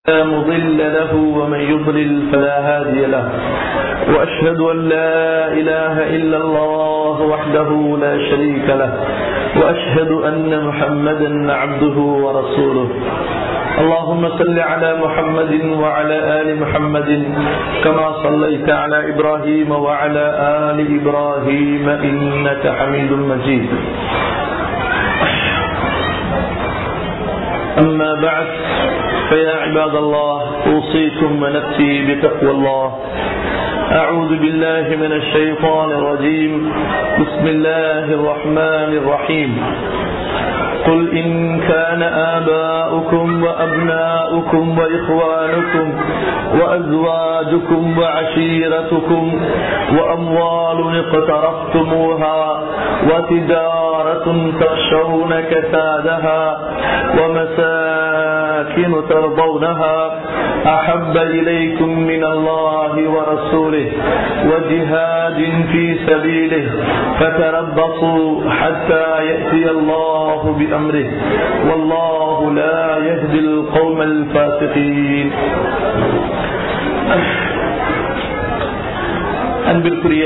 لا مضل له ومن يضلل فلا هادي له وأشهد أن لا إله إلا الله وحده لا شريك له وأشهد أن محمدا عبده ورسوله اللهم صل على محمد وعلى آل محمد كما صليت على إبراهيم وعلى آل إبراهيم إنك حميد مجيد أما بعد فيا عباد الله أوصيكم ونفسي بتقوى الله أعوذ بالله من الشيطان الرجيم بسم الله الرحمن الرحيم قل إن كان آباؤكم وأبناؤكم وإخوانكم وأزواجكم وعشيرتكم وأموال اقترفتموها وتجارة تخشون كسادها ومساكن ترضونها أحب إليكم من الله ورسوله وجهاد في سبيله فتربصوا حتى يأتي الله بأمره والله لا يهدي القوم الفاسقين அன்பிற்குரிய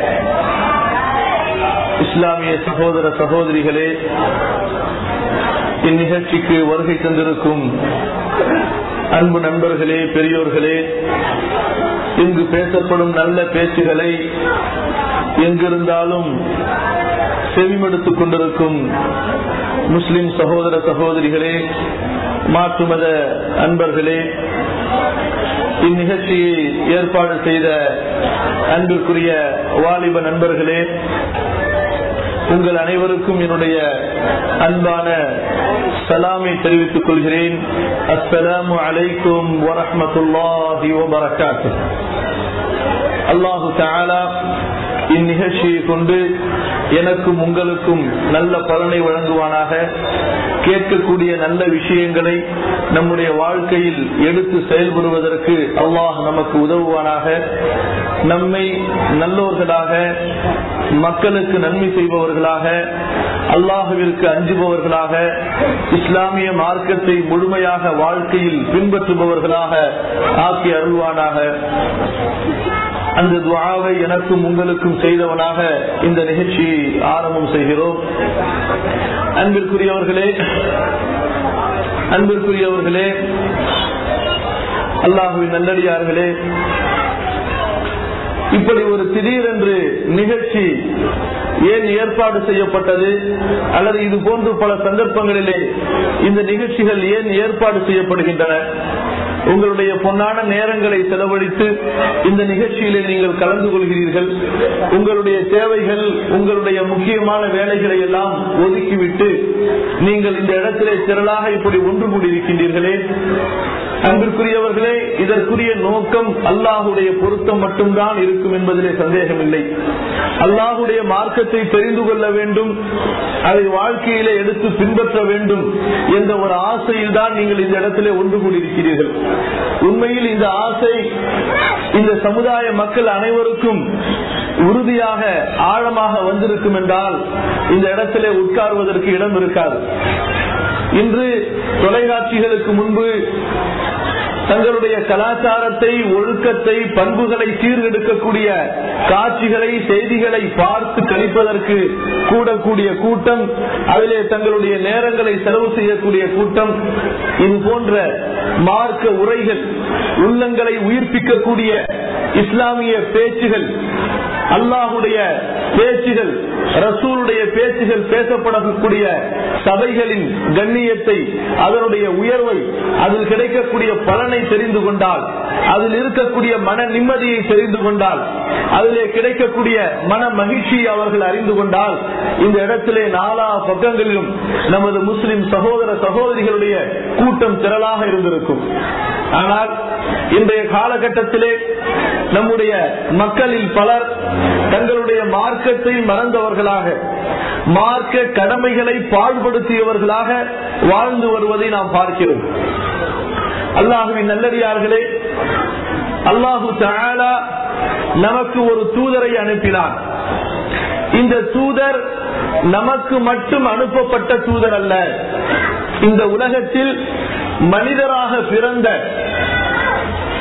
இஸ்லாமிய சகோதர சகோதரிகளே இந்நிகழ்ச்சிக்கு வருகை தந்திருக்கும் அன்பு நண்பர்களே பெரியோர்களே இங்கு பேசப்படும் நல்ல பேச்சுகளை எங்கிருந்தாலும் செவிமடுத்துக் கொண்டிருக்கும் முஸ்லிம் சகோதர சகோதரிகளே மாற்று மத அன்பர்களே இந்நிகழ்ச்சியை ஏற்பாடு செய்த அன்பிற்குரிய வாலிப நண்பர்களே உங்கள் அனைவருக்கும் என்னுடைய அன்பான சலாமை தெரிவித்துக் கொள்கிறேன் அஸ்ஸலாமு அலைக்கும் வரஹமத்துல்லாஹி வபரகாத்து அல்லாஹு தாலா இந்நிகழ்ச்சியை கொண்டு எனக்கும் உங்களுக்கும் நல்ல பலனை வழங்குவானாக கேட்கக்கூடிய நல்ல விஷயங்களை நம்முடைய வாழ்க்கையில் எடுத்து செயல்படுவதற்கு அல்லாஹ் நமக்கு உதவுவானாக நம்மை நல்லோர்களாக மக்களுக்கு நன்மை செய்பவர்களாக அல்லாஹுவிற்கு அஞ்சுபவர்களாக இஸ்லாமிய மார்க்கத்தை முழுமையாக வாழ்க்கையில் பின்பற்றுபவர்களாக ஆக்கி அருள்வானாக அந்த துவாவை எனக்கும் உங்களுக்கும் செய்தவனாக இந்த நிகழ்ச்சியை ஆரம்பம் செய்கிறோம் அன்பிற்குரியவர்களே அன்பிற்குரியவர்களே அல்லாஹுவின் நல்லடியார்களே இப்படி ஒரு திடீரென்று நிகழ்ச்சி ஏன் ஏற்பாடு செய்யப்பட்டது அல்லது இது போன்று பல சந்தர்ப்பங்களிலே இந்த நிகழ்ச்சிகள் ஏன் ஏற்பாடு செய்யப்படுகின்றன உங்களுடைய பொன்னான நேரங்களை செலவழித்து இந்த நிகழ்ச்சியிலே நீங்கள் கலந்து கொள்கிறீர்கள் உங்களுடைய தேவைகள் உங்களுடைய முக்கியமான வேலைகளை எல்லாம் ஒதுக்கிவிட்டு நீங்கள் இந்த இடத்திலே திரளாக இப்படி ஒன்று கூடியிருக்கின்றீர்களே அன்பிற்குரியவர்களே இதற்குரிய நோக்கம் அல்லாஹுடைய பொருத்தம் மட்டும்தான் இருக்கும் என்பதிலே சந்தேகமில்லை அல்லாஹுடைய மார்க்கத்தை தெரிந்து கொள்ள வேண்டும் அதை வாழ்க்கையிலே எடுத்து பின்பற்ற வேண்டும் என்ற ஒரு ஆசையில் தான் நீங்கள் இந்த இடத்திலே ஒன்று கூடியிருக்கிறீர்கள் உண்மையில் இந்த ஆசை இந்த சமுதாய மக்கள் அனைவருக்கும் உறுதியாக ஆழமாக வந்திருக்கும் என்றால் இந்த இடத்திலே உட்காருவதற்கு இடம் இருக்காது இன்று தொலைக்காட்சிகளுக்கு முன்பு தங்களுடைய கலாச்சாரத்தை ஒழுக்கத்தை பண்புகளை சீர்கெடுக்கக்கூடிய காட்சிகளை செய்திகளை பார்த்து கழிப்பதற்கு கூடக்கூடிய கூட்டம் அதிலே தங்களுடைய நேரங்களை செலவு செய்யக்கூடிய கூட்டம் இது போன்ற மார்க்க உரைகள் உள்ளங்களை உயிர்ப்பிக்கக்கூடிய இஸ்லாமிய பேச்சுகள் அல்லாஹுடைய பேச்சுகள் ரசூலுடைய பேச்சுகள் பேசப்படக்கூடிய சபைகளின் கண்ணியத்தை அதனுடைய உயர்வை அதில் கிடைக்கக்கூடிய பலனை தெரிந்து கொண்டால் அதில் இருக்கக்கூடிய மன நிம்மதியை தெரிந்து கொண்டால் அதிலே கிடைக்கக்கூடிய மன மகிழ்ச்சியை அவர்கள் அறிந்து கொண்டால் இந்த இடத்திலே நாலா பக்கங்களிலும் நமது முஸ்லிம் சகோதர சகோதரிகளுடைய கூட்டம் திரளாக இருந்திருக்கும் ஆனால் இன்றைய காலகட்டத்திலே நம்முடைய மக்களில் பலர் தங்களுடைய மார்க்கத்தை மறந்தவர்களாக மார்க்க கடமைகளை பாழ்படுத்தியவர்களாக வாழ்ந்து வருவதை நாம் பார்க்கிறோம் அல்லாஹுவின் நல்லடியார்களே அல்லாஹு தாலா நமக்கு ஒரு தூதரை அனுப்பினார் இந்த தூதர் நமக்கு மட்டும் அனுப்பப்பட்ட தூதர் அல்ல இந்த உலகத்தில் மனிதராக பிறந்த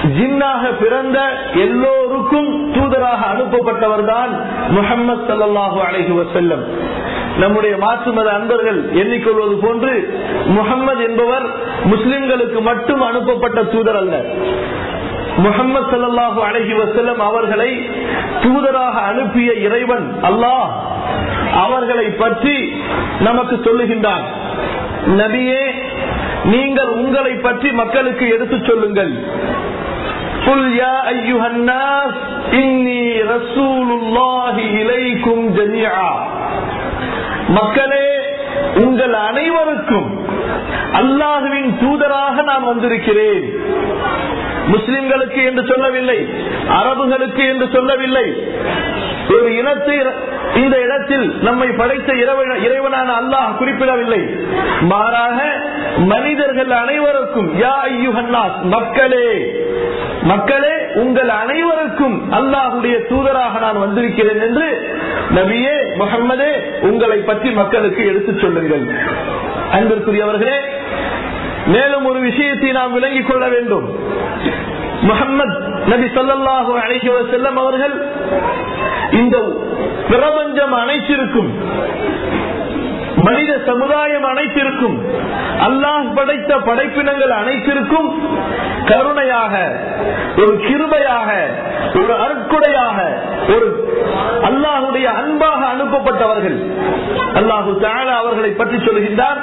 ஜின்னாக பிறந்த எல்லோருக்கும் தூதராக அனுப்பப்பட்டவர் தான் முகமது சல்லாஹூ அலஹி வசல்லம் நம்முடைய மாற்று மத அன்பர்கள் எண்ணிக்கொள்வது போன்று முகம்மது என்பவர் முஸ்லிம்களுக்கு மட்டும் அனுப்பப்பட்ட தூதர் அல்ல முகமது சல்லாஹு அலஹி வசல்லம் அவர்களை தூதராக அனுப்பிய இறைவன் அல்லாஹ் அவர்களை பற்றி நமக்கு சொல்லுகின்றான் நபியே நீங்கள் உங்களை பற்றி மக்களுக்கு எடுத்துச் சொல்லுங்கள் قل يا أيها الناس إني رسول الله إليكم جميعا மக்களே உங்கள் அனைவருக்கும் அல்லாஹுவின் தூதராக நான் வந்திருக்கிறேன் முஸ்லிம்களுக்கு என்று சொல்லவில்லை அரபுகளுக்கு என்று சொல்லவில்லை ஒரு இனத்தை இந்த இடத்தில் நம்மை படைத்த இறைவனான அல்லாஹ் குறிப்பிடவில்லை மாறாக மனிதர்கள் அனைவருக்கும் யா ஐயுஹன்னாஸ் மக்களே மக்களே உங்கள் அனைவருக்கும் அல்லாஹுடைய தூதராக நான் வந்திருக்கிறேன் என்று நபியே முகம்மதே உங்களை பற்றி மக்களுக்கு எடுத்துச் சொல்லுங்கள் அன்பிற்குரியவர்களே மேலும் ஒரு விஷயத்தை நாம் விளங்கிக் கொள்ள வேண்டும் முகம்மது நபி சொல்லாஹு அழைக்க செல்லம் அவர்கள் இந்த பிரபஞ்சம் அனைத்திருக்கும் மனித சமுதாயம் அனைத்திற்கும் அல்லாஹ் படைத்த படைப்பினங்கள் அனைத்திற்கும் கருணையாக ஒரு கிருபையாக ஒரு அருட்குடையாக ஒரு அல்லாஹுடைய அன்பாக அனுப்பப்பட்டவர்கள் அல்லாஹு தாலா அவர்களை பற்றி சொல்கின்றார்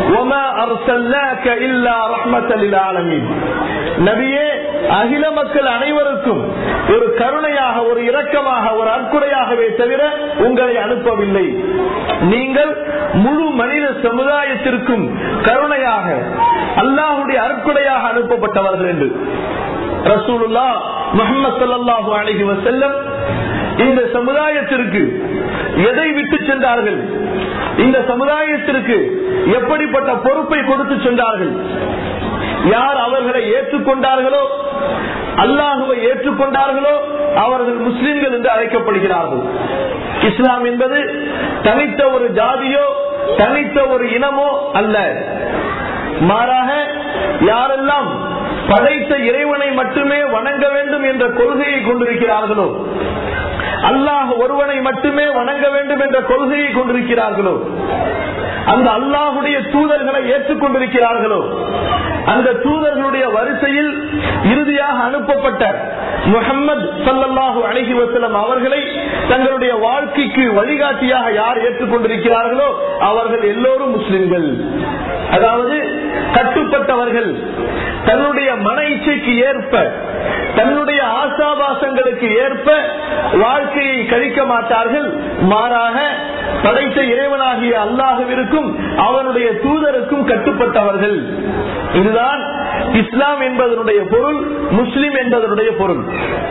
நபியே அகில மக்கள் அனைவருக்கும் ஒரு கருணையாக ஒரு இரக்கமாக ஒரு அற்குறையாகவே தவிர உங்களை அனுப்பவில்லை நீங்கள் முழு மனித சமுதாயத்திற்கும் கருணையாக அல்லாஹுடைய அற்குடையாக அனுப்பப்பட்டவர்கள் என்று ரசூலுல்லா முகமது சல்லாஹூ அலஹி வசல்லம் இந்த சமுதாயத்திற்கு எதை விட்டு சென்றார்கள் இந்த சமுதாயத்திற்கு எப்படிப்பட்ட பொறுப்பை கொடுத்து சென்றார்கள் யார் அவர்களை ஏற்றுக்கொண்டார்களோ அல்லாஹுவை ஏற்றுக்கொண்டார்களோ அவர்கள் முஸ்லிம்கள் என்று அழைக்கப்படுகிறார்கள் இஸ்லாம் என்பது தனித்த ஒரு ஜாதியோ தனித்த ஒரு இனமோ அல்ல மாறாக யாரெல்லாம் படைத்த இறைவனை மட்டுமே வணங்க வேண்டும் என்ற கொள்கையை கொண்டிருக்கிறார்களோ அல்லாஹ் ஒருவனை மட்டுமே வணங்க வேண்டும் என்ற கொள்கையை கொண்டிருக்கிறார்களோ அந்த அல்லாஹுடைய தூதர்களை ஏற்றுக்கொண்டிருக்கிறார்களோ அந்த தூதர்களுடைய வரிசையில் இறுதியாக அனுப்பப்பட்ட முகமது சல்லாஹூ அழகி வசலம் அவர்களை தங்களுடைய வாழ்க்கைக்கு வழிகாட்டியாக யார் ஏற்றுக்கொண்டிருக்கிறார்களோ அவர்கள் எல்லோரும் முஸ்லிம்கள் அதாவது கட்டுப்பட்டவர்கள் தன்னுடைய மன இச்சைக்கு ஏற்ப தன்னுடைய ஆசாபாசங்களுக்கு ஏற்ப வாழ்க்கையை கழிக்க மாட்டார்கள் மாறாக படைத்த இறைவனாகிய அல்லாஹுவிற்கும் அவனுடைய தூதருக்கும் கட்டுப்பட்டவர்கள் இதுதான் இஸ்லாம் என்பதனுடைய பொருள் முஸ்லிம் என்பதனுடைய பொருள்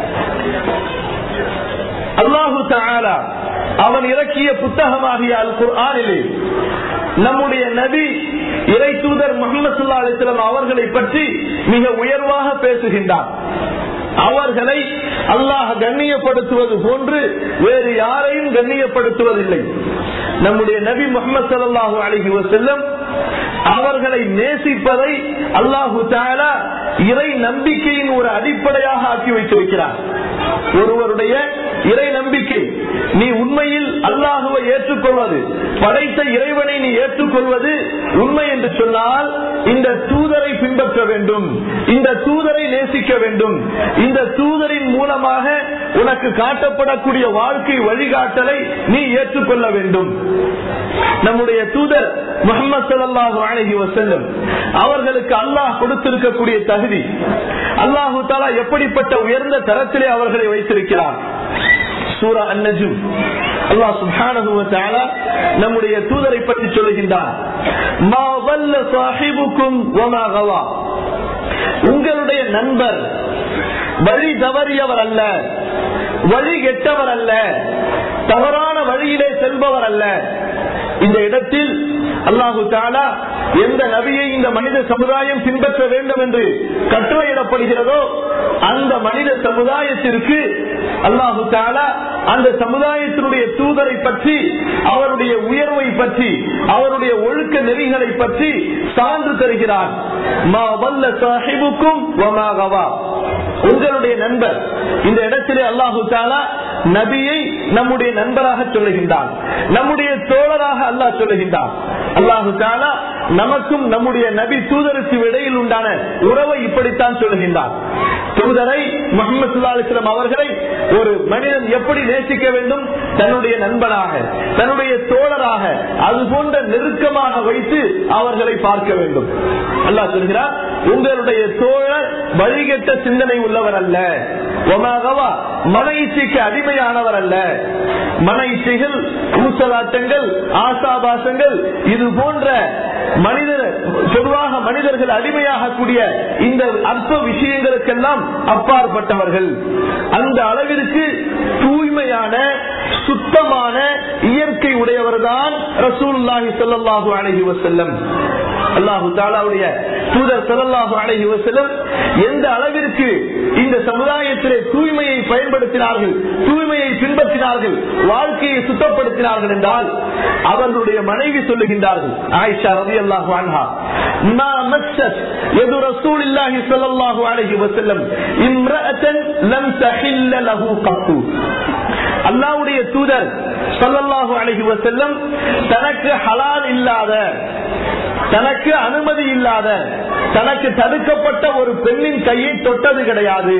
அல்லாஹு தாலா அவன் இறக்கிய புத்தகமாகிய அல் குர்ஆனிலே நம்முடைய நபி இறை தூதர் முகமது சுல்லா அலிஸ்லாம் அவர்களை பற்றி மிக உயர்வாக பேசுகின்றார் அவர்களை அல்லாஹ் கண்ணியப்படுத்துவது போன்று வேறு யாரையும் கண்ணியப்படுத்துவதில்லை நம்முடைய நபி முகமது சல்லாஹூ அலஹி வசல்லம் அவர்களை நேசிப்பதை அல்லாஹு தாலா இறை நம்பிக்கையின் ஒரு அடிப்படையாக ஆக்கி வைத்திருக்கிறார் ஒருவருடைய இறை நம்பிக்கை நீ உண்மையில் அல்லாஹுவை ஏற்றுக்கொள்வது படைத்த இறைவனை நீ ஏற்றுக்கொள்வது உண்மை என்று சொன்னால் இந்த தூதரை பின்பற்ற வேண்டும் இந்த தூதரை நேசிக்க வேண்டும் இந்த தூதரின் மூலமாக உனக்கு காட்டப்படக்கூடிய வாழ்க்கை வழிகாட்டலை நீ ஏற்றுக்கொள்ள வேண்டும் நம்முடைய தூதர் முகமது சல்லாஹூ அழகி வசல்லம் அவர்களுக்கு அல்லாஹ் கொடுத்திருக்கக்கூடிய தகுதி அல்லாஹு தாலா எப்படிப்பட்ட உயர்ந்த தரத்திலே அவர்களை வைத்திருக்கிறார் சூரா அன்னஜும் அல்லாஹ் சுப்ஹானஹு வ தஆலா நம்முடைய தூதரை பற்றி சொல்லுகின்றார் மா வல்ல சாஹிபுக்கும் வமா கவா உங்களுடைய நண்பர் வழி தவறியவர் அல்ல வழி கெட்டவர் அல்ல தவறான வழியிலே செல்பவர் அல்ல இந்த இடத்தில் அல்லாஹு தாலா எந்த நபியை இந்த மனித சமுதாயம் பின்பற்ற வேண்டும் என்று கட்டளையிடப்படுகிறதோ அந்த மனித சமுதாயத்திற்கு அல்லாஹு தாலா அந்த சமுதாயத்தினுடைய தூதரை பற்றி அவருடைய உயர்வை பற்றி அவருடைய ஒழுக்க நெறிகளை பற்றி சான்று தருகிறார் மா வல்ல சாஹிபுக்கும் உங்களுடைய நண்பர் இந்த இடத்திலே அல்லாஹு தாலா நபியை நம்முடைய நண்பராக சொல்லுகின்றான் நம்முடைய தோழராக அல்லாஹ் சொல்லுகின்றான் அல்லாஹு தாலா நமக்கும் நம்முடைய நபி தூதருக்கு இடையில் உண்டான உறவை இப்படித்தான் சொல்லுகின்றான் தூதரை முகமது சுல்லா அலிஸ்லாம் அவர்களை ஒரு மனிதன் எப்படி நேசிக்க வேண்டும் தன்னுடைய நண்பனாக தன்னுடைய தோழராக அது போன்ற நெருக்கமாக வைத்து அவர்களை பார்க்க வேண்டும் அல்லாஹ் சொல்கிறார் உங்களுடைய தோழர் வழிகட்ட சிந்தனை உள்ளவர் அல்ல ஒமாகவா மன இச்சைக்கு அடிமையானவர் அல்ல மன இச்சைகள் ஊசலாட்டங்கள் ஆசாபாசங்கள் இது போன்ற மனிதர் பொதுவாக மனிதர்கள் அடிமையாகக்கூடிய இந்த அற்ப விஷயங்களுக்கெல்லாம் அப்பாற்பட்டவர்கள் அந்த அளவிற்கு தூய்மையான சுத்தமான இயற்கை உடையவர்தான் ரசூலுல்லாஹி ஸல்லல்லாஹு அலைஹி வஸல்லம் அல்லாஹு தாலாவுடைய தூதர் ஸல்லல்லாஹு அலைஹி வஸல்லம் எந்த அளவிற்கு இந்த சமுதாயத்திலே தூய்மையை பயன்படுத்தினார்கள் தூய்மையை பின்பற்றினார்கள் வாழ்க்கையை சுத்தப்படுத்தினார்கள் என்றால் அவர்களுடைய மனைவி சொல்லுகின்றார்கள் ஆயிஷா ரலியல்லாஹு அன்ஹா ما مست يد رسول الله صلى الله عليه وسلم امرأة لم تحل له قط அல்லாவுடைய தூதர் சல்லல்லாஹு அலைஹி வஸல்லம் தனக்கு ஹலால் இல்லாத தனக்கு அனுமதி இல்லாத தனக்கு தடுக்கப்பட்ட ஒரு பெண்ணின் கையை தொட்டது கிடையாது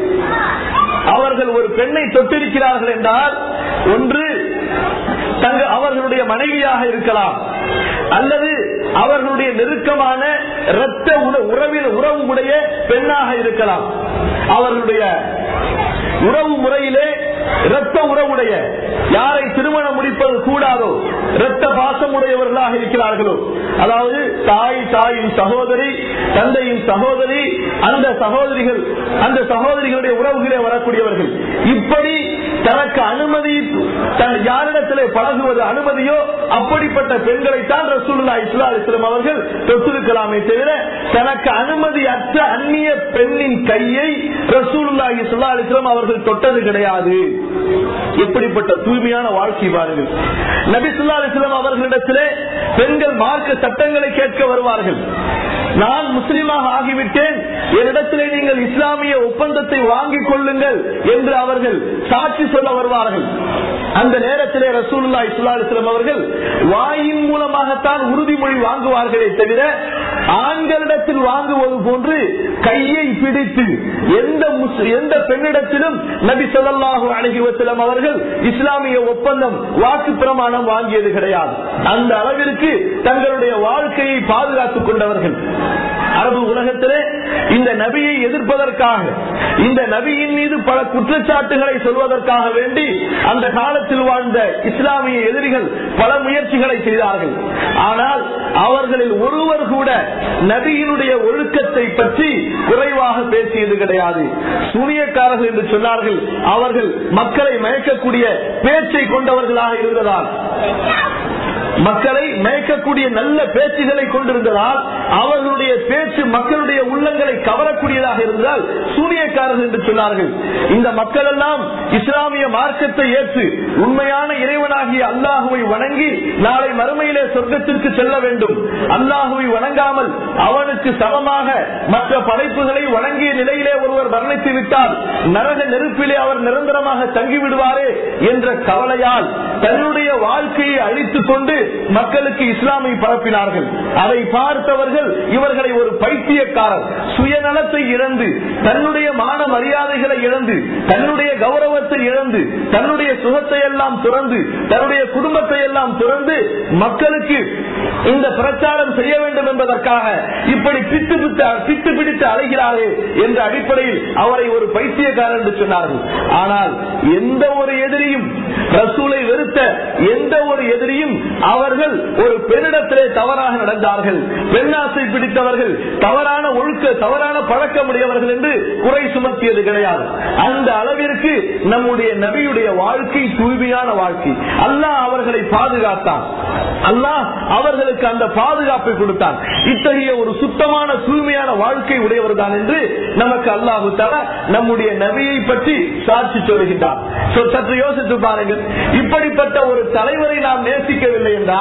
அவர்கள் ஒரு பெண்ணை தொட்டிருக்கிறார்கள் என்றால் ஒன்று தங்க அவர்களுடைய மனைவியாக இருக்கலாம் அல்லது அவர்களுடைய நெருக்கமான இரத்த உறவில் உறவு உடைய பெண்ணாக இருக்கலாம் அவர்களுடைய உறவு முறையிலே இரத்த உறவுடைய யாரை திருமணம் முடிப்பது கூடாதோ இரத்த பாசம் உடையவர்களாக இருக்கிறார்களோ அதாவது தாய் தாயின் சகோதரி தந்தையின் சகோதரி அந்த சகோதரிகள் அந்த சகோதரிகளுடைய உறவுகளே வரக்கூடியவர்கள் இப்படி தனக்கு அனுமதி தன் யாரிடத்திலே பழகுவது அனுமதியோ அப்படிப்பட்ட பெண்களைத்தான் ரசூல்லா இஸ்லா இஸ்லாம் அவர்கள் தொட்டிருக்கலாமே தவிர தனக்கு அனுமதி அற்ற அந்நிய பெண்ணின் கையை ரசூல்லா இஸ்லா இஸ்லாம் அவர்கள் தொட்டது கிடையாது எப்படிப்பட்ட தூய்மையான வாழ்க்கை பாருங்கள் நபி சுல்லா அலிஸ்லாம் அவர்களிடத்திலே பெண்கள் மார்க்க சட்டங்களை கேட்க வருவார்கள் நான் முஸ்லீமாக ஆகிவிட்டேன் என்னிடத்திலே நீங்கள் இஸ்லாமிய ஒப்பந்தத்தை வாங்கிக் கொள்ளுங்கள் என்று அவர்கள் சாட்சி சொல்ல வருவார்கள் அந்த நேரத்திலே ரசூல்லா இஸ்லா அலிஸ்லாம் அவர்கள் வாயின் மூலமாகத்தான் உறுதிமொழி வாங்குவார்களே தவிர ஆண்களிடத்தில் வாங்குவது போன்று கையை பிடித்து எந்த எந்த பெண்ணிடத்திலும் நபி சொல்லாஹு அழகிவசலம் அவர்கள் இஸ்லாமிய ஒப்பந்தம் வாக்கு பிரமாணம் வாங்கியது கிடையாது அந்த அளவிற்கு தங்களுடைய வாழ்க்கையை பாதுகாத்துக் கொண்டவர்கள் அரபு உலகத்திலே இந்த நபியை எதிர்ப்பதற்காக இந்த நபியின் மீது பல குற்றச்சாட்டுகளை சொல்வதற்காக வேண்டி அந்த காலத்தில் வாழ்ந்த இஸ்லாமிய எதிரிகள் பல முயற்சிகளை செய்தார்கள் ஆனால் அவர்களில் ஒருவர் கூட நபியினுடைய ஒழுக்கத்தை பற்றி குறைவாக பேசியது கிடையாது சூனியக்காரர்கள் என்று சொன்னார்கள் அவர்கள் மக்களை மயக்கக்கூடிய பேச்சை கொண்டவர்களாக இருந்ததால் மக்களை மயக்கக்கூடிய நல்ல பேச்சுகளை கொண்டிருந்ததால் அவர்களுடைய பேச்சு மக்களுடைய உள்ளங்களை கவரக்கூடியதாக இருந்தால் சூனியக்காரர்கள் என்று சொன்னார்கள் இந்த மக்கள் எல்லாம் இஸ்லாமிய மார்க்கத்தை ஏற்று உண்மையான இறைவனாகிய அல்லாஹுவை வணங்கி நாளை மறுமையிலே சொர்க்கத்திற்கு செல்ல வேண்டும் அல்லாஹுவை வணங்காமல் அவனுக்கு சமமாக மற்ற படைப்புகளை வணங்கிய நிலையிலே ஒருவர் வர்ணித்து விட்டால் நரக நெருப்பிலே அவர் நிரந்தரமாக தங்கிவிடுவாரே என்ற கவலையால் தன்னுடைய வாழ்க்கையை அழித்துக் கொண்டு மக்களுக்கு இஸ்லாமை பரப்பினார்கள் அதை பார்த்தவர்கள் இவர்களை ஒரு பைத்தியக்காரர் சுயநலத்தை இழந்து தன்னுடைய மான மரியாதைகளை இழந்து தன்னுடைய கௌரவத்தை இழந்து தன்னுடைய சுகத்தை எல்லாம் துறந்து தன்னுடைய குடும்பத்தை எல்லாம் துறந்து மக்களுக்கு இந்த பிரச்சாரம் செய்ய வேண்டும் என்பதற்காக இப்படி பித்து பித்து பித்து பிடித்து அழைகிறாரே என்ற அடிப்படையில் அவரை ஒரு பைத்தியக்காரர் என்று சொன்னார்கள் ஆனால் எந்த ஒரு எதிரியும் ரசூலை வெறுத்த எந்த ஒரு எதிரியும் அவர்கள் ஒரு பெண்ணிடத்திலே தவறாக நடந்தார்கள் பெண்ணாசை பிடித்தவர்கள் தவறான ஒழுக்க தவறான பழக்கமுடையவர்கள் என்று குறை சுமத்தியது கிடையாது அந்த அளவிற்கு நம்முடைய நபியுடைய வாழ்க்கை தூய்மையான வாழ்க்கை அல்லாஹ் அவர்களை பாதுகாத்தான் அல்லாஹ் அவர்களுக்கு அந்த பாதுகாப்பை கொடுத்தான் இத்தகைய ஒரு சுத்தமான தூய்மையான வாழ்க்கை உடையவர் தான் என்று நமக்கு அல்லாஹு தர நம்முடைய நபியை பற்றி சாட்சி சொல்கின்றார் சற்று யோசித்து பாருங்கள் இப்படிப்பட்ட ஒரு தலைவரை நாம் நேசிக்கவில்லை என்றால்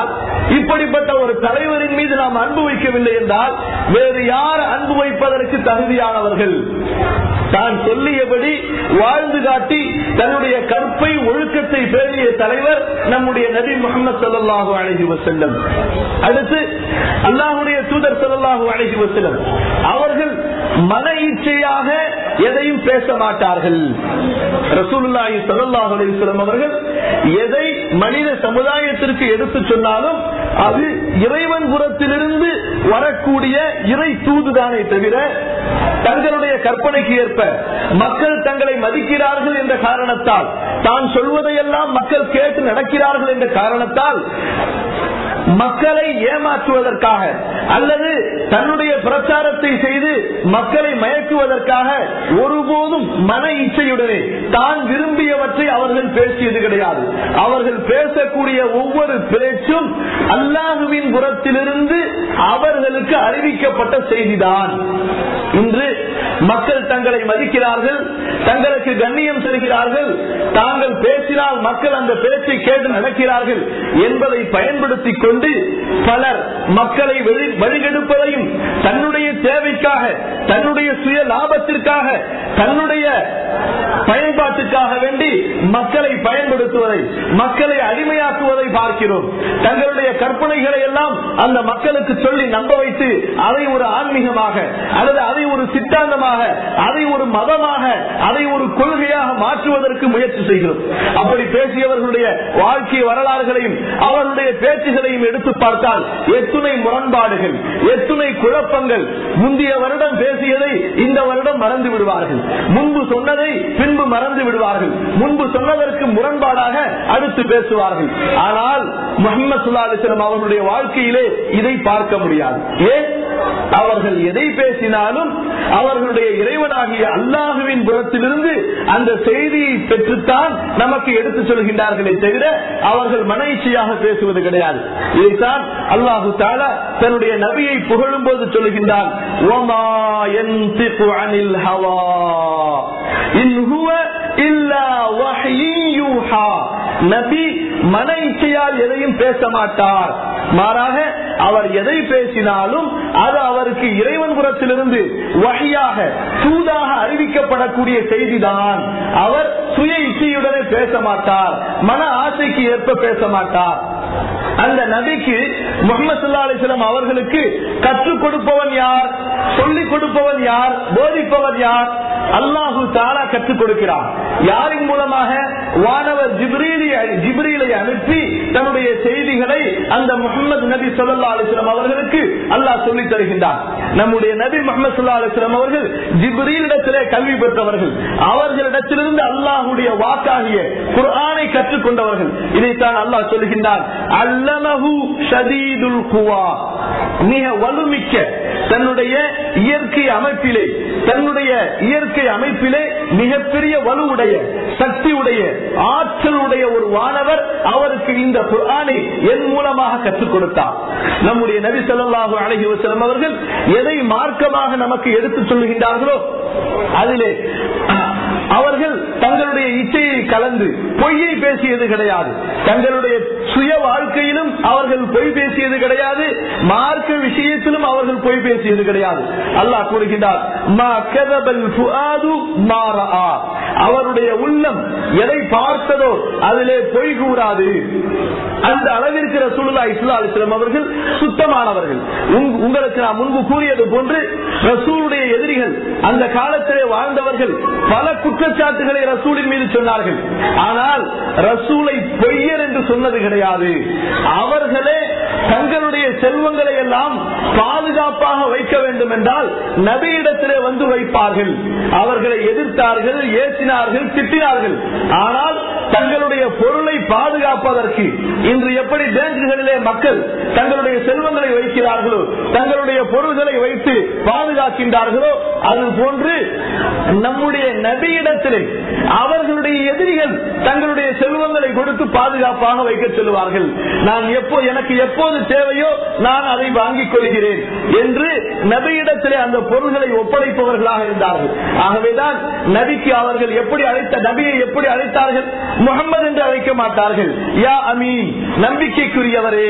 இப்படிப்பட்ட ஒரு தலைவரின் மீது நாம் அன்பு வைக்கவில்லை என்றால் வேறு யார் அன்பு வைப்பதற்கு தகுதியானவர்கள் தான் சொல்லியபடி வாழ்ந்து காட்டி தன்னுடைய கற்பை ஒழுக்கத்தை பேணிய தலைவர் நம்முடைய நபி முகமது சல்லாஹூ அழகி வசல்லம் அடுத்து அல்லாஹுடைய தூதர் சல்லாஹூ அழகி வசல்லம் அவர்கள் மன இச்சையாக எதையும் பேச மாட்டார்கள் ரசூலுல்லாஹி ஸல்லல்லாஹு அலைஹி வஸல்லம் அவர்கள் எதை மனித சமுதாயத்திற்கு எடுத்து சொன்னாலும் அது இறைவன் புறத்திலிருந்து வரக்கூடிய இறை தூதுதானே தவிர தங்களுடைய கற்பனைக்கு ஏற்ப மக்கள் தங்களை மதிக்கிறார்கள் என்ற காரணத்தால் தான் சொல்வதையெல்லாம் மக்கள் கேட்டு நடக்கிறார்கள் என்ற காரணத்தால் மக்களை ஏமாற்றுவதற்காக அல்லது தன்னுடைய பிரச்சாரத்தை செய்து மக்களை மயக்குவதற்காக ஒருபோதும் மன இச்சையுடனே தான் விரும்பியவற்றை அவர்கள் பேசியது கிடையாது அவர்கள் பேசக்கூடிய ஒவ்வொரு பேச்சும் அல்லாஹுவின் புறத்திலிருந்து அவர்களுக்கு அறிவிக்கப்பட்ட செய்திதான் இன்று மக்கள் தங்களை மதிக்கிறார்கள் தங்களுக்கு கண்ணியம் செலுகிறார்கள் தாங்கள் பேசினால் மக்கள் அந்த பேச்சை கேட்டு நடக்கிறார்கள் என்பதை பயன்படுத்திக் கொண்டு பலர் மக்களை வெளி- வழிகெடுப்பதையும் தன்னுடைய தேவைக்காக தன்னுடைய சுய லாபத்திற்காக தன்னுடைய பயன்பாட்டுக்காக வேண்டி மக்களை பயன்படுத்துவதை மக்களை அடிமையாக்குவதை பார்க்கிறோம் தங்களுடைய கற்பனைகளை எல்லாம் அந்த மக்களுக்கு சொல்லி நம்ப வைத்து அதை ஒரு ஆன்மீகமாக அல்லது அதை ஒரு சித்தாந்தமாக அதை ஒரு மதமாக அதை ஒரு கொள்கையாக மாற்றுவதற்கு முயற்சி செய்கிறோம் அப்படி பேசியவர்களுடைய வாழ்க்கை வரலாறுகளையும் அவர்களுடைய பேச்சுகளையும் எடுத்து பார்த்தால் எத்துணை முரண்பாடுகள் எத்துணை குழப்பங்கள் முந்தைய வருடம் பேசியதை இந்த வருடம் மறந்து விடுவார்கள் முன்பு சொன்னதை பின்பு மறந்து விடுவார்கள் முன்பு சொன்னதற்கு முரண்பாடாக அடுத்து பேசுவார்கள் ஆனால் முகமது சுல்லாலிசனம் அவர்களுடைய வாழ்க்கையிலே இதை பார்க்க முடியாது ஏன் அவர்கள் எதை பேசினாலும் அவர்களுடைய இறைவனாகிய அல்லாஹுவின் புறத்திலிருந்து அந்த செய்தியை பெற்றுத்தான் நமக்கு எடுத்து சொல்கின்றார்களே தவிர அவர்கள் மனைச்சியாக பேசுவது கிடையாது இதைத்தான் அல்லாஹு தாலா தன்னுடைய நபியை புகழும் போது சொல்லுகின்றான் "ஒமா யன்திகு அனில் ஹவா, இன் ஹுவ இல்லா வஹ்யின் யூஹா." நபி மன இச்சையால் எதையும் பேச மாட்டார் மாறாக அவர் எதை பேசினாலும் அது அவருக்கு இறைவன் புறத்திலிருந்து வகையாக தூதாக அறிவிக்கப்படக்கூடிய செய்திதான் அவர் சுய இச்சையுடனே பேச மாட்டார் மன ஆசைக்கு ஏற்ப பேச மாட்டார் அந்த நபிக்கு முகமது சல்லா அலிஸ்லாம் அவர்களுக்கு கற்றுக் கொடுப்பவன் யார் சொல்லிக் கொடுப்பவன் யார் போதிப்பவன் யார் அல்லாஹு தாலா கற்றுக் கொடுக்கிறார் யாரின் மூலமாக வானவர் ஜிப்ரீலி ஜிப்ரீலை அனுப்பி தன்னுடைய செய்திகளை அந்த முகமது நபி சொல்லா அலிஸ்லாம் அவர்களுக்கு அல்லாஹ் சொல்லித் தருகின்றார் நம்முடைய நபி முகமது சொல்லா அலிஸ்லாம் அவர்கள் ஜிப்ரீலிடத்திலே கல்வி பெற்றவர்கள் அவர்களிடத்திலிருந்து அல்லாஹுடைய வாக்காகிய குர்ஆனை கற்றுக்கொண்டவர்கள் இதைத்தான் அல்லாஹ் சொல்லுகின்றார் அல்லமஹு ஷதீதுல் குவா மிக வலுமிக்க தன்னுடைய இயற்கை அமைப்பிலே தன்னுடைய இயற்கை அமைப்பிலே மிகப்பெரிய வலுவுடைய சக்தி உடைய ஆற்றலுடைய ஒரு வானவர் அவருக்கு இந்த குர்ஆனை என் மூலமாக கற்றுக் கொடுத்தார் நம்முடைய நபி ஸல்லல்லாஹு அலைஹி வஸல்லம் அவர்கள் எதை மார்க்கமாக நமக்கு எடுத்துச் சொல்லுகின்றார்களோ அதிலே அவர்கள் தங்களுடைய இச்சையை கலந்து பொய்யை பேசியது கிடையாது தங்களுடைய சுய வாழ்க்கையிலும் அவர்கள் பொய் பேசியது கிடையாது மார்க்க விஷயத்திலும் அவர்கள் பொய் பேசியது கிடையாது அல்லாஹ் கூறுகின்றார் "மா கதபல் ஃபுஆது மா ரஆ." அவருடைய உள்ளம் எதை பார்த்ததோ அதிலே பொய் கூறாது அந்த அளவிற்கு ரசூலுல்லா இஸ்லா அலிஸ்லாம் அவர்கள் சுத்தமானவர்கள் உங்- உங்களுக்கு நான் முன்பு கூறியது போன்று ரசூலுடைய எதிரிகள் அந்த காலத்திலே வாழ்ந்தவர்கள் பல குற்றச்சாட்டுகளை ரசூலின் மீது சொன்னார்கள் ஆனால் ரசூலை பொய்யர் என்று சொன்னது கிடையாது அவர்களே தங்களுடைய செல்வங்களை எல்லாம் பாதுகாப்பாக வைக்க வேண்டும் என்றால் நபியிடத்திலே வந்து வைப்பார்கள் அவர்களை எதிர்த்தார்கள் ஏற்றினார்கள் திட்டினார்கள் ஆனால் தங்களுடைய பொருளை பாதுகாப்பதற்கு இன்று எப்படி பேங்குகளிலே மக்கள் தங்களுடைய செல்வங்களை வைக்கிறார்களோ தங்களுடைய பொருள்களை வைத்து பாதுகாக்கின்றார்களோ அது போன்று நம்முடைய நபியிடத்திலே அவர்களுடைய எதிரிகள் தங்களுடைய செல்வங்களை கொடுத்து பாதுகாப்பாக வைக்க சொல்லுவார்கள் நான் எப்போ எனக்கு எப்போது தேவையோ நான் அதை வாங்கிக் கொள்கிறேன் என்று நபியிடத்திலே அந்த பொருள்களை ஒப்படைப்பவர்களாக இருந்தார்கள் ஆகவேதான் நபிக்கு அவர்கள் எப்படி அழைத்த நபியை எப்படி அழைத்தார்கள் முகமது என்று அழைக்க மாட்டார்கள் யா அமீன் நம்பிக்கைக்குரியவரே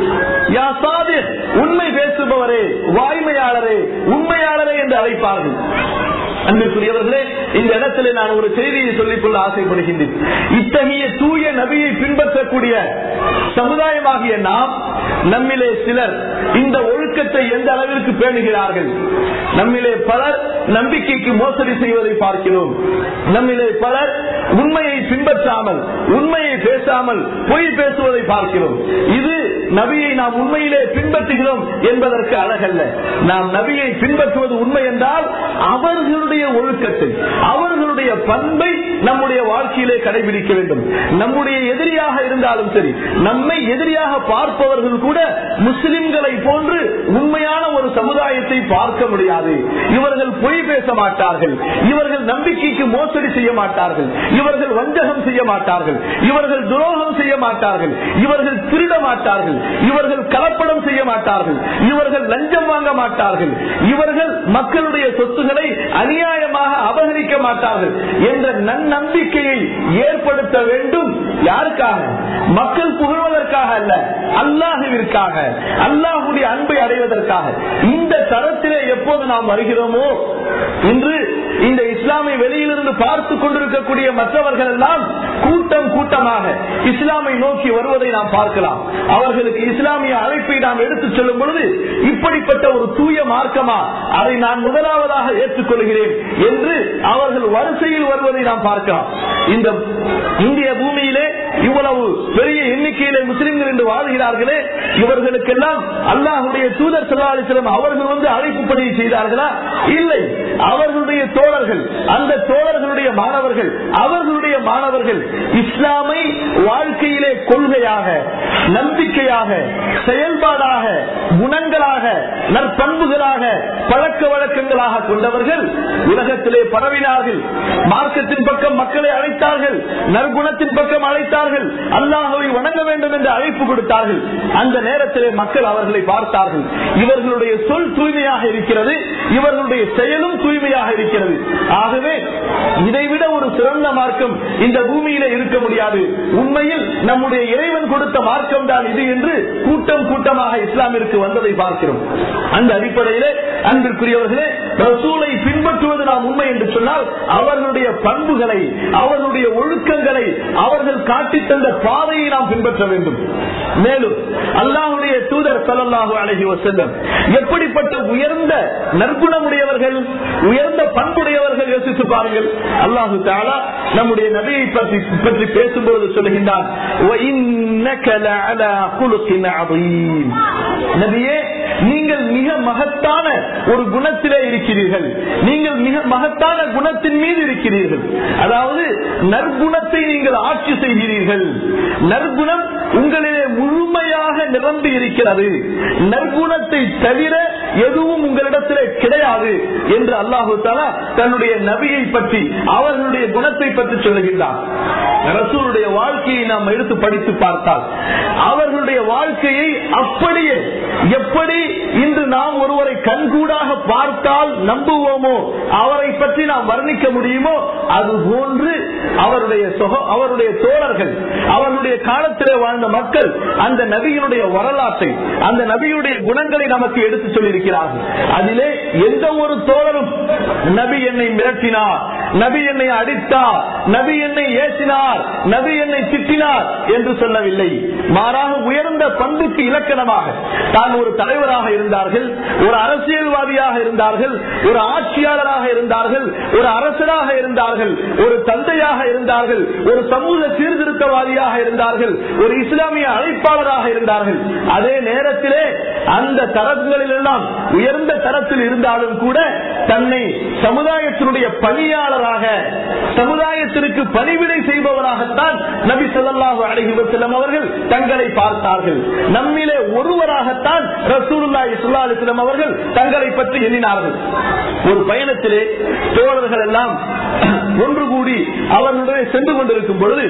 யா சாதிர் உண்மை பேசுபவரே வாய்மையாளரே உண்மையாளரே என்று அழைப்பார்கள் அன்பிற்குரியவர்களே இந்த இடத்துல நான் ஒரு செய்தியை சொல்லிக் கொள்ள ஆசைப்படுகின்றேன் இத்தகைய தூய நபியை பின்பற்றக்கூடிய சமுதாயமாகிய நாம் நம்மிலே சிலர் இந்த ஒழுக்கத்தை எந்த அளவிற்கு பேணுகிறார்கள் நம்மிலே பலர் நம்பிக்கைக்கு மோசடி செய்வதை பார்க்கிறோம் நம்மிலே பலர் உண்மையை பின்பற்றாமல் உண்மையை பேசாமல் பொய் பேசுவதை பார்க்கிறோம் இது நபியை நாம் உண்மையிலே பின்பற்றுகிறோம் என்பதற்கு அழகல்ல நாம் நபியை பின்பற்றுவது உண்மை என்றால் அவர்களுடைய ஒழுக்கத்தை அவர்களுடைய பண்பை நம்முடைய வாழ்க்கையிலே கடைபிடிக்க வேண்டும் நம்முடைய எதிரியாக இருந்தாலும் சரி நம்மை எதிரியாக பார்ப்பவர்கள் கூட முஸ்லிம்களை போன்று உண்மையான ஒரு சமுதாயத்தை பார்க்க முடியாது இவர்கள் பொய் பேச மாட்டார்கள் இவர்கள் நம்பிக்கைக்கு மோசடி செய்ய மாட்டார்கள் இவர்கள் வஞ்சகம் செய்ய மாட்டார்கள் இவர்கள் துரோகம் செய்ய மாட்டார்கள் இவர்கள் திருட மாட்டார்கள் இவர்கள் கலப்படம் செய்ய மாட்டார்கள் இவர்கள் லஞ்சம் வாங்க மாட்டார்கள் இவர்கள் மக்களுடைய சொத்துக்களை அநியாயமாக அபகரிக்க மாட்டார்கள் என்ற நன்னம்பிக்கையை ஏற்படுத்த வேண்டும் யாருக்காக மக்கள் புகழ்வதற்காக அல்ல அல்லாஹுவிற்காக அல்லாஹுடைய அன்பை அடைவதற்காக இந்த தரத்திலே எப்போது நாம் வருகிறோமோ இன்று இந்த இஸ்லாமை வெளியிலிருந்து பார்த்து கொண்டிருக்கக்கூடிய மற்றவர்கள் எல்லாம் கூட்டம் கூட்டமாக இஸ்லாமை நோக்கி வருவதை நாம் பார்க்கலாம் அவர்களுக்கு இஸ்லாமிய அழைப்பை நாம் எடுத்துச் செல்லும் பொழுது இப்படிப்பட்ட ஒரு தூய மார்க்கமா அதை நான் முதலாவதாக ஏற்றுக்கொள்கிறேன் என்று அவர்கள் வரிசையில் வருவதை நாம் பார்க்கலாம் இந்த இந்திய பூமியிலே இவ்வளவு பெரிய எண்ணிக்கையிலே முஸ்லிம்கள் என்று வாழ்கிறார்களே இவர்களுக்கெல்லாம் அல்லாஹுடைய தூதர் செல்லாலிசிலம் அவர்கள் வந்து அழைப்பு பணியை செய்தார்களா இல்லை அவர்களுடைய தோழர்கள் அந்த தோழர்களுடைய மாணவர்கள் அவர்களுடைய மாணவர்கள் இஸ்லாமை வாழ்க்கையிலே கொள்கையாக நம்பிக்கையாக செயல்பாடாக குணங்களாக நற்பண்புகளாக பழக்க வழக்கங்களாக கொண்டவர்கள் உலகத்திலே பரவினார்கள் மார்க்கத்தின் பக்கம் மக்களை அழைத்தார்கள் நற்குணத்தின் பக்கம் அழைத்தார்கள் அல்லாஹவை வணங்க வேண்டும் என்று அழைப்பு கொடுத்தார்கள் அந்த நேரத்திலே மக்கள் அவர்களை பார்த்தார்கள் இவர்களுடைய சொல் தூய்மையாக இருக்கிறது இவர்களுடைய செயலும் தூய்மையாக இருக்கிறது ஆகவே இதைவிட ஒரு சிறந்த மார்க்கம் இந்த பூமியில இருக்க முடியாது உண்மையில் நம்முடைய இறைவன் கொடுத்த மார்க்கம் தான் இது என்று கூட்டம் கூட்டமாக இஸ்லாமிற்கு வந்ததை பார்க்கிறோம் அந்த அடிப்படையிலே அன்பிற்குரியவர்களே ரசூலை பின்பற்றுவது நாம் உண்மை என்று சொன்னால் அவர்களுடைய பண்புகளை அவர்களுடைய ஒழுக்கங்களை அவர்கள் காட்டித் தந்த பாதையை நாம் பின்பற்ற வேண்டும் மேலும் அல்லாஹுடைய தூதர் சொல்லல்லாஹு அழகி வசல்லம் எப்படிப்பட்ட உயர்ந்த நற்குணமுடையவர்கள் உயர்ந்த பண்புடையவர்கள் யோசித்து பாருங்கள் அல்லாஹு தாலா நம்முடைய நபியை பற்றி பற்றி பேசும்போது சொல்லுகின்றான் "وَإِنَّكَ لَعَلَى خُلُقٍ عَظِيمٍ." நபியே நீங்கள் மிக மகத்தான ஒரு குணத்திலே இருக்கிறீர்கள் நீங்கள் மிக மகத்தான குணத்தின் மீது இருக்கிறீர்கள் அதாவது நற்குணத்தை நீங்கள் ஆட்சி செய்கிறீர்கள் நற்குணம் உங்களிலே முழுமையாக நிரம்பி இருக்கிறது நற்குணத்தை தவிர எதுவும் உங்களிடத்திலே கிடையாது என்று அல்லாஹு தாலா தன்னுடைய நபியை பற்றி அவர்களுடைய குணத்தை பற்றி சொல்லுகின்றார் ரசூலுடைய வாழ்க்கையை நாம் எடுத்து படித்து பார்த்தால் அவர்களுடைய வாழ்க்கையை அப்படியே எப்படி இன்று நாம் ஒருவரை கண்கூடாக பார்த்தால் நம்புவோமோ அவரை பற்றி நாம் வர்ணிக்க முடியுமோ அது போன்று அவருடைய சொக- அவருடைய தோழர்கள் அவர்களுடைய காலத்திலே வாழ்ந்த மக்கள் அந்த நபியினுடைய வரலாற்றை அந்த நபியுடைய குணங்களை நமக்கு எடுத்து சொல்லியிருக்கிறார்கள் அதிலே எந்த ஒரு தோழரும் நபி என்னை மிரட்டினார் நபி என்னை அடித்தார் நபி என்னை ஏசினார் நபி என்னை திட்டினார் என்று சொல்லவில்லை மாறாக உயர்ந்த பண்புக்கு இலக்கணமாக தான் ஒரு தலைவராக இருந்தார்கள் ஒரு அரசியல்வாதியாக இருந்தார்கள் ஒரு ஆட்சியாளராக இருந்தார்கள் ஒரு அரசராக இருந்தார்கள் ஒரு தந்தையாக இருந்தார்கள் ஒரு சமூக சீர்திருத்தவாதியாக இருந்தார்கள் ஒரு இஸ்லாமிய அழைப்பாளராக இருந்தார்கள் அதே நேரத்திலே அந்த தரங்களில் எல்லாம் உயர்ந்த தரத்தில் இருந்தாலும் கூட தன்னை சமுதாயத்தினுடைய பணியாளராக சமுதாயத்திற்கு பணிவிடை செய்பவராகத்தான் நபி ஸல்லல்லாஹு அலைஹி வஸல்லம் அவர்கள் தங்களை பார்த்தார்கள் நம்மிலே ஒருவராகத்தான் ரசூலுல்லாஹி ஸல்லல்லாஹு அலைஹி வஸல்லம் அவர்கள் தங்களை பற்றி எண்ணினார்கள் ஒரு பயணத்திலே தோழர்கள் எல்லாம் ஒன்று கூடி அவர்களுடைய சென்று கொண்டிருக்கும் பொழுது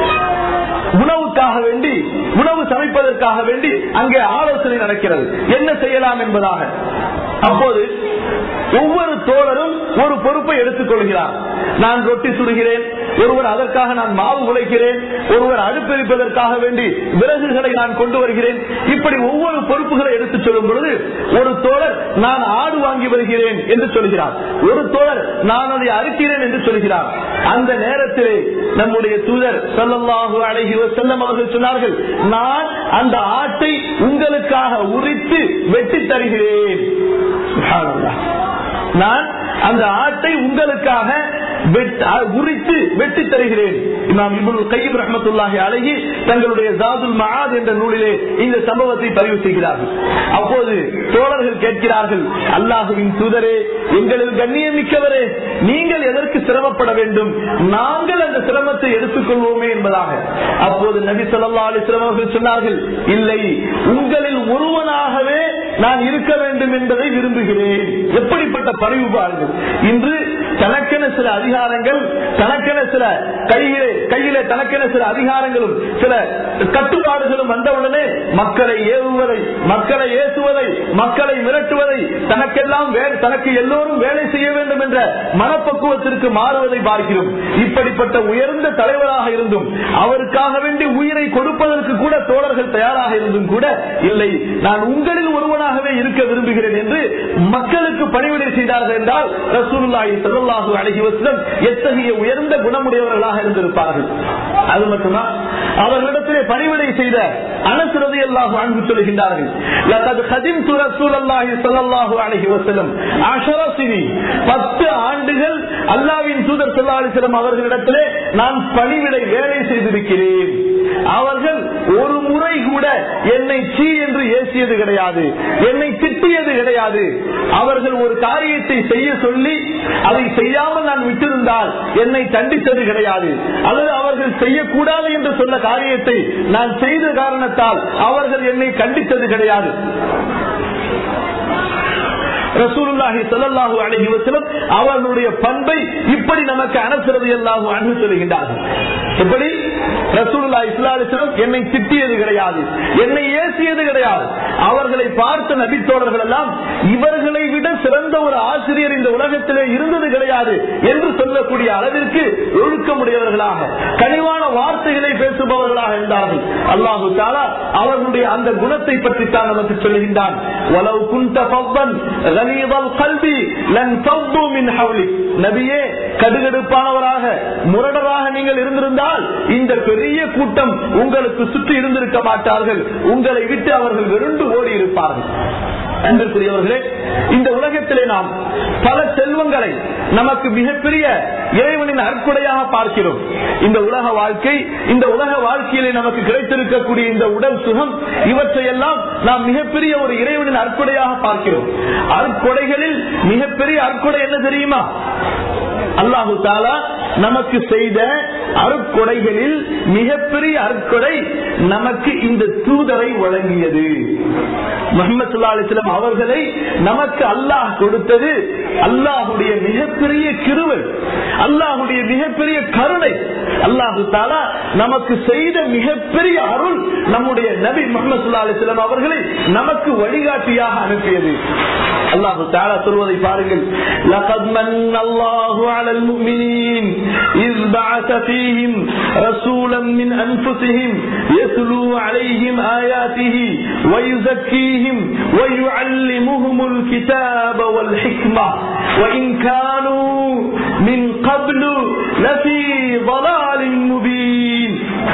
உணவுக்காக வேண்டி உணவு சமைப்பதற்காக வேண்டி அங்கே ஆலோசனை நடக்கிறது என்ன செய்யலாம் என்பதாக அப்போது ஒவ்வொரு தோழரும் ஒரு பொறுப்பை எடுத்துக் கொள்கிறார் நான் ரொட்டி சுடுகிறேன் ஒருவர் அதற்காக நான் மாவு உழைக்கிறேன் ஒருவர் அடுப்பெரிப்பதற்காக வேண்டி விறகுகளை நான் கொண்டு வருகிறேன் இப்படி ஒவ்வொரு பொறுப்புகளை எடுத்து சொல்லும் பொழுது ஒரு தோழர் நான் ஆடு வாங்கி வருகிறேன் என்று சொல்கிறார் ஒரு தோழர் நான் அதை அறுக்கிறேன் என்று சொல்கிறார் அந்த நேரத்திலே நம்முடைய தூதர் சொல்லல்லாஹு அழகி செல்லம் அவர்கள் சொன்னார்கள் நான் அந்த ஆட்டை உங்களுக்காக உரித்து வெட்டி தருகிறேன் சுப்ஹானல்லாஹ். நான் அந்த ஆட்டை உங்களுக்காக வெட்- அ- உரித்து வெட்டி தருகிறேன் இமாம் இப்னுல் கையம் ரஹ்மத்துல்லாஹி அலைஹி தங்களுடைய ஜாதுல் மஆத் என்ற நூலிலே இந்த சம்பவத்தை பதிவு செய்கிறார்கள் அப்போது தோழர்கள் கேட்கிறார்கள் அல்லாஹுவின் தூதரே எங்களில் கண்ணியம் மிக்கவரே நீங்கள் எதற்கு சிரமப்பட வேண்டும் நாங்கள் அந்த சிரமத்தை எடுத்துக்கொள்வோமே என்பதாக அப்போது நபி ஸல்லல்லாஹு அலைஹி வஸல்லம் அவர்கள் சொன்னார்கள் இல்லை உங்களில் ஒருவனாகவே நான் இருக்க வேண்டும் என்பதை விரும்புகிறேன் எப்படிப்பட்ட பரிவு பாருங்கள் இன்று தனக்கென சில அதிகாரங்கள் தனக்கென சில கையிலே கையிலே தனக்கென சில அதிகாரங்களும் சில கட்டுப்பாடுகளும் வந்தவுடனே மக்களை ஏவுவதை மக்களை ஏசுவதை மக்களை மிரட்டுவதை தனக்கெல்லாம் வே- தனக்கு எல்லோரும் வேலை செய்ய வேண்டும் என்ற மனப்பக்குவத்திற்கு மாறுவதை பார்க்கிறோம் இப்படிப்பட்ட உயர்ந்த தலைவராக இருந்தும் அவருக்காக வேண்டி உயிரை கொடுப்பதற்கு கூட தோழர்கள் தயாராக இருந்தும் கூட இல்லை நான் உங்களில் ஒருவனாகவே இருக்க விரும்புகிறேன் என்று மக்களுக்கு பணிவிடை செய்தார்கள் என்றால் ரசூலுல்லாஹி ஸல்லல்லாஹு அலைஹி வஸல்லம் எத்தகைய உயர்ந்த குணமுடையவர்களாக இருந்திருப்பார்கள் அது மட்டுமா அவர்களிடத்திலே பணிவிடை செய்த அனஸ் ரலியல்லாஹு அன்ஹு சொல்கின்றார்கள் லகத் கதிம்து ரசூலல்லாஹி ஸல்லல்லாஹு அலைஹி வஸல்லம் அஷர சினி 10 ஆண்டுகள் அல்லாஹ்வின் தூதர் ஸல்லல்லாஹு அலைஹி வஸல்லம் அவர்களிடத்திலே நான் பணிவிடை வேலை செய்திருக்கிறேன் அவர்கள் ஒரு முறை கூட என்னை சீ என்று ஏசியது கிடையாது என்னை திட்டியது கிடையாது அவர்கள் ஒரு காரியத்தை செய்ய சொல்லி அதை செய்யாமல் நான் விட்டிருந்தால் என்னை தண்டித்தது கிடையாது அல்லது அவர்கள் செய்யக்கூடாது என்று சொன்ன காரியத்தை நான் செய்த காரணத்தால் அவர்கள் என்னை கண்டித்தது கிடையாது ரசூலுல்லாஹி ஸல்லல்லாஹு அலைஹி வஸல்லம் அவர்களுடைய பண்பை இப்படி நமக்கு அனசரது அல்லாஹு அன்பு சொல்லுகின்றார்கள் எப்படி ரசூலுல்லாஹி ஸல்லல்லாஹு அலைஹி வஸல்லம் என்னை திட்டியது கிடையாது என்னை ஏசியது கிடையாது அவர்களை பார்த்த நபித்தோழர்கள் எல்லாம் இவர்களை விட சிறந்த ஒரு ஆசிரியர் இந்த உலகத்திலே இருந்தது கிடையாது என்று சொல்லக்கூடிய அளவிற்கு ஒழுக்கமுடையவர்களாக கனிவான வார்த்தைகளை பேசுபவர்களாக இருந்தார்கள் அல்லாஹு தாலா அவர்களுடைய அந்த குணத்தை பற்றி தான் நமக்கு சொல்லுகின்றான் "வலவ் குந்த ஃபவ்வன் கலீதல் கல்வி லன் ஃபவ்வு மின் ஹவ்லிக்." நபியே கடுகடுப்பானவராக முரடராக நீங்கள் இருந்திருந்தால் இந்த பெரிய கூட்டம் உங்களுக்கு சுற்றி இருந்திருக்க மாட்டார்கள் உங்களை விட்டு அவர்கள் வெறுண்டு ஓடி இருப்பார்கள் அன்பிற்குரியவர்களே இந்த உலகத்திலே நாம் பல செல்வங்களை நமக்கு மிகப்பெரிய இறைவனின் அற்புடையாக பார்க்கிறோம் இந்த உலக வாழ்க்கை இந்த உலக வாழ்க்கையிலே நமக்கு கிடைத்திருக்கக்கூடிய இந்த உடல் சுகம் இவற்றையெல்லாம் நாம் மிகப்பெரிய ஒரு இறைவனின் அற்புடையாக பார்க்கிறோம் அற்கொடைகளில் மிகப்பெரிய அற்கொடை என்ன தெரியுமா அல்லாஹு தாலா நமக்கு செய்த அருட்கொடைகளில் மிகப்பெரிய அருட்கொடை நமக்கு இந்த தூதரை வழங்கியது முகமது சல்லா அலிஸ்லாம் அவர்களை நமக்கு அல்லாஹ் கொடுத்தது அல்லாஹுடைய மிகப்பெரிய கிருவை அல்லாஹுடைய மிகப்பெரிய கருணை அல்லாஹு தாலா நமக்கு செய்த மிகப்பெரிய அருள் நம்முடைய நபி முகமது சல்லா அலிஸ்லாம் அவர்களை நமக்கு வழிகாட்டியாக அனுப்பியது அல்லாஹு தாலா சொல்வதை பாருங்கள் لقد من الله على المؤمنين إذ بعث فيهم رسولا من أنفسهم يتلو عليهم آياته ويزكيهم ويعلمهم الكتاب والحكمة وإن كانوا من قبل لفي ضلال مبين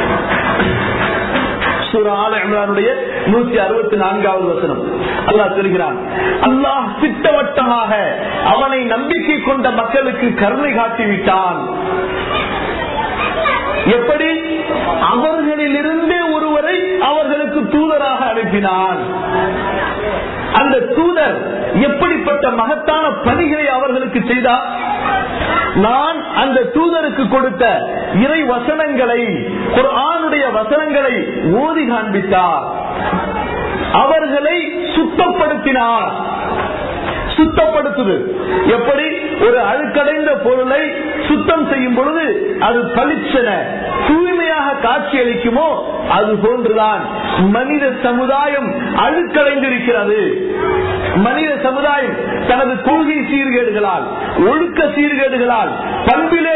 சூரா ஆல இம்ரானுடைய நூத்தி அறுபத்தி நான்காவது வசனம் அல்லாஹ் சொல்கிறான் அல்லாஹ் திட்டவட்டமாக அவனை நம்பிக்கை கொண்ட மக்களுக்கு கருணை காட்டிவிட்டான் எப்படி அவர்களிலிருந்தே ஒருவரை அவர்களுக்கு தூதராக அனுப்பினான் அந்த தூதர் எப்படிப்பட்ட மகத்தான பணிகளை அவர்களுக்கு செய்தார் நான் அந்த தூதருக்கு கொடுத்த இறை வசனங்களை குர்ஆனுடைய வசனங்களை ஓதி காண்பித்தார் அவர்களை சுத்தப்படுத்தினார் சுத்தப்படுத்துது எப்படி ஒரு அழுக்கடைந்த பொருளை சுத்தம் செய்யும் பொழுது அது பளிச்சென தூய்மையாக காட்சியளிக்குமோ அது போன்றுதான் மனித சமுதாயம் அழுக்கடைந்திருக்கிறது மனித சமுதாயம் தனது கொள்கை சீர்கேடுகளால் ஒழுக்க சீர்கேடுகளால் பண்பிலே ஏற்பட்ட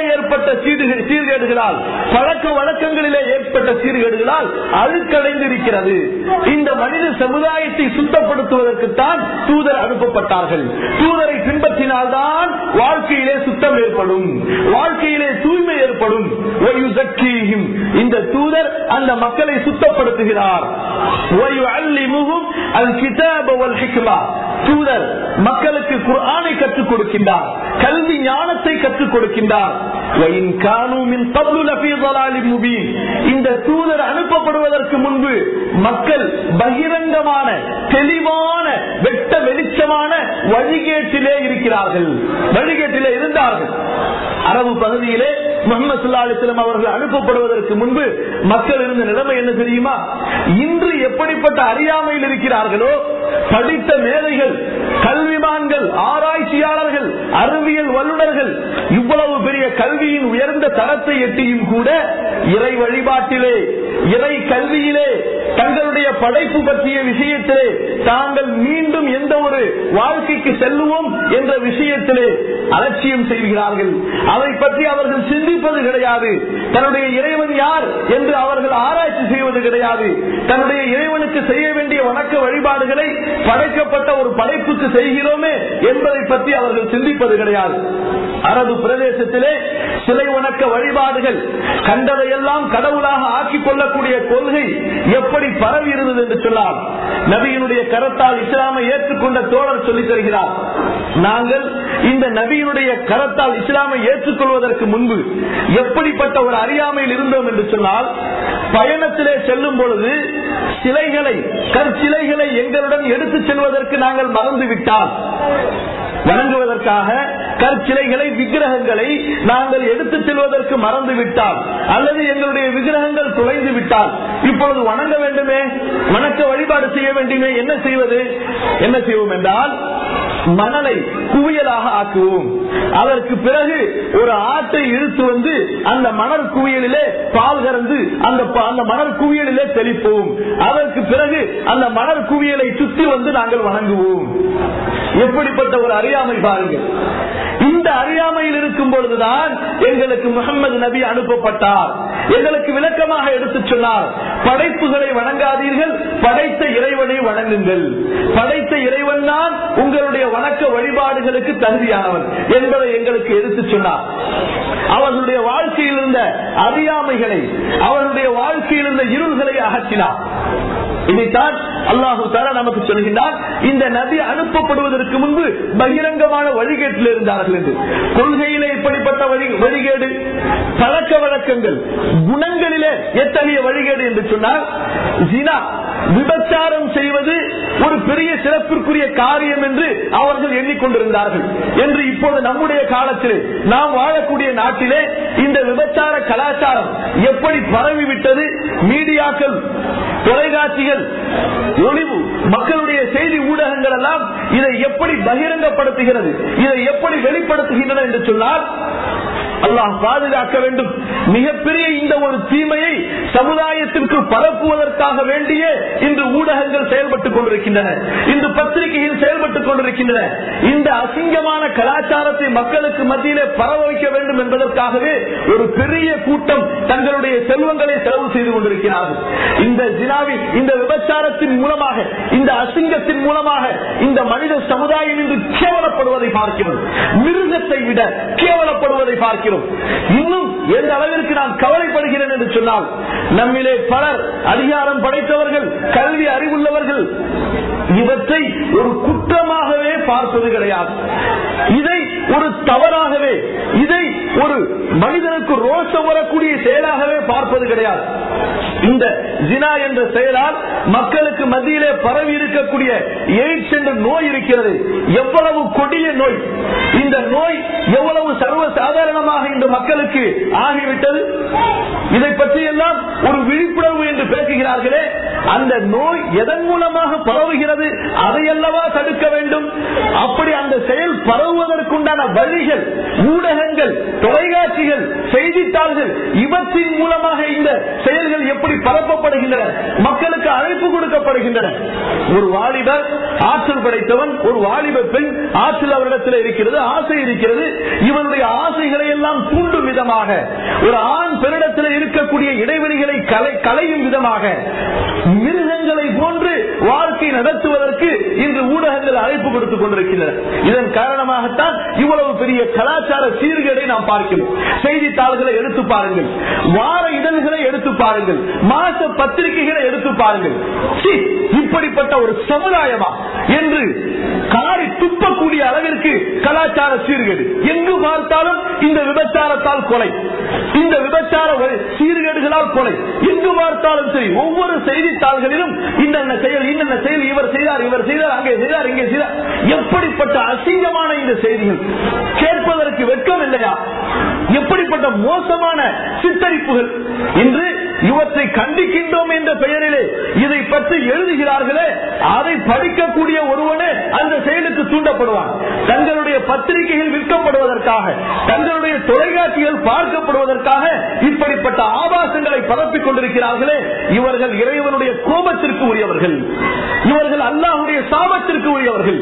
ஏற்பட்ட சீர்கே- சீர்கேடுகளால் பழக்க வழக்கங்களிலே ஏற்பட்ட சீர்கேடுகளால் அழுக்கடைந்திருக்கிறது இந்த மனித சமுதாயத்தை சுத்தப்படுத்துவதற்குத்தான் தூதர் அனுப்பப்பட்டார்கள் தூதரை பின்பற்றினால்தான் வாழ்க்கையிலே சுத்தம் ஏற்படும் வாழ்க்கையிலே தூய்மை ஏற்படும் وَيُزَكِّيهِمْ. இந்த தூதர் அந்த மக்களை சுத்தப்படுத்துகிறார் وَيُعَلِّمُهُمْ الْكِتَابَ وَالْحِكْمَةَ. தூதர் மக்களுக்கு குர்ஆனை கற்றுக் கொடுக்கின்றார் கல்வி ஞானத்தை கற்றுக் கொடுக்கின்றார் وَإِنْ كَانُوا مِنْ قَبْلُ لَفِي ضَلَالٍ مُبِينٍ. இந்த தூதர் அனுப்பப்படுவதற்கு முன்பு மக்கள் பகிரங்கமான தெளிவான வெட்ட வெளிச்சமான வழிகேட்டிலே இருக்கிறார்கள் வழிகேட்டிலே இருந்தார்கள் அரபு பகுதியிலே முகமது சுல்லா அலிஸ்லாம் அவர்கள் அனுப்பப்படுவதற்கு முன்பு மக்கள் இருந்த நிலைமை என்ன தெரியுமா இன்று எப்படிப்பட்ட அறியாமையில் இருக்கிறார்களோ படித்த மேதைகள் கல்விமான்கள் ஆராய்ச்சியாளர்கள் அறிவியல் வல்லுநர்கள் இவ்வளவு பெரிய கல்வியின் உயர்ந்த தரத்தை எட்டியும் கூட இறை வழிபாட்டிலே இறை கல்வியிலே தங்களுடைய படைப்பு பற்றிய விஷயத்திலே தாங்கள் மீண்டும் எந்த ஒரு வாழ்க்கைக்கு செல்லுவோம் என்ற விஷயத்திலே அலட்சியம் செய்கிறார்கள் அதை பற்றி அவர்கள் சிந்திப்பது கிடையாது தன்னுடைய இறைவன் யார் என்று அவர்கள் ஆராய்ச்சி செய்வது கிடையாது தன்னுடைய இறைவனுக்கு செய்ய வேண்டிய வணக்க வழிபாடுகளை படைக்கப்பட்ட ஒரு படைப்புக்கு செய்கிறோமே என்பதை பற்றி அவர்கள் சிந்திப்பது கிடையாது அரபு பிரதேசத்திலே சிலை வணக்க வழிபாடுகள் கண்டதையெல்லாம் கடவுளாக ஆக்கிக் கொள்ளக்கூடிய கொள்கை எப்படி பரவி இருந்தது என்று சொன்னால் நபியினுடைய கரத்தால் இஸ்லாமை ஏற்றுக்கொண்ட தோழர் சொல்லித் தருகிறார் நாங்கள் இந்த நபியினுடைய கரத்தால் இஸ்லாமை ஏற்றுக்கொள்வதற்கு முன்பு எப்படிப்பட்ட ஒரு அறியாமையில் இருந்தோம் என்று சொன்னால் பயணத்திலே செல்லும் பொழுது சிலைகளை கற்சிலைகளை எங்களுடன் எடுத்துச் செல்வதற்கு நாங்கள் மறந்துவிட்டால் வணங்குவதற்காக கற்சிலைகளை விக்கிரகங்களை நாங்கள் எடுத்துச் செல்வதற்கு மறந்து விட்டால் அல்லது எங்களுடைய விக்கிரகங்கள் தொலைந்து விட்டால் இப்பொழுது வணங்க வேண்டுமே வணக்க வழிபாடு செய்ய வேண்டுமே என்ன செய்வது என்ன செய்வோம் என்றால் மணலை குவியலாக ஆக்குவோம் அதற்கு பிறகு ஒரு ஆட்டை இழுத்து வந்து அந்த மணல் குவியலிலே பால் கறந்து அந்த ப- அந்த மணல் குவியலிலே தெளிப்போம் அதற்கு பிறகு அந்த மணல் குவியலை சுற்றி வந்து நாங்கள் வணங்குவோம் எப்படிப்பட்ட ஒரு அறியாமை பாருங்கள் இந்த அறியாமையில் இருக்கும் பொழுதுதான் எங்களுக்கு முகமது நபி அனுப்பப்பட்டார் எங்களுக்கு விளக்கமாக எடுத்துச் சொன்னார் படைப்புகளை வணங்காதீர்கள் படைத்த இறைவனை வணங்குங்கள் படைத்த இறைவன் தான் உங்களுடைய வணக்க வழிபாடுகளுக்கு தகுதியானவன் என்பதை எங்களுக்கு எடுத்துச் சொன்னார் அவர்களுடைய வாழ்க்கையில் இருந்த அறியாமைகளை அவர்களுடைய கொள்கையில் இருந்த இருள்களை அகற்றினார் இதைத்தான் அல்லாஹு தாலா நமக்கு சொல்கின்றார் இந்த நபி அனுப்பப்படுவதற்கு முன்பு பகிரங்கமான வழிகேட்டில் இருந்தார்கள் என்று கொள்கையிலே இப்படிப்பட்ட வழி- வழிகேடு பழக்க வழக்கங்கள் குணங்களிலே எத்தகைய வழிகேடு என்று சொன்னால் ஜினா விபச்சாரம் செய்வது ஒரு பெரிய சிறப்பிற்குரிய காரியம் என்று அவர்கள் எண்ணிக்கொண்டிருந்தார்கள் என்று இப்போது நம்முடைய காலத்திலே நாம் வாழக்கூடிய நாட்டிலே இந்த விபச்சார கலாச்சாரம் எப்படி பரவிவிட்டது மீடியாக்கள் தொலைக்காட்சிகள் ஒளிவு மக்களுடைய செய்தி ஊடகங்கள் எல்லாம் இதை எப்படி பகிரங்கப்படுத்துகிறது இதை எப்படி வெளிப்படுத்துகின்றன என்று சொன்னால் அல்லாஹ் பாதுகாக்க வேண்டும் மிகப்பெரிய இந்த ஒரு தீமையை சமுதாயத்திற்கு பரப்புவதற்காக வேண்டிய இன்று ஊடகங்கள் செயல்பட்டுக் கொண்டிருக்கின்றன இன்று பத்திரிகைகள் செயல்பட்டுக் கொண்டிருக்கின்றன இந்த அசிங்கமான கலாச்சாரத்தை மக்களுக்கு மத்தியிலே பரவ வைக்க வேண்டும் என்பதற்காகவே ஒரு பெரிய கூட்டம் தங்களுடைய செல்வங்களை செலவு செய்து கொண்டிருக்கிறார்கள் இந்த ஜினாவின் இந்த விபச்சாரத்தின் மூலமாக இந்த அசிங்கத்தின் மூலமாக இந்த மனித சமுதாயம் இன்று கேவலப்படுவதை பார்க்கிறோம் மிருகத்தை விட கேவலப்படுவதை பார்க்கிறோம் இன்னும் எந்த அளவிற்கு நான் கவலைப்படுகிறேன் என்று சொன்னால் நம்மிலே பலர் அதிகாரம் படைத்தவர்கள் கல்வி அறிவுள்ளவர்கள் இவற்றை ஒரு குற்றமாகவே பார்ப்பது கிடையாது இதை ஒரு தவறாகவே இதை ஒரு மனிதனுக்கு ரோஷம் வரக்கூடிய செயலாகவே பார்ப்பது கிடையாது இந்த ஜினா என்ற செயலால் மக்களுக்கு மத்தியிலே பரவி இருக்கக்கூடிய எய்ட்ஸ் என்ற நோய் இருக்கிறது எவ்வளவு கொடிய நோய் இந்த நோய் எவ்வளவு சர்வ சாதாரணமாக இந்த மக்களுக்கு ஆகிவிட்டது இதை பற்றி எல்லாம் ஒரு விழிப்புணர்வு என்று பேசுகிறார்களே அந்த நோய் எதன் மூலமாக பரவுகிறது அதையல்லவா தடுக்க வேண்டும் அப்படி அந்த செயல் பரவுவதற்குண்டான வழிகள் ஊடகங்கள் தொலைக்காட்சிகள் செய்தித்தாள்கள் இவற்றின் மூலமாக இந்த செயல்கள் எப்படி பரப்பப்படுகின்றன மக்களுக்கு அழைப்பு கொடுக்கப்படுகின்றன ஒரு வாலிபர் ஆற்றல் படைத்தவன் ஒரு வாலிப பெண் ஆற்றல் அவரிடத்தில் இருக்கிறது ஆசை இருக்கிறது இவருடைய ஆசைகளை எல்லாம் தூண்டும் விதமாக ஒரு ஆண் பெண்ணிடத்தில் இருக்கக்கூடிய இடைவெளிகளை கலை களையும் விதமாக மிருகங்களை போன்று வாழ்க்கை நடத்துவதற்கு இன்று ஊடகங்கள் அழைப்பு கொடுத்துக் கொண்டிருக்கின்றன இதன் காரணமாகத்தான் இவ்வளவு பெரிய கலாச்சார சீர்கேடை நாம் பார்க்கிறோம் செய்தித்தாள்களை எடுத்து பாருங்கள் வார இதழ்களை எடுத்து பாருங்கள் மாச பத்திரிகைகளை எடுத்து பாருங்கள் சீ, இப்படிப்பட்ட ஒரு சமுதாயமா என்று காரி துப்பக்கூடிய அளவிற்கு கலாச்சார சீர்கேடு எங்கு பார்த்தாலும் இந்த விபச்சாரத்தால் கொலை இந்த விபச்சார வழி- சீர்கேடுகளால் கொலை எங்கு பார்த்தாலும் சரி ஒவ்வொரு செய்தித்தாள்களிலும் இன்னென்ன செயல் இன்னென்ன செயல் இவர் செய்தார் இவர் செய்தார் அங்கே செய்தார் இங்கே செய்தார் எப்படிப்பட்ட அசிங்கமான இந்த செய்திகள் கேட்பதற்கு வெட்கம் இல்லையா எப்படிப்பட்ட மோசமான சித்தரிப்புகள் இன்று இவற்றை கண்டிக்கின்றோம் என்ற பெயரிலே இதை பற்றி எழுதுகிறார்களே அதை படிக்கக்கூடிய ஒருவனே அந்த செயலுக்கு தூண்டப்படுவான் தங்களுடைய பத்திரிகைகள் விற்கப்படுவதற்காக தங்களுடைய தொலைக்காட்சிகள் பார்க்கப்படுவதற்காக இப்படிப்பட்ட ஆபாசங்களை பரப்பிக் கொண்டிருக்கிறார்களே இவர்கள் இறைவனுடைய கோபத்திற்கு உரியவர்கள் இவர்கள் அல்லாஹுடைய சாபத்திற்கு உரியவர்கள்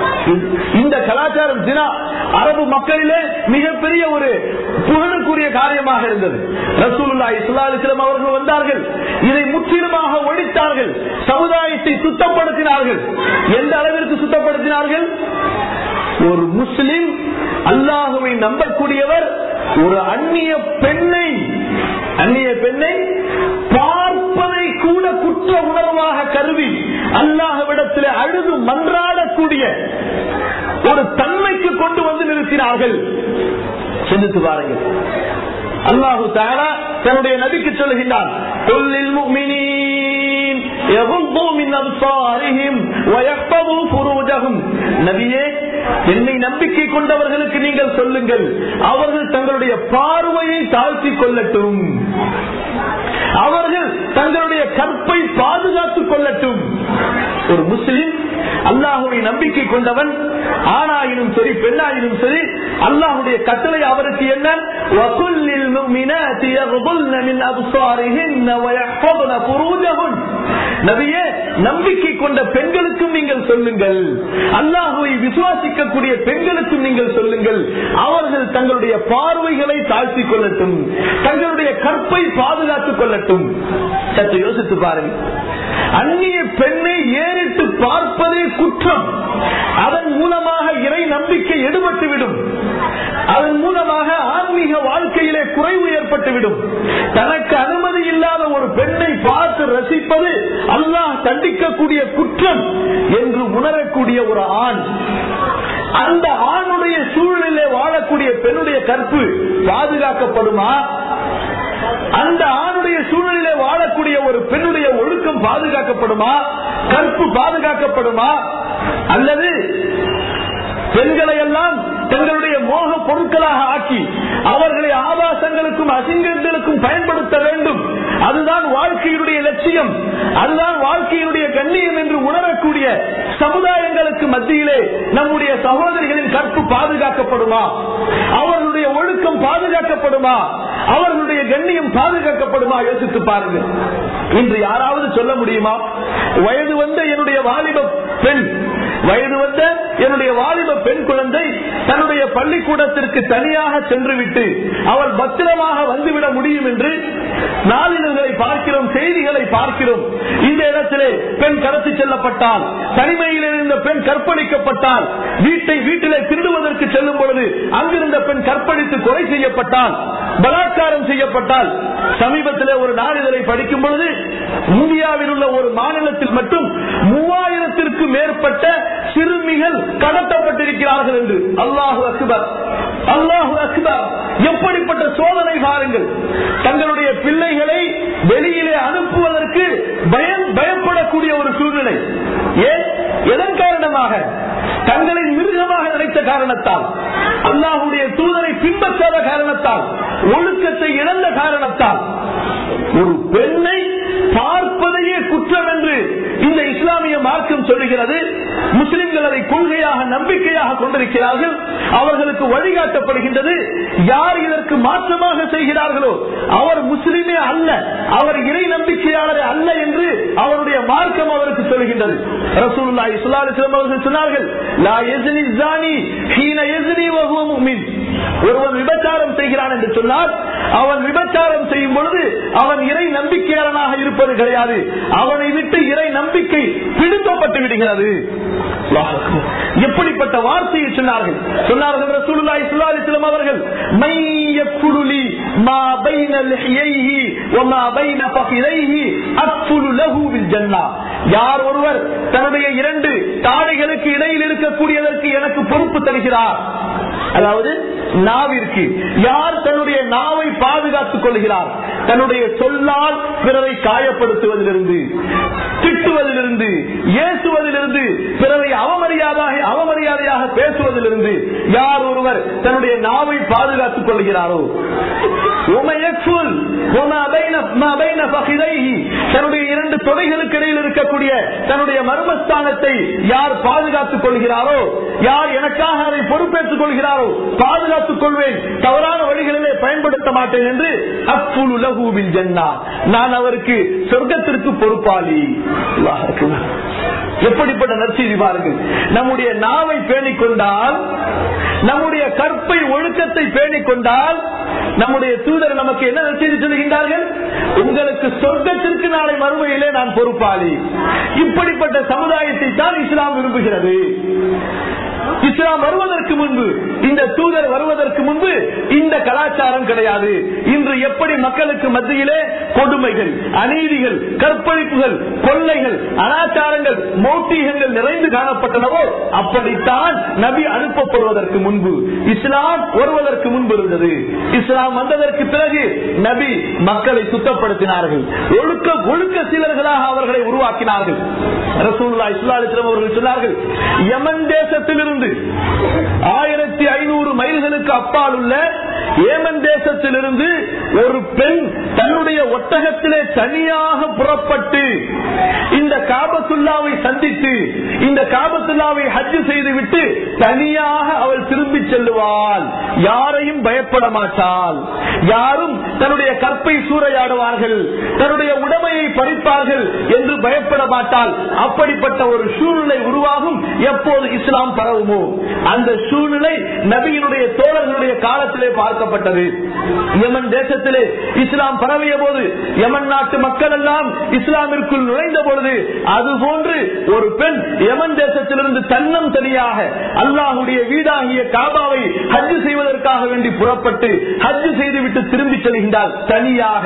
இந்த கலாச்சாரம் தினா அரபு மக்களிலே மிகப்பெரிய ஒரு புகழுக்குரிய காரியமாக இருந்தது ரசூலுல்லாஹி ஸல்லல்லாஹு அலைஹி வஸல்லம் அவர்கள் வந்தார்கள் இதை முற்றிலுமாக ஒழித்தார்கள் சமுதாயத்தை சுத்தப்படுத்தினார்கள் எந்த அளவிற்கு சுத்தப்படுத்தினார்கள் ஒரு முஸ்லிம் அல்லாஹுவை நம்பக்கூடியவர் ஒரு அந்நிய பெண்ணை அந்நிய பெண்ணை பார்ப்பதை கூட குற்ற உணர்வாக கருதி அல்லாஹ்விடத்தில் அழுது மன்றாடக்கூடிய ஒரு தன்மைக்கு கொண்டு வந்து நிறுத்தினார்கள் சிந்தித்து பாருங்கள் அல்லாஹு தாரா தன்னுடைய நபிக்கு சொல்லுகின்றான் "குல்லில் முஃமினீன் யகுல்லூ மின் அப்சாரிஹிம் வயஹ்ஃபதூ ஃபுரூஜஹும்." நபியே என்னை நம்பிக்கை கொண்டவர்களுக்கு நீங்கள் சொல்லுங்கள் அவர்கள் தங்களுடைய பார்வையை தாழ்த்திக் கொள்ளட்டும் அவர்கள் தங்களுடைய கற்பை பாதுகாத்துக் கொள்ளட்டும் ஒரு முஸ்லிம் அல்லாஹுடைய நம்பிக்கை கொண்டவன் ஆணாயினும் சரி பெண்ணாயினும் சரி அல்லாஹுடைய கட்டளை அவருக்கு என்ன وَقُلِّ الْمُؤْمِنَاتِ يَغْضُضْنَ مِنْ أَبْصَارِهِنَّ وَيَحْفَظْنَ فُرُوجَهُنَّ நபியே நம்பிக்கை கொண்ட பெண்களுக்கும் நீங்கள் சொல்லுங்கள் அல்லாஹுவை விசுவாசிக்கக்கூடிய பெண்களுக்கும் நீங்கள் சொல்லுங்கள் அவர்கள் தங்களுடைய பார்வைகளை தாழ்த்திக் கொள்ளட்டும் தங்களுடைய கற்பை பாதுகாத்துக் கொள்ளட்டும் சற்று யோசித்து பாருங்கள் அந்நிய பெண்ணை ஏறிட்டு பார்ப்பதே குற்றம் அதன் மூலமாக இறை நம்பிக்கை எடுபட்டுவிடும் அதன் மூலமாக ஆன்மீக வாழ்க்கையிலே குறைவு ஏற்பட்டுவிடும் தனக்கு அனுமதி இல்லாத ஒரு பெண்ணை பார்த்து ரசிப்பது அல்லாஹ் தண்டிக்கக்கூடிய குற்றம் என்று உணரக்கூடிய ஒரு ஆண் அந்த ஆணுடைய சூழலிலே வாழக்கூடிய பெண்ணுடைய கற்பு பாதுகாக்கப்படுமா அந்த ஆணுடைய சூழலிலே வாழக்கூடிய ஒரு பெண்ணுடைய ஒழுக்கம் பாதுகாக்கப்படுமா கற்பு பாதுகாக்கப்படுமா அல்லது பெண்களை எல்லாம் தங்களுடைய மோக பொருட்களாக ஆக்கி அவர்களை ஆபாசங்களுக்கும் அசிங்கங்களுக்கும் பயன்படுத்த வேண்டும் அதுதான் வாழ்க்கையினுடைய லட்சியம் அதுதான் வாழ்க்கையினுடைய கண்ணியம் என்று உணரக்கூடிய சமுதாயங்களுக்கு மத்தியிலே நம்முடைய சகோதரிகளின் கற்பு பாதுகாக்கப்படுமா அவர்களுடைய ஒழுக்கம் பாதுகாக்கப்படுமா அவர்களுடைய கண்ணியம் பாதுகாக்கப்படுமா யோசித்து பாருங்கள் இன்று யாராவது சொல்ல முடியுமா வயது வந்த என்னுடைய வாலிப பெண் வயது வந்த என்னுடைய வாலிப பெண் குழந்தை தன்னுடைய பள்ளிக்கூடத்திற்கு தனியாக சென்று விட்டு அவள் பத்திரமாக வந்துவிட முடியும் என்று நாளிதழ்களை பார்க்கிறோம் செய்திகளை பார்க்கிறோம் இந்த இடத்திலே பெண் கடத்தி செல்லப்பட்டால் தனிமையில் இருந்த பெண் கற்பழிக்கப்பட்டால் வீட்டை வீட்டிலே திருடுவதற்கு செல்லும் பொழுது அங்கிருந்த பெண் கற்பழித்து கொலை செய்யப்பட்டால் பலாத்காரம் செய்யப்பட்டால் சமீபத்திலே ஒரு நாளிதழை படிக்கும் பொழுது இந்தியாவில் உள்ள ஒரு மாநிலத்தில் மட்டும் மூவாயிரத்திற்கு மேற்பட்ட சிறுமிகள் கடத்தப்பட்டிருக்கிறார்கள் என்று அல்லாஹு அக்பர் அல்லாஹு அக்பர் எப்படிப்பட்ட சோதனை பாருங்கள் தங்களுடைய பிள்ளைகளை வெளியிலே அனுப்புவதற்கு பயம் பயப்படக்கூடிய ஒரு சூழ்நிலை ஏன் எதன் காரணமாக தங்களை மிருகமாக நினைத்த காரணத்தால் அல்லாஹுடைய தூதரை பின்பற்றாத காரணத்தால் ஒழுக்கத்தை இழந்த காரணத்தால் ஒரு பெண்ணை பார்ப்பதையே குற்றம் என்று இந்த இஸ்லாமிய மார்க்கம் சொல்லுகிறது முஸ்லிம்கள் அதை கொள்கையாக நம்பிக்கையாக கொண்டிருக்கிறார்கள் அவர்களுக்கு வழிகாட்டப்படுகின்றது யார் இதற்கு மாற்றமாக செய்கிறார்களோ அவர் முஸ்லிமே அல்ல அவர் இறை நம்பிக்கையாளரே அல்ல என்று அவருடைய மார்க்கம் அவருக்கு சொல்கின்றது ரசூலுல்லாஹி ஸல்லல்லாஹு அலைஹி வஸல்லம் அவர்கள் சொன்னார்கள் லா யஸ்னி ஸானி ஹீன யஸ்னி வ ஹுவ முஃமின் ஒருவன் விபச்சாரம் செய்கிறான் என்று சொன்னால் அவன் விபச்சாரம் செய்யும் பொழுது அவன் இறை நம்பிக்கையாளனாக இருப்பது கிடையாது அவனை விட்டு இறை நம்பிக்கை பிடிக்கப்பட்டு விடுகிறது அல்லாஹ் அக்பர். எப்படிப்பட்ட வார்த்தையை சொன்னார்கள் சொன்னார்கள் ரசூலுல்லாஹி ஸல்லல்லாஹு அலைஹி வஸல்லம் அவர்கள் மை யக்குலுலி மா பைன லிஹ்யைஹி வ மா பைன ஃபഖிரைஹி அக்ஃபுலு லஹு பில் ஜன்னah யார் ஒருவர் தன்னுடைய இரண்டு தாடைகளுக்கு இடையில் இருக்கக்கூடியதற்கு எனக்கு பொறுப்பு தருகிறார் அதாவது நாவிற்கு யார் தன்னுடைய நாவை பாதுகாத்துக் கொள்கிறார் தன்னுடைய சொல்லால் பிறரை காயப்படுத்துவதிலிருந்து திட்டுவதிலிருந்து ஏசுவதிலிருந்து பிறரை அவமரியாதாக அவமரியாதையாக பேசுவதிலிருந்து யார் ஒருவர் தன்னுடைய நாவை பாதுகாத்துக் கொள்கிறாரோ உமையக்குள் உமா பைன- மா பைன ஃபகிதைஹி, தன்னுடைய இரண்டு தொடைகளுக்கு இடையில் இருக்கக்கூடிய தன்னுடைய மர்மஸ்தானத்தை யார் பாதுகாத்துக் கொள்கிறாரோ யார் எனக்காக அதை பொறுப்பேற்றுக் கொள்கிறாரோ பாதுகாத்துக் கொள்வேன் தவறான வழிகளிலே பயன்படுத்த மாட்டேன் என்று அப்புல் உலகூபில் ஜன்னா நான் அவருக்கு சொர்க்கத்திற்கு பொறுப்பாளி அல்லாஹ் அக்பர். எப்படிப்பட்ட நற்செய்தி பாருங்கள் நம்முடைய நாவை பேணிக் கொண்டால் நம்முடைய கற்பை ஒழுக்கத்தை பேணிக் கொண்டால் நம்முடைய தூதர் நமக்கு என்ன நற்செய்தி சொல்கின்றார்கள் உங்களுக்கு சொர்க்கத்திற்கு நாளை மறுமையிலே நான் பொறுப்பாளி இப்படிப்பட்ட சமுதாயத்தை தான் இஸ்லாம் விரும்புகிறது இஸ்லாம் வருவதற்கு முன்பு இந்த தூதர் வருவதற்கு முன்பு இந்த கலாச்சாரம் கிடையாது இன்று எப்படி மக்களுக்கு மத்தியிலே கொடுமைகள் அநீதிகள் கற்பழிப்புகள் கொள்ளைகள் அனாச்சாரங்கள் மௌட்டிகங்கள் நிறைந்து காணப்பட்டனவோ அப்படித்தான் நபி அனுப்பப்படுவதற்கு முன்பு இஸ்லாம் வருவதற்கு முன்பு இருந்தது இஸ்லாம் வந்ததற்கு பிறகு நபி மக்களை சுத்தப்படுத்தினார்கள் ஒழுக்க ஒழுக்க சீலர்களாக அவர்களை உருவாக்கினார்கள் ரசூலுல்லாஹி ஸல்லல்லாஹு அலைஹி வஸல்லம் அவர்கள் சொன்னார்கள் யமன் தேசத்திலிருந்து ஆயிரத்தி ஐநூறு மைல்களுக்கு அப்பால் உள்ள ஏமன் தேசத்திலிருந்து ஒரு பெண் தன்னுடைய ஒட்டகத்திலே தனியாக புறப்பட்டு இந்த காபத்துல்லாவை சந்தித்து இந்த காபத்துல்லாவை ஹஜ் செய்துவிட்டு தனியாக அவள் திரும்பி செல்லுவாள் யாரையும் பயப்பட மாட்டாள் யாரும் தன்னுடைய கற்பை சூறையாடுவார்கள் தன்னுடைய உடமையை பறிப்பார்கள் என்று பயப்பட மாட்டாள் அப்படிப்பட்ட ஒரு சூழ்நிலை உருவாகும் எப்போது இஸ்லாம் பரவுமோ அந்த சூழ்நிலை நபியினுடைய தோழர்களுடைய காலத்திலே பார்க்கப்பட்டது யமன் தேசத்திலே இஸ்லாம் பரவிய போது யமன் நாட்டு மக்கள் எல்லாம் இஸ்லாமிற்குள் நுழைந்த பொழுது அது போன்று ஒரு பெண் யமன் தேசத்திலிருந்து தன்னம் தனியாக அல்லாஹுடைய வீடாகிய காபாவை ஹஜ் செய்வதற்காக வேண்டி புறப்பட்டு ஹஜ் செய்துவிட்டு திரும்பி செல்கின்றாள் தனியாக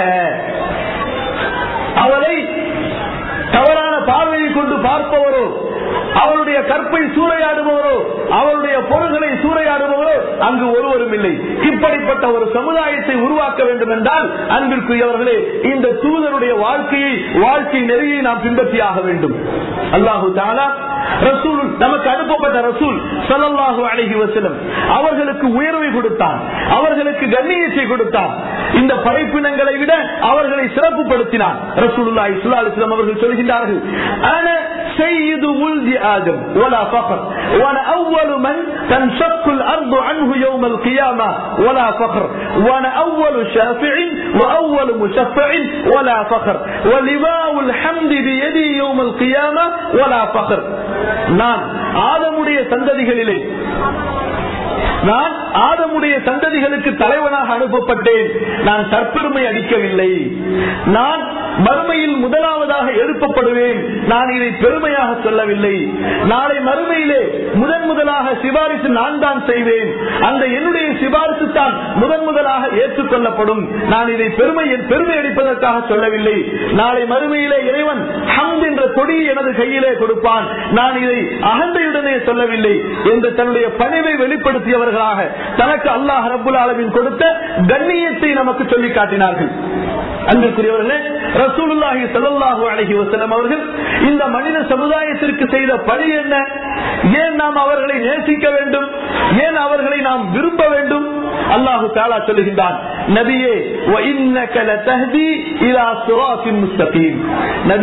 அவளை தவறான பார்வையை கொண்டு பார்ப்பவரோ அவருடைய கற்பை சூறையாடுபவரோ அவருடைய பொருள்களை சூறையாடுபவரோ அங்கு ஒருவரும் இல்லை இப்படிப்பட்ட ஒரு சமுதாயத்தை உருவாக்க வேண்டும் என்றால் அன்பிற்குரியவர்களே இந்த தூதருடைய வாழ்க்கையை வாழ்க்கை நெறியை நாம் பின்பற்றியாக வேண்டும் அல்லாஹு தாலா ரசூல் நமக்கு அனுப்பப்பட்ட ரசூல் ஸல்லல்லாஹு அலைஹி வஸல்லம் அவர்களுக்கு உயர்வை கொடுத்தான் அவர்களுக்கு கண்ணியத்தை கொடுத்தான் இந்த படைப்பினங்களை விட அவர்களை சிறப்புப்படுத்தினான் ரசூலுல்லாஹி ஸல்லல்லாஹு அலைஹி வஸல்லம் அவர்கள் சொல்கின்றார்கள் அன سيد ولد آدم ولا فخر وأنا أول من تنشق الأرض عنه يوم القيامة ولا فخر وأنا أول شافع وأول مشفع ولا فخر ولواء الحمد بيدي يوم القيامة ولا فخر நான் ஆதமுடைய சந்ததிகளிலே நான் ஆதமுடைய சந்ததிகளுக்கு தலைவனாக அனுப்பப்பட்டேன் நான் தற்பெருமை அடிக்கவில்லை நான் மறுமையில் முதலாவதாக எழுப்பப்படுவேன் நான் இதை பெருமையாக சொல்லவில்லை நாளை மறுமையிலே முதன் முதலாக சிபாரிசு நான் தான் செய்வேன் அந்த என்னுடைய சிபாரிசு தான் முதன் முதலாக ஏற்றுக்கொள்ளப்படும் நான் இதை பெருமை பெருமை அடிப்பதற்காக சொல்லவில்லை நாளை மறுமையிலே இறைவன் ஹம்த் என்ற கொடியை எனது கையிலே கொடுப்பான் நான் இதை அகந்தையுடனே சொல்லவில்லை என்று தன்னுடைய பணிவை வெளிப்படுத்தியவர்களாக தனக்கு அல்லாஹ் ரபுல் ஆலமின் கொடுத்த கண்ணியத்தை நமக்கு சொல்லி காட்டினார்கள் அன்பிற்குரியவர்களே ரசூலுல்லாஹி ஸல்லல்லாஹு அலைஹி வஸல்லம் அவர்கள் இந்த மனித சமுதாயத்திற்கு செய்த பணி என்ன ஏன் நாம் அவர்களை நேசிக்க வேண்டும் ஏன் அவர்களை நாம் விரும்ப வேண்டும் அல்லாஹு தாலா சொல்லுகின்றான் நபியே وَإِنَّكَ لَتَهْدِي إِلَى صِرَاطٍ مُسْتَقِيمٍ நபியே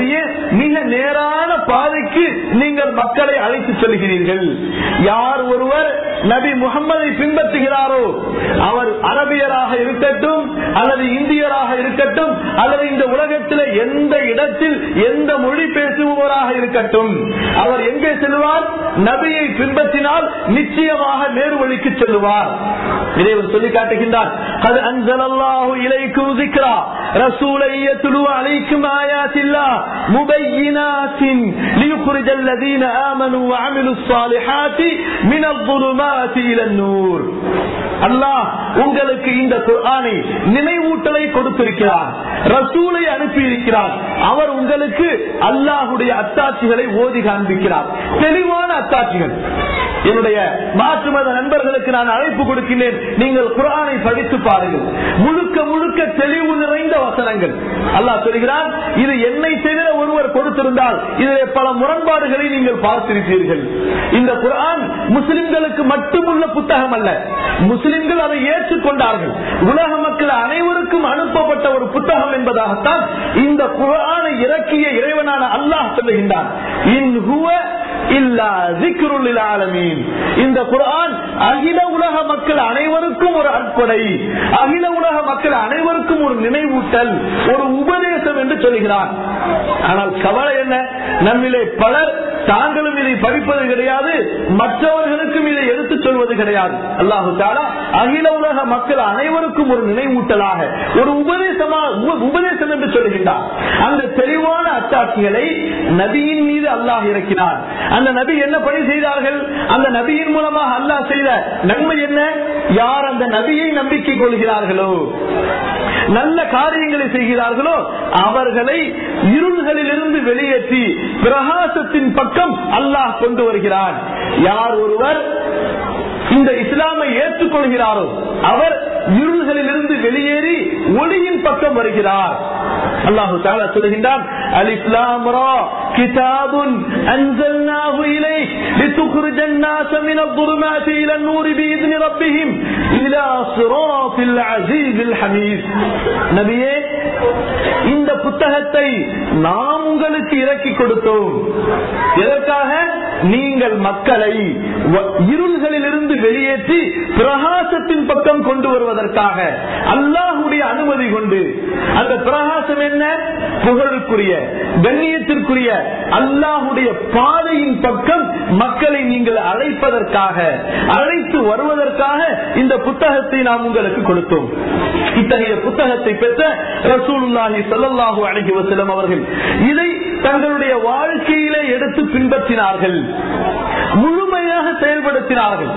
மிக நேரான பாதைக்கு நீங்கள் மக்களை அழைத்து செல்கிறீர்கள் யார் ஒருவர் நபி முகம்மதை பின்பற்றுகிறாரோ அவர் அரபியராக இருக்கட்டும் அல்லது இந்தியராக இருக்கட்டும் அல்லது இந்த உலகத்தில் எந்த இடத்தில் எந்த மொழி பேசுபவராக இருக்கட்டும் அவர் எங்கே செல்வார் நபியை பின்பற்றினால் நிச்சயமாக நேர்வழிக்கு செல்லுவார் இதை அவர் சொல்லி காட்டுகின்றார் அது அஞ்சலல்லாஹு இலைக்கும் ذكرى رسولا يتلو عليكم آيات الله مبينات ليخرج الذين آمنوا وعملوا الصالحات من الظلمات إلى النور அல்லாஹ் உங்களுக்கு இந்த குர்ஆனை நினைவூட்டலை கொடுத்திருக்கிறார் ரசூலை அனுப்பி இருக்கிறார் அவர் உங்களுக்கு அல்லாஹுடைய அத்தாட்சிகளை ஓதி காண்பிக்கிறார் தெளிவான அத்தாட்சிகள் என்னுடைய மாற்று மத நண்பர்களுக்கு நான் அழைப்பு கொடுக்கின்றேன் நீங்கள் குரானை படித்து பாருங்கள் முழுக்க முழுக்க தெளிவு நிறைந்த வசனங்கள் அல்லாஹ் சொல்கிறான் இது என்னை செய்த ஒருவர் கொடுத்திருந்தால் இதிலே பல முரண்பாடுகளை நீங்கள் பார்த்திருப்பீர்கள் இந்த குரான் முஸ்லிம்களுக்கு மட்டுமுள்ள புத்தகம் அல்ல முஸ்லிம்கள் அதை ஏற்றுக்கொண்டார்கள் உலக மக்கள் அனைவருக்கும் அனுப்பப்பட்ட ஒரு புத்தகம் என்பதாகத்தான் இந்த குரானை இறக்கிய இறைவனான அல்லாஹ் சொல்லுகின்றான் இன் ஹுவ இல்லா திக்ருல் ஆலமீன் இந்த குர்ஆன் அகில உலக மக்கள் அனைவருக்கும் ஒரு அற்படை அகில உலக மக்கள் அனைவருக்கும் ஒரு நினைவூட்டல் ஒரு உபதேசம் என்று சொல்கிறார் ஆனால் கவலை என்ன நம்மிலே பலர் தாங்களும் இதை படிப்பது கிடையாது மற்றவர்களுக்கும் இதை எடுத்துச் சொல்வது கிடையாது அல்லாஹு தாலா அகில உலக மக்கள் அனைவருக்கும் ஒரு நினைவூட்டலாக ஒரு உபதேசமா உப- உபதேசம் என்று சொல்கின்றார் அந்த தெளிவான அத்தாட்சிகளை நபியின் மீது அல்லாஹ் இறக்கினார் அந்த நபி என்ன பணி செய்தார்கள் அந்த நபியின் மூலமாக அல்லாஹ் செய்த நன்மை என்ன யார் அந்த நபியை நம்பிக்கை கொள்கிறார்களோ நல்ல காரியங்களை செய்கிறார்களோ அவர்களை இருள்களிலிருந்து வெளியேற்றி பிரகாசத்தின் பக்கம் அல்லாஹ் கொண்டு வருகிறான் யார் ஒருவர் இந்த இஸ்லாமை ஏற்றுக்கொள்கிறாரோ அவர் இருள்களிலிருந்து வெளியேறி ஒளியின் பக்கம் வருகிறார் அல்லாஹு தாலா சொல்கின்றான் அல் இஸ்லாம் كتاب أنزلناه إليك لتخرج الناس من الظلمات إلى النور بإذن ربهم إلى صراط العزيز الحميد நபியே இந்த புத்தகத்தை நாம் உங்களுக்கு இறக்கி கொடுத்தோம் எதற்காக நீங்கள் மக்களை வ- இருள்களிலிருந்து வெளியேற்றி பிரகாசத்தின் பக்கம் கொண்டு வருவதற்காக அல்லாஹுடைய அனுமதி கொண்டு அந்த பிரகாசம் என்ன புகழுக்குரிய கண்ணியத்திற்குரிய அல்லாஹுடைய பாதையின் பக்கம் மக்களை நீங்கள் அழைப்பதற்காக அழைத்து வருவதற்காக இந்த புத்தகத்தை நாம் உங்களுக்கு கொடுத்தோம் இத்தகைய புத்தகத்தை பெற்ற ரசூலுல்லாஹி ஸல்லல்லாஹு அலைஹி வஸல்லம் அவர்கள் இதை தங்களுடைய வாழ்க்கையிலே எடுத்து பின்பற்றினார்கள் முழுமையாக செயல்படுத்தினார்கள்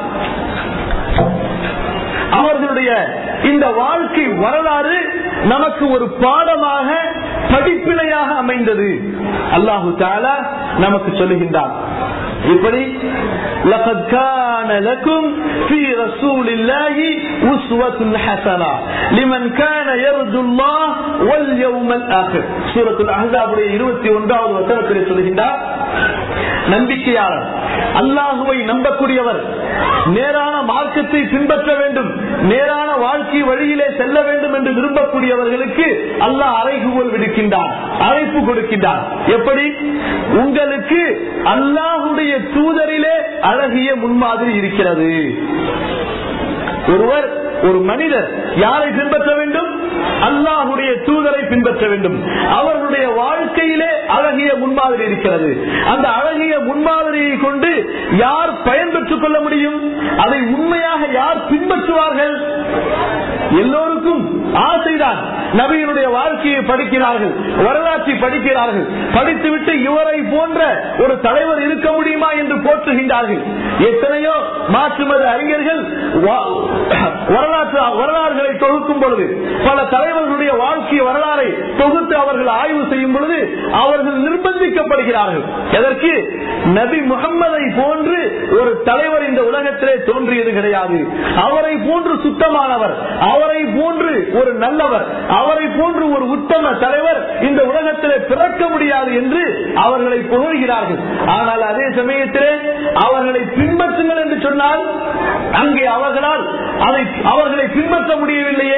அவர்களுடைய இந்த வாழ்க்கை வரலாறு நமக்கு ஒரு பாடமாக படிப்பினையாக அமைந்தது அல்லாஹு தாலா நமக்கு சொல்லுகின்றான் இப்படி لقد كان لكم في رسول الله أسوة حسنة لمن كان يرجو الله واليوم الآخر سورة الأحزاب 21வது வசனத்தில் சொல்கின்றார் நம்பிக்கையாளர் அல்லாஹுவை நம்பக்கூடியவர் நேரான மார்க்கத்தை பின்பற்ற வேண்டும் நேரான வாழ்க்கை வழியிலே செல்ல வேண்டும் என்று விரும்பக்கூடியவர்களுக்கு அல்லாஹ் அறைகூவல் விடுக்கின்றார் அழைப்பு கொடுக்கின்றார் எப்படி உங்களுக்கு அல்லாஹுடைய தூதரிலே அழகிய முன்மாதிரி இருக்கிறது ஒருவர் ஒரு மனிதர் யாரை பின்பற்ற வேண்டும் அல்லாஹுடைய தூதரை பின்பற்ற வேண்டும் அவர்களுடைய வாழ்க்கையிலே அழகிய முன்மாதிரி இருக்கிறது அந்த அழகிய முன்மாதிரியை கொண்டு யார் பயன்பெற்றுக் கொள்ள முடியும் அதை உண்மையாக யார் பின்பற்றுவார்கள் எல்லோருக்கும் ஆசைதான் நபியினுடைய வாழ்க்கையை படிக்கிறார்கள் வரலாற்றை படிக்கிறார்கள் படித்துவிட்டு இவரை போன்ற ஒரு தலைவர் இருக்க முடியுமா என்று போற்றுகின்றார்கள் எத்தனையோ மாற்று மத அறிஞர்கள் வா- வரலாற்று வரலாறுகளை தொகுக்கும் பொழுது பல தலைவர்களுடைய வாழ்க்கை வரலாறை தொகுத்து அவர்கள் ஆய்வு செய்யும் பொழுது அவர்கள் நிர்பந்திக்கப்படுகிறார்கள் எதற்கு நபி முகம்மதை போன்று ஒரு தலைவர் இந்த உலகத்திலே தோன்றியது கிடையாது அவரை போன்று சுத்தமானவர் அவரை போன்று ஒரு நல்லவர் அவரை போன்று ஒரு உத்தம தலைவர் இந்த உலகத்திலே பிறக்க முடியாது என்று அவர்களை புகழ்கிறார்கள் ஆனால் அதே சமயத்திலே அவர்களை பின்பற்றுங்கள் என்று சொன்னால் அங்கே அவர்களால் அதை அவர்களை பின்பற்ற முடியவில்லையே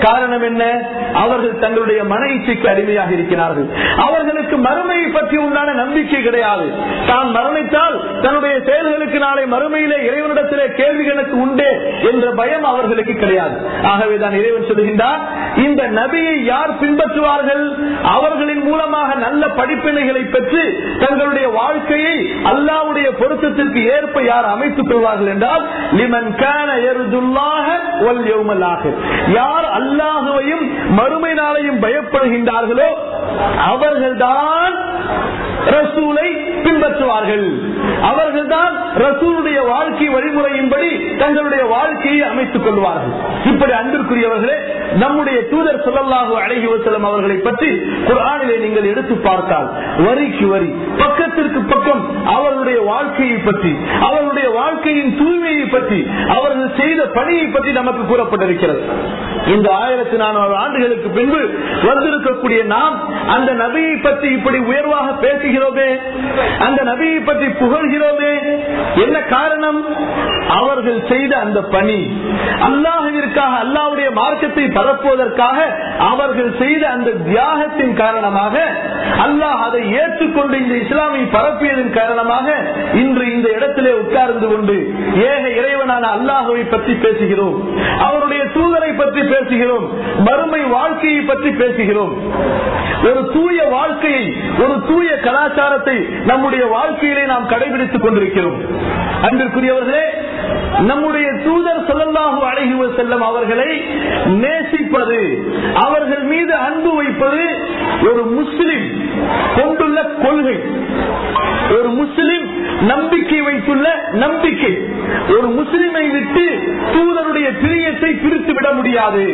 காரணம் என்ன அவர்கள் தங்களுடைய மன இச்சைக்கு அடிமையாக இருக்கிறார்கள் அவர்களுக்கு மறுமையை பற்றி உண்டான நம்பிக்கை கிடையாது தான் மரணித்தால் தன்னுடைய செயல்களுக்கு நாளை மறுமையிலே இறைவனிடத்திலே கேள்வி கணக்கு உண்டே என்ற பயம் அவர்களுக்கு கிடையாது ஆகவேதான் இறைவன் சொல்கின்றார் இந்த நபியை யார் பின்பற்றுவார்கள் அவர்களின் மூலமாக நல்ல படிப்பினைகளை பெற்று தங்களுடைய வாழ்க்கையை அல்லாவுடைய பொருத்தத்திற்கு ஏற்ப யார் அமைத்துக் கொள்வார்கள் என்றால் லிமன் கான எருதுல்லாக ஒல் யௌமல்லாக யார் அல்லாஹுவையும் மறுமை நாளையும் பயப்படுகின்றார்களோ அவர்கள்தான் ரசூலை பின்பற்றுவார்கள் அவர்கள்தான் ரசூலுடைய வாழ்க்கை வழிமுறையின்படி தங்களுடைய வாழ்க்கையை அமைத்துக் கொள்வார்கள் இப்படி அன்பிற்குரியவர்களே நம்முடைய தூதர் சொல்லல்லாஹு அழகி வசலம் அவர்களை பற்றி குரானிலே நீங்கள் எடுத்து பார்த்தால் வரிக்கு வரி பக்கத்திற்கு பக்கம் அவர்களுடைய வாழ்க்கையை பற்றி அவர்களுடைய வாழ்க்கையின் தூய்மையை பற்றி அவர்கள் செய்த பணியை பற்றி நமக்கு கூறப்பட்டிருக்கிறது இந்த ஆயிரத்தி நானூறு ஆண்டுகளுக்கு பின்பு வந்திருக்கக்கூடிய நாம் அந்த நபியை பற்றி இப்படி உயர்வாக பேசுகிறோமே அந்த நபியை பற்றி புகழ்கிறோமே என்ன காரணம் அவர்கள் செய்த அந்த பணி அல்லாஹிற்காக அல்லாவுடைய மார்க்கத்தை பரப்புவதற்காக அவர்கள் செய்த அந்த தியாகத்தின் காரணமாக அல்லாஹ் அதை ஏற்றுக்கொண்டு இந்த இஸ்லாமை பரப்பியதன் காரணமாக இன்று இந்த இடத்திலே உட்கார்ந்து கொண்டு ஏக இறைவனான அல்லாஹுவை பற்றி பேசுகிறோம் அவருடைய தூதரை பற்றி பேசுகிறோம் மறுமை வாழ்க்கையை பற்றி பேசுகிறோம் ஒரு தூய வாழ்க்கையை ஒரு தூய கலாச்சாரத்தை நம்முடைய வாழ்க்கையிலே நாம் கடைபிடித்துக் கொண்டிருக்கிறோம் அன்பிற்குரியவர்களே நம்முடைய தூதர் சொல்லல்லாஹு அழகி செல்லும் அவர்களை நேசிப்பது அவர்கள் மீது அன்பு வைப்பது ஒரு முஸ்லிம் கொண்டுள்ள கொள்கை ஒரு முஸ்லிம் நம்பிக்கை வைத்துள்ள நம்பிக்கை ஒரு முஸ்லிமை விட்டு தூதருடைய பிரியத்தை பிரித்து விட முடியாது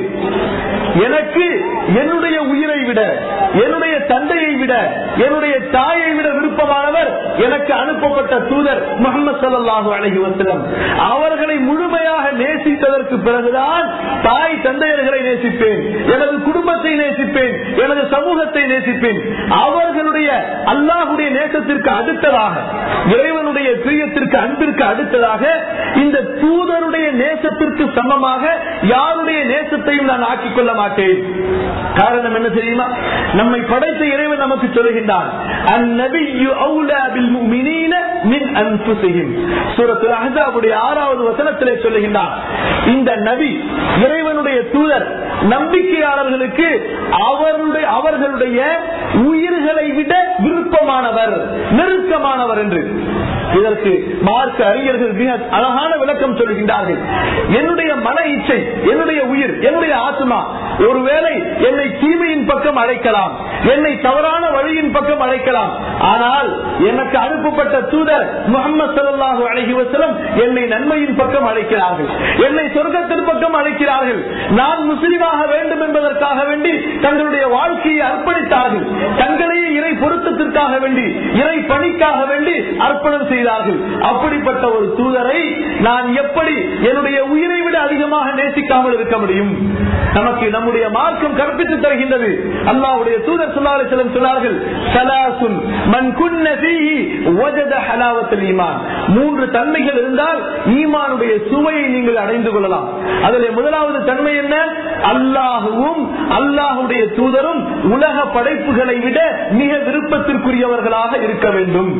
எனக்கு என்னுடைய உயிரை விட என்னுடைய தந்தையை விட என்னுடைய தாயை விட விருப்பமானவர் எனக்கு அனுப்பப்பட்ட தூதர் முகமது சல்லாஹூ அலஹி வசலம் அவர்களை முழுமையாக நேசித்ததற்கு பிறகுதான் தாய் தந்தையர்களை நேசிப்பேன் எனது குடும்பத்தை நேசிப்பேன் எனது சமூகத்தை நேசிப்பேன் அவர்களுடைய அல்லாஹுடைய நேசத்திற்கு அடுத்ததாக இறைவனுடைய பிரியத்திற்கு அன்பிற்கு அடுத்ததாக இந்த தூதருடைய நேசத்திற்கு சமமாக யாருடைய நேசத்தையும் நான் ஆக்கிக் கொள்ள மாட்டேன் காரணம் என்ன தெரியுமா நம்மை படைத்த இறைவன் நமக்கு சொல்லுகின்றான் அந்நபியு அவுலா பில் முஃமினீன மின் அன்ஃபுஸிஹிம் சூரத்துல் அஹ்ஸாபுடைய ஆறாவது வசனத்திலே சொல்லுகின்றான் இந்த நபி இறைவனுடைய தூதர் நம்பிக்கையாளர்களுக்கு அவருடைய அவர்களுடைய உயிர்களை விட விருப்பமானவர் நெருக்கமானவர் என்று இதற்கு மார்க்க அறிஞர்கள் மிக அழகான விளக்கம் சொல்கின்றார்கள் என்னுடைய மன இச்சை என்னுடைய உயிர் என்னுடைய ஆத்மா ஒருவேளை என்னை தீமையின் பக்கம் அழைக்கலாம் என்னை தவறான வழியின் பக்கம் அழைக்கலாம் ஆனால் எனக்கு அனுப்பப்பட்ட தூதர் முகமது சல்லாஹூ அழகி வசலம் என்னை நன்மையின் பக்கம் அழைக்கிறார்கள் என்னை சொர்க்கத்தின் பக்கம் அழைக்கிறார்கள் நான் முஸ்லிமாக வேண்டும் என்பதற்காக வேண்டி தங்களுடைய வாழ்க்கையை அர்ப்பணித்தார்கள் தங்களையே இறை பொருத்தத்திற்காக வேண்டி இறை பணிக்காக வேண்டி அர்ப்பணம் செய்தார்கள் அப்படிப்பட்ட ஒரு தூதரை நான் எப்படி என்னுடைய உயிரை விட அதிகமாக நேசிக்காமல் இருக்க முடியும் நமக்கு நம்முடைய மார்க்கம் கற்பித்து தருகின்றது அல்லாவுடைய தூதர் சொல்லாலை செல்லும் சொன்னார்கள் சலாசுன் மன் குன்ன ஃபீஹி வஜத ஹலாவத்துல் ஈமான் மூன்று தன்மைகள் இருந்தால் ஈமானுடைய சுவையை நீங்கள் அடைந்து கொள்ளலாம் அதில் முதலாவது தன்மை என்ன அல்லாஹுவும் அல்லாஹுடைய தூதரும் உலக படைப்புகளை விட மிக விருப்பத்திற்குரியவர்களாக இருக்க வேண்டும்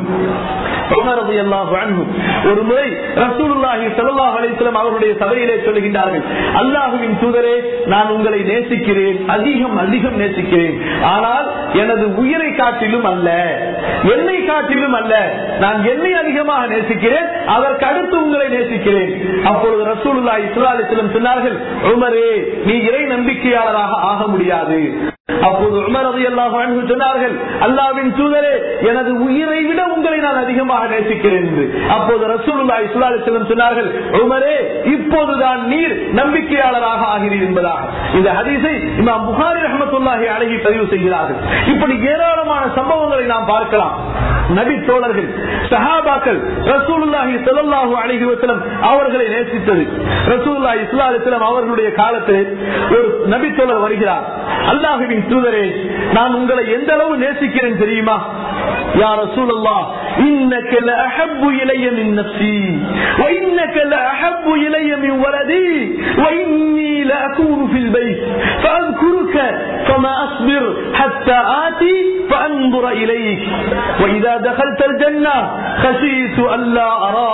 ஒரு முறை ரசூலுல்லாஹி ஸல்லல்லாஹு அலைஹி வஸல்லம் அவருடைய சபையிலே சொல்லுகின்றார்கள் அல்லாஹுவின் தூதரே நான் உங்களை நேசிக்கிறேன் அதிகம் அதிகம் நேசிக்கிறேன் ஆனால் எனது உயிரை காட்டிலும் அல்ல என்னை காட்டிலும் அல்ல நான் என்னை அதிகமாக நேசிக்கிறேன் அதற்கு அடுத்து உங்களை நேசிக்கிறேன் அப்பொழுது ரசூலுல்லாஹி ஸல்லல்லாஹு அலைஹி வஸல்லம் சொன்னார்கள் உமரே நீ இறை நம்பிக்கையாளராக ஆக முடியாது அப்போது உமர் ரதி அல்லாஹ் சொன்னார்கள் அல்லாவின் தூதரே எனது உயிரை விட உங்களை நான் அதிகமாக நேசிக்கிறேன் என்று அப்போது ரசூலுல்லாஹி ஸல்லல்லாஹு அலைஹி வஸல்லம் சொன்னார்கள் உமரே இப்போதுதான் நீர் நம்பிக்கையாளராக ஆகிறீர் என்பதாக இந்த ஹதீஸை இமாம் புகாரி ரஹ்மத்துல்லாஹி அலைஹி பதிவு செய்கிறார்கள் இப்படி ஏராளமான சம்பவங்களை நாம் பார்க்கலாம் நபி தோழர்கள் சஹாபாக்கள் ரசூலுல்லாஹி ஸல்லல்லாஹு அலைஹி வஸல்லம் அவர்களை நேசித்தது ரசூலுல்லாஹி ஸல்லல்லாஹு அலைஹி வஸல்லம் அவர்களுடைய காலத்தில் ஒரு நபி தோழர் வருகிறார் அல்லாஹுவின் தூதரே நான் உங்களை எந்த அளவு நேசிக்கிறேன் தெரியுமா யார் ரசூலுல்லா إنك لأحب إلي من نفسي وإنك لأحب إلي من ولدي وإني لأكون في البيت فأذكرك فما أصبر حتى آتي فأنظر إليك وإذا دخلت الجنة خشيت ألا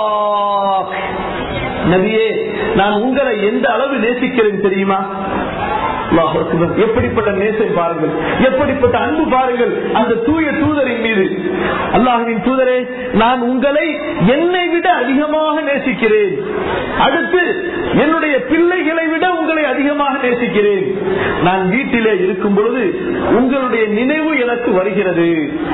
أراك நபியே நான் உங்களை எந்த அளவு நேசிக்கிறேன் தெரியுமா அல்லாஹ் அக்பர். எப்படிப்பட்ட நேசம் பாருங்கள் எப்படிப்பட்ட அன்பு பாருங்கள் அந்த தூய தூதரின் மீது அல்லாஹுவின் தூதரே நான் உங்களை என்னை விட அதிகமாக நேசிக்கிறேன் அடுத்து என்னுடைய பிள்ளைகளை விட உங்களை அதிகமாக நேசிக்கிறேன் நான் வீட்டிலே இருக்கும் பொழுது உங்களுடைய நினைவு எனக்கு வருகிறது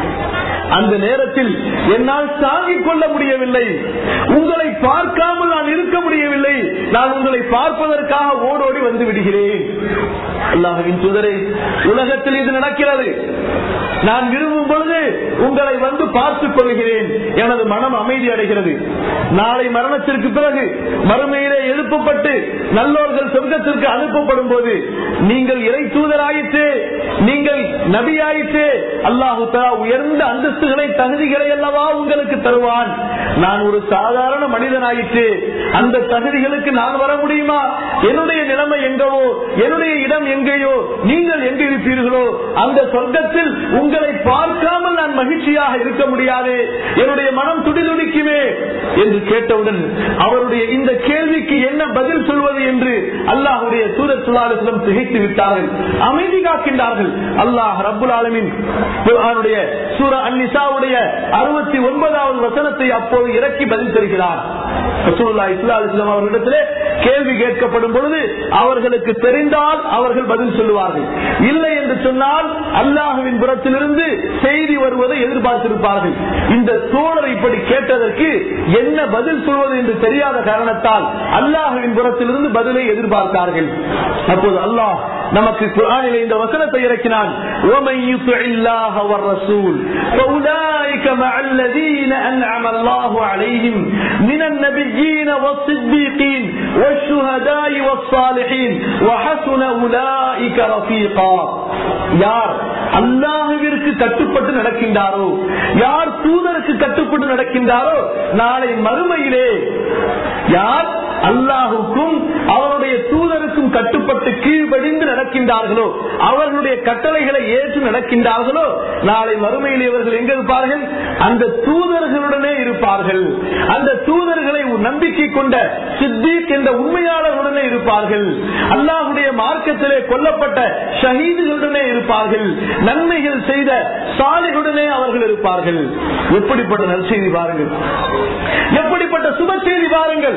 அந்த நேரத்தில் என்னால் தாங்கிக் கொள்ள முடியவில்லை உங்களை பார்க்காமல் நான் இருக்க முடியவில்லை நான் உங்களை பார்ப்பதற்காக ஓடோடி வந்து விடுகிறேன் அல்லாஹுவின் தூதரை உலகத்தில் இது நடக்கிறது நான் விரும்பும் பொழுது உங்களை வந்து பார்த்துக் கொள்கிறேன் எனது மனம் அமைதி அடைகிறது நாளை மரணத்திற்கு பிறகு மறுமையிலே எழுப்பப்பட்டு நல்லோர்கள் சொர்க்கத்திற்கு அனுப்பப்படும் போது நீங்கள் இறை தூதராயிற்று நீங்கள் நபியாயிற்று அல்லாஹு தஆலா உயர்ந்த அந்தஸ்துகளை தகுதிகளை அல்லவா உங்களுக்கு தருவான் நான் ஒரு சாதாரண மனிதனாயிற்று அந்த தகுதிகளுக்கு நான் வர முடியுமா என்னுடைய நிலைமை எங்கவோ என்னுடைய இடம் எங்கேயோ நீங்கள் எங்க இருப்பீர்களோ அந்த சொர்க்கத்தில் உங்களை பார்க்காமல் நான் மகிழ்ச்சியாக இருக்க முடியாது என்னுடைய மனம் துடிதுடிக்குமே என்று கேட்டவுடன் அவருடைய இந்த கேள்விக்கு என்ன பதில் சொல்வது என்று அல்லாஹுடைய சூரத் சுல்லாலிடம் திகைத்து விட்டார்கள் அமைதி காக்கின்றார்கள் அல்லாஹ் ரப்புல் ஆலமின் குர்ஆனுடைய சூர அந்நிசாவுடைய அறுபத்தி ஒன்பதாவது வசனத்தை அப்போது இறக்கி பதில் தருகிறார் ரசூலுல்லாஹி ஸல்லல்லாஹு அலைஹி வஸல்லம் அவர்களிடத்திலே கேள்வி கேட்கப்படும் பொழுது அவர்களுக்கு தெரிந்தால் அவர்கள் பதில் சொல்லுவார்கள் இல்லை என்று சொன்னால் அல்லாஹுவின் புறத்திலிருந்து செய்தி வருவதை எதிர்பார்த்திருப்பார்கள் இந்த தோழர் இப்படி கேட்டதற்கு என்ன பதில் சொல்வது என்று தெரியாத காரணத்தால் அல்லாஹுவின் புறத்திலிருந்து பதிலை எதிர்பார்த்தார்கள் அப்போது அல்லாஹ் நமக்கு குர்ஆனிலே இந்த வசனத்தை இறக்கினான் وَمَن يُطِعِ اللَّهَ وَالرَّسُولَ فَأُولَٰئِكَ مَعَ الَّذِينَ أَنْعَمَ اللَّهُ عَلَيْهِمْ مِنَ النَّبِيِّينَ وَالصِّدِّيقِينَ وَالشُّهَدَاءِ وَالصَّالِحِينَ وَحَسُنَ أُولَٰئِكَ رَفِيقًا யார் அல்லாஹுவிற்கு கட்டுப்பட்டு நடக்கின்றாரோ யார் தூதருக்கு கட்டுப்பட்டு நடக்கின்றாரோ நாளை மறுமையிலே யார் அல்லாஹுக்கும் அவருடைய தூதருக்கும் கட்டுப்பட்டு கீழ்படிந்து நடக்கின்றார்களோ அவர்களுடைய கட்டளைகளை ஏற்று நடக்கின்றார்களோ நாளை மறுமையில் இவர்கள் எங்க இருப்பார்கள் அந்த தூதர்களுடனே இருப்பார்கள் அந்த தூதர்களை நம்பிக்கை கொண்ட சித்திக் என்ற உண்மையாளர்களுடனே இருப்பார்கள் அல்லாஹுடைய மார்க்கத்திலே கொல்லப்பட்ட ஷஹீதுகளுடனே இருப்பார்கள் நன்மைகள் செய்த சாலிகளுடனே அவர்கள் இருப்பார்கள் எப்படிப்பட்ட நற்செய்தி பாருங்கள் எப்படிப்பட்ட சுப செய்தி பாருங்கள்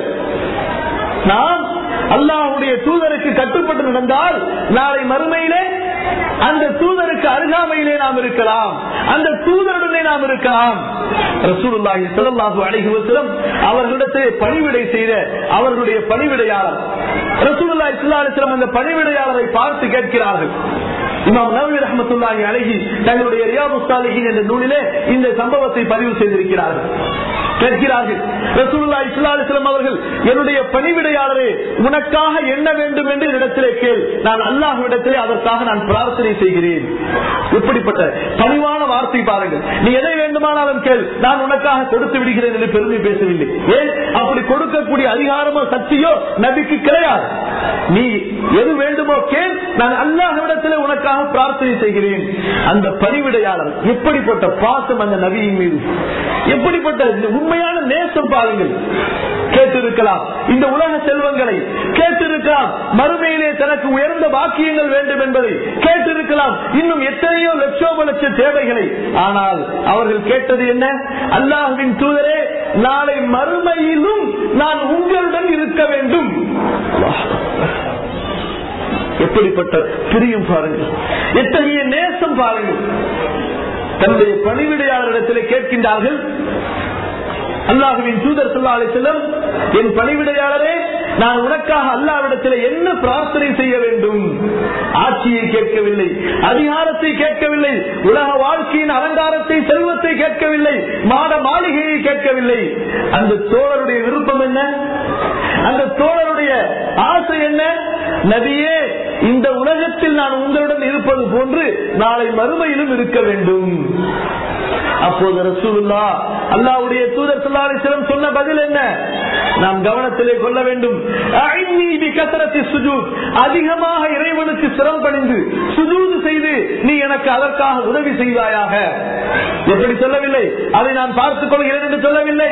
நாம் அல்லாஹுடைய தூதருக்கு கட்டுப்பட்டு நடந்தால் நாளை மறுமையிலே அந்த தூதருக்கு அருகாமையிலே நாம் இருக்கலாம் அந்த தூதருடனே நாம் இருக்கலாம் ரசூலுல்லாஹி ஸல்லல்லாஹு அலைஹி வஸல்லம் அவர்களிடத்திலே பணிவிடை செய்த அவர்களுடைய பணிவிடையாளர் ரசூலுல்லாஹி ஸல்லல்லாஹு அலைஹி வஸல்லம் அந்த பணிவிடையாளரை பார்த்து கேட்கிறார்கள் இமாம் நவீ ரஹமத்துல்லாஹி அலைஹி தங்களுடைய ரியாபு சாலிஹின் என்ற நூலிலே இந்த சம்பவத்தை பதிவு செய்திருக்கிறார்கள் கேட்கிறார்கள் ரசூலுல்லாஹி ஸல்லல்லாஹு அலைஹி வஸல்லம் அவர்கள் என்னுடைய பணிவிடையாளரே உனக்காக என்ன வேண்டும் என்று என்னிடத்திலே கேள் நான் அல்லாஹ்விடத்திலே அதற்காக நான் பிரார்த்தனை செய்கிறேன் எப்படிப்பட்ட பணிவான வார்த்தை பாருங்கள் நீ எதை வேண்டுமானாலும் கேள் நான் உனக்காக கொடுத்து விடுகிறேன் என்று பெருமை பேசவில்லை ஏன் அப்படி கொடுக்கக்கூடிய அதிகாரமோ சக்தியோ நபிக்கு கிடையாது நீ எது வேண்டுமோ கேள் நான் அல்லாஹ்விடத்திலே உனக்காக பிரார்த்தனை செய்கிறேன் அந்த பணிவிடையாளர் எப்படிப்பட்ட பாசம் அந்த நபியின் மீது எப்படிப்பட்ட உண்மையான நேசம் பாருங்கள் கேட்டிருக்கலாம் இந்த உலக செல்வங்களை கேட்டிருக்கலாம் மறுமையிலே தனக்கு உயர்ந்த பாக்கியங்கள் வேண்டும் என்பதை கேட்டிருக்கலாம் இன்னும் எத்தனையோ லட்சோப லட்ச தேவைகளை ஆனால் அவர்கள் கேட்டது என்ன அல்லாஹுவின் தூதரே நாளை மறுமையிலும் நான் உங்களுடன் இருக்க வேண்டும் எப்படிப்பட்ட பிரியும் பாருங்கள் எத்தகைய நேசம் பாருங்கள் தன்னுடைய பணிவிடையாளரிடத்திலே கேட்கின்றார்கள் அல்லாஹுவின் தூதர் சொல்லா செல்லம் என் பணிவிடையாளரே நான் உனக்காக அல்லாவிடத்தில் என்ன பிரார்த்தனை செய்ய வேண்டும் ஆட்சியை கேட்கவில்லை அதிகாரத்தை கேட்கவில்லை உலக வாழ்க்கையின் அலங்காரத்தை செல்வத்தை கேட்கவில்லை மாட மாளிகையை கேட்கவில்லை அந்த தோழருடைய விருப்பம் என்ன அந்த தோழருடைய ஆசை என்ன நபியே இந்த உலகத்தில் நான் உங்களுடன் இருப்பது போன்று நாளை மறுமையிலும் இருக்க வேண்டும் அப்போது ரசூலுல்லா அல்லாவுடைய தூதர் சொல்லாலிசிலம் சொன்ன பதில் என்ன நாம் கவனத்திலே கொள்ள வேண்டும் அஇன்னி பிகத்ரத்தி சுஜூத். அதிகமாக இறைவனுக்கு சிரம் பணிந்து சுஜூது செய்து நீ எனக்கு அதற்காக உதவி செய்வாயாக எப்படி சொல்லவில்லை அதை நான் பார்த்துக் கொள்கிறேன் என்று சொல்லவில்லை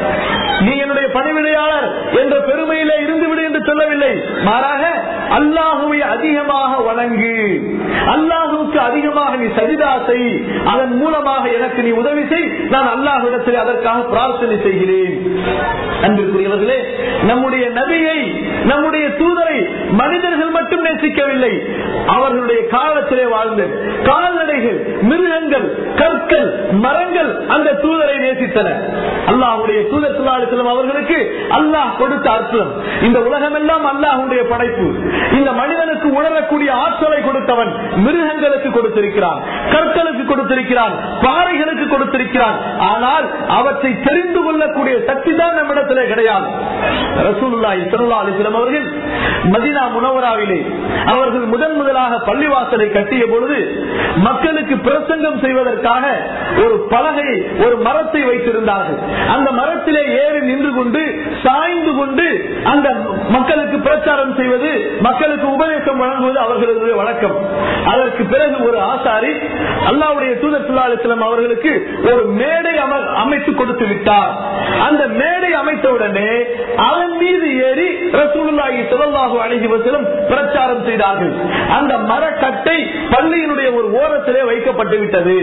நீ என்னுடைய பணிவிடையாளர் என்ற பெருமையிலே இருந்துவிடு என்று சொல்லவில்லை மாறாக அல்லாஹுவை அதிகமாக வணங்கு அல்லாஹுவுக்கு அதிகமாக நீ சஜிதா செய் அதன் மூலமாக எனக்கு நீ உதவி செய் நான் அல்லாஹ்விடத்தில் அதற்காக பிரார்த்தனை செய்கிறேன் அன்பிற்குரியவர்களே நம்முடைய நபியை நம்முடைய தூதரை மனிதர்கள் மட்டும் நேசிக்கவில்லை அவர்களுடைய காலத்திலே வாழ்ந்த கால்நடைகள் மிருகங்கள் கற்கள் மரங்கள் அந்த தூதரை நேசித்தன அல்லாஹுடைய தூதர் சுல்லாசலம் அவர்களுக்கு அல்லாஹ் கொடுத்த அர்த்தம் இந்த உலகம் எல்லாம் அல்லாஹுடைய படைப்பு இந்த மனிதனுக்கு உணரக்கூடிய ஆற்றலை கொடுத்தவன் மிருகங்களுக்கு கொடுத்திருக்கிறான் கற்களுக்கு கொடுத்திருக்கிறான் பாறைகளுக்கு கொடுத்திருக்கிறான் ஆனால் அவற்றை தெரிந்து கொள்ளக்கூடிய சக்தி தான் நம்மிடத்திலே கிடையாது ரசூலுல்லாஹி ஸல்லல்லாஹு அலைஹி வஸல்லம் அவர்கள் மதீனா முனவராவிலே அவர்கள் முதன் முதலாக பள்ளிவாசலை கட்டிய பொழுது மக்களுக்கு பிரசங்கம் செய்வதற்காக ஒரு பலகை ஒரு மரத்தை வைத்திருந்தார்கள் அந்த மரத்திலே ஏறி நின்று கொண்டு சாய்ந்து கொண்டு அந்த மக்களுக்கு பிரச்சாரம் செய்வது மக்களுக்கு உபதேசம் வழங்குவது அவர்களது வழக்கம் அதற்கு பிறகு ஒரு ஆசாரி அல்லாவுடைய தூதர் சுல்லாஸ்லம் அவர்களுக்கு ஒரு மேடை அமர் அமைத்து கொடுத்து விட்டார் அந்த மேடை அமைத்தவுடனே அதன் மீது ஏறி ரசூலுல்லாஹி ஸல்லல்லாஹு அலைஹி வஸல்லம் பிரச்சாரம் செய்தார்கள் அந்த மரக்கட்டை பள்ளியினுடைய ஒரு ஓரத்திலே வைக்கப்பட்டு விட்டது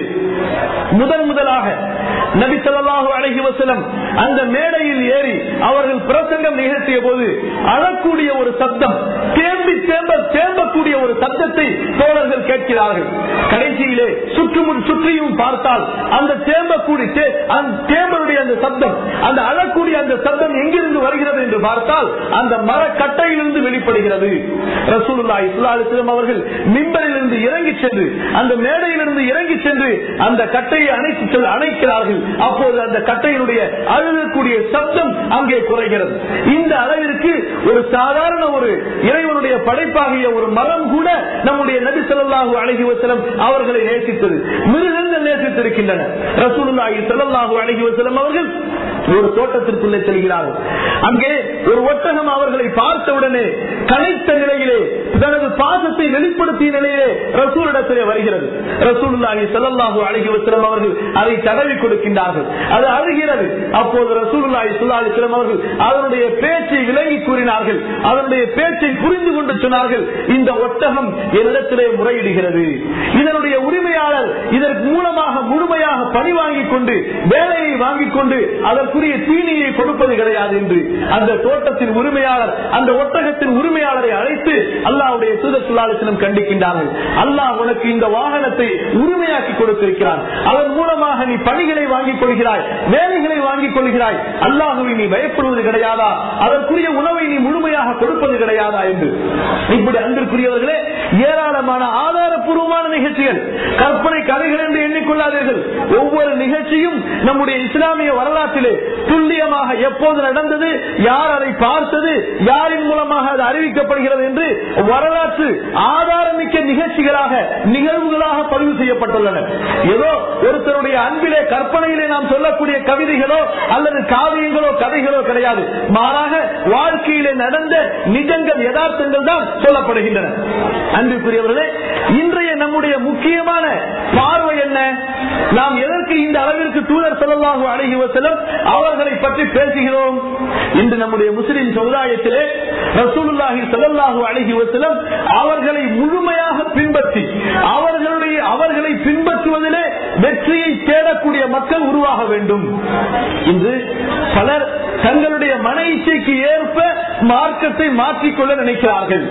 முதன் முதலாக நபி ஸல்லல்லாஹு அலைஹி வஸல்லம் அந்த மேடையில் ஏறி அவர்கள் பிரசங்கம் நிகழ்த்திய போது அழக்கூடிய ஒரு சத்தம் தேம்பி தேம்ப தேம்பக்கூடிய ஒரு சத்தத்தை தோழர்கள் கேட்கிறார்கள் கடைசியிலே சுற்றுமுன் சுற்றியும் பார்த்தால் அந்த தேம்பக்கூடிய தே- அந்த தேம்பருடைய அந்த சத்தம் அந்த அழக்கூடிய அந்த சத்தம் எங்கிருந்து வருகிறது என்று பார்த்தால் அந்த மரக்கட்டையிலிருந்து வெளிப்படுகிறது ரசூலுல்லாஹி ஸல்லல்லாஹு அலைஹி வஸல்லம் அவர்கள் மிம்பரிலிருந்து இறங்கி சென்று அந்த மேடையிலிருந்து இறங்கி சென்று அந்த கட்டையை அணைத்து செல்- அணைக்கிறார்கள் அப்போது அந்த கட்டையினுடைய அழுகக்கூடிய சப்தம் அங்கே குறைகிறது இந்த அளவிற்கு ஒரு சாதாரண ஒரு இறைவனுடைய படைப்பாகிய ஒரு மரம் கூட நம்முடைய நபி ஸல்லல்லாஹு அலைஹி வஸல்லம் அவர்களை நேசித்தது மிருகங்கள் நேசித்திருக்கின்றன ரசூலுல்லாஹி ஸல்லல்லாஹு அலைஹி வஸல்லம் அவர்கள் ஒரு தோட்டத்திற்குள்ளே செல்கிறார்கள் அங்கே ஒரு ஒட்டகம் அவர்களை பார்த்தவுடனே கனைத்த நிலையிலே தனது பாசத்தை வெளிப்படுத்திய நிலையிலே ரசூலிடத்திலே வருகிறது ரசூலுல்லாஹி ஸல்லல்லாஹு அலைஹி வஸல்லம் அவர்கள் அதை தடவி கொடுக்கின்றார்கள் அது அழுகிறது அப்போது ரசூலுல்லாஹி ஸல்லல்லாஹு அலைஹி வஸல்லம் அவர்கள் அதனுடைய பேச்சை விலகி கூறினார்கள் அதனுடைய பேச்சை புரிந்து கொண்டு சொன்னார்கள் இந்த ஒட்டகம் என்னிடத்திலே முறையிடுகிறது இதனுடைய உரிமையாளர் இதற்கு மூலமாக முழுமையாக பணி வாங்கிக் கொண்டு வேலையை வாங்கிக் கொண்டு அதற்குரிய தீனியை கொடுப்பது கிடையாது என்று அந்த தோட்டத்தின் உரிமையாளர் அந்த ஒட்டகத்தின் உரிமையாளரை அழைத்து அல்லாஹ்வுடைய தூதர் சுல்லாலிசனம் கண்டிக்கின்றார்கள் அல்லாஹ் உனக்கு இந்த வாகனத்தை உரிமையாக்கி கொடுத்திருக்கிறான் அதன் மூலமாக நீ பணிகளை வாங்கிக் கொள்கிறாய் வேலைகளை வாங்கிக் கொள்கிறாய் அல்லாஹுவை நீ பயப்படுவது கிடையாதா அதற்குரிய உணவை நீ முழுமையாக கொடுப்பது கிடையாதா என்று இப்படி அன்பிற்குரியவர்களே ஏராளமான ஆதாரப்பூர்வமான நிகழ்ச்சிகள் கற்பனை கதைகள் என்று எண்ணிக்கொள்ளாதீர்கள் ஒவ்வொரு நிகழ்ச்சியும் நம்முடைய இஸ்லாமிய வரலாற்றிலே துல்லியமாக எப்போது நடந்தது யார் அதை பார்த்தது யாரின் மூலமாக அது அறிவிக்கப்படுகிறது என்று வரலாற்று ஆதாரமிக்க நிகழ்ச்சிகளாக நிகழ்வுகளாக பதிவு செய்யப்பட்டுள்ளன ஏதோ ஒருத்தருடைய அன்பிலே கற்பனையிலே நாம் சொல்லக்கூடிய கவிதைகளோ அல்லது காவியங்களோ கதைகளோ கிடையாது மாறாக வாழ்க்கையிலே நடந்த நிஜங்கள் யதார்த்தங்கள் தான் சொல்லப்படுகின்றன அன்புக்குரியவர்களே இன்றைய நம்முடைய முக்கியமான பார்வை என்ன நாம் எதற்கு இந்த அளவிற்கு தூதர் செல்லலாக அழகி வசலம் அவர்களை பற்றி பேசுகிறோம் இன்று நம்முடைய முஸ்லிம் சமுதாயத்திலே ரசூலுல்லாஹி ஸல்லல்லாஹு அலைஹி வஸல்லம் அவர்களை முழுமையாக பின்பற்றி அவர்களுடைய அவர்களை பின்பற்றுவதிலே வெற்றியை தேடக்கூடிய மக்கள் உருவாக வேண்டும் இன்று பலர் தங்களுடைய மன இச்சைக்கு ஏற்ப மார்க்கத்தை மாற்றிக்கொள்ள நினைக்கிறார்கள்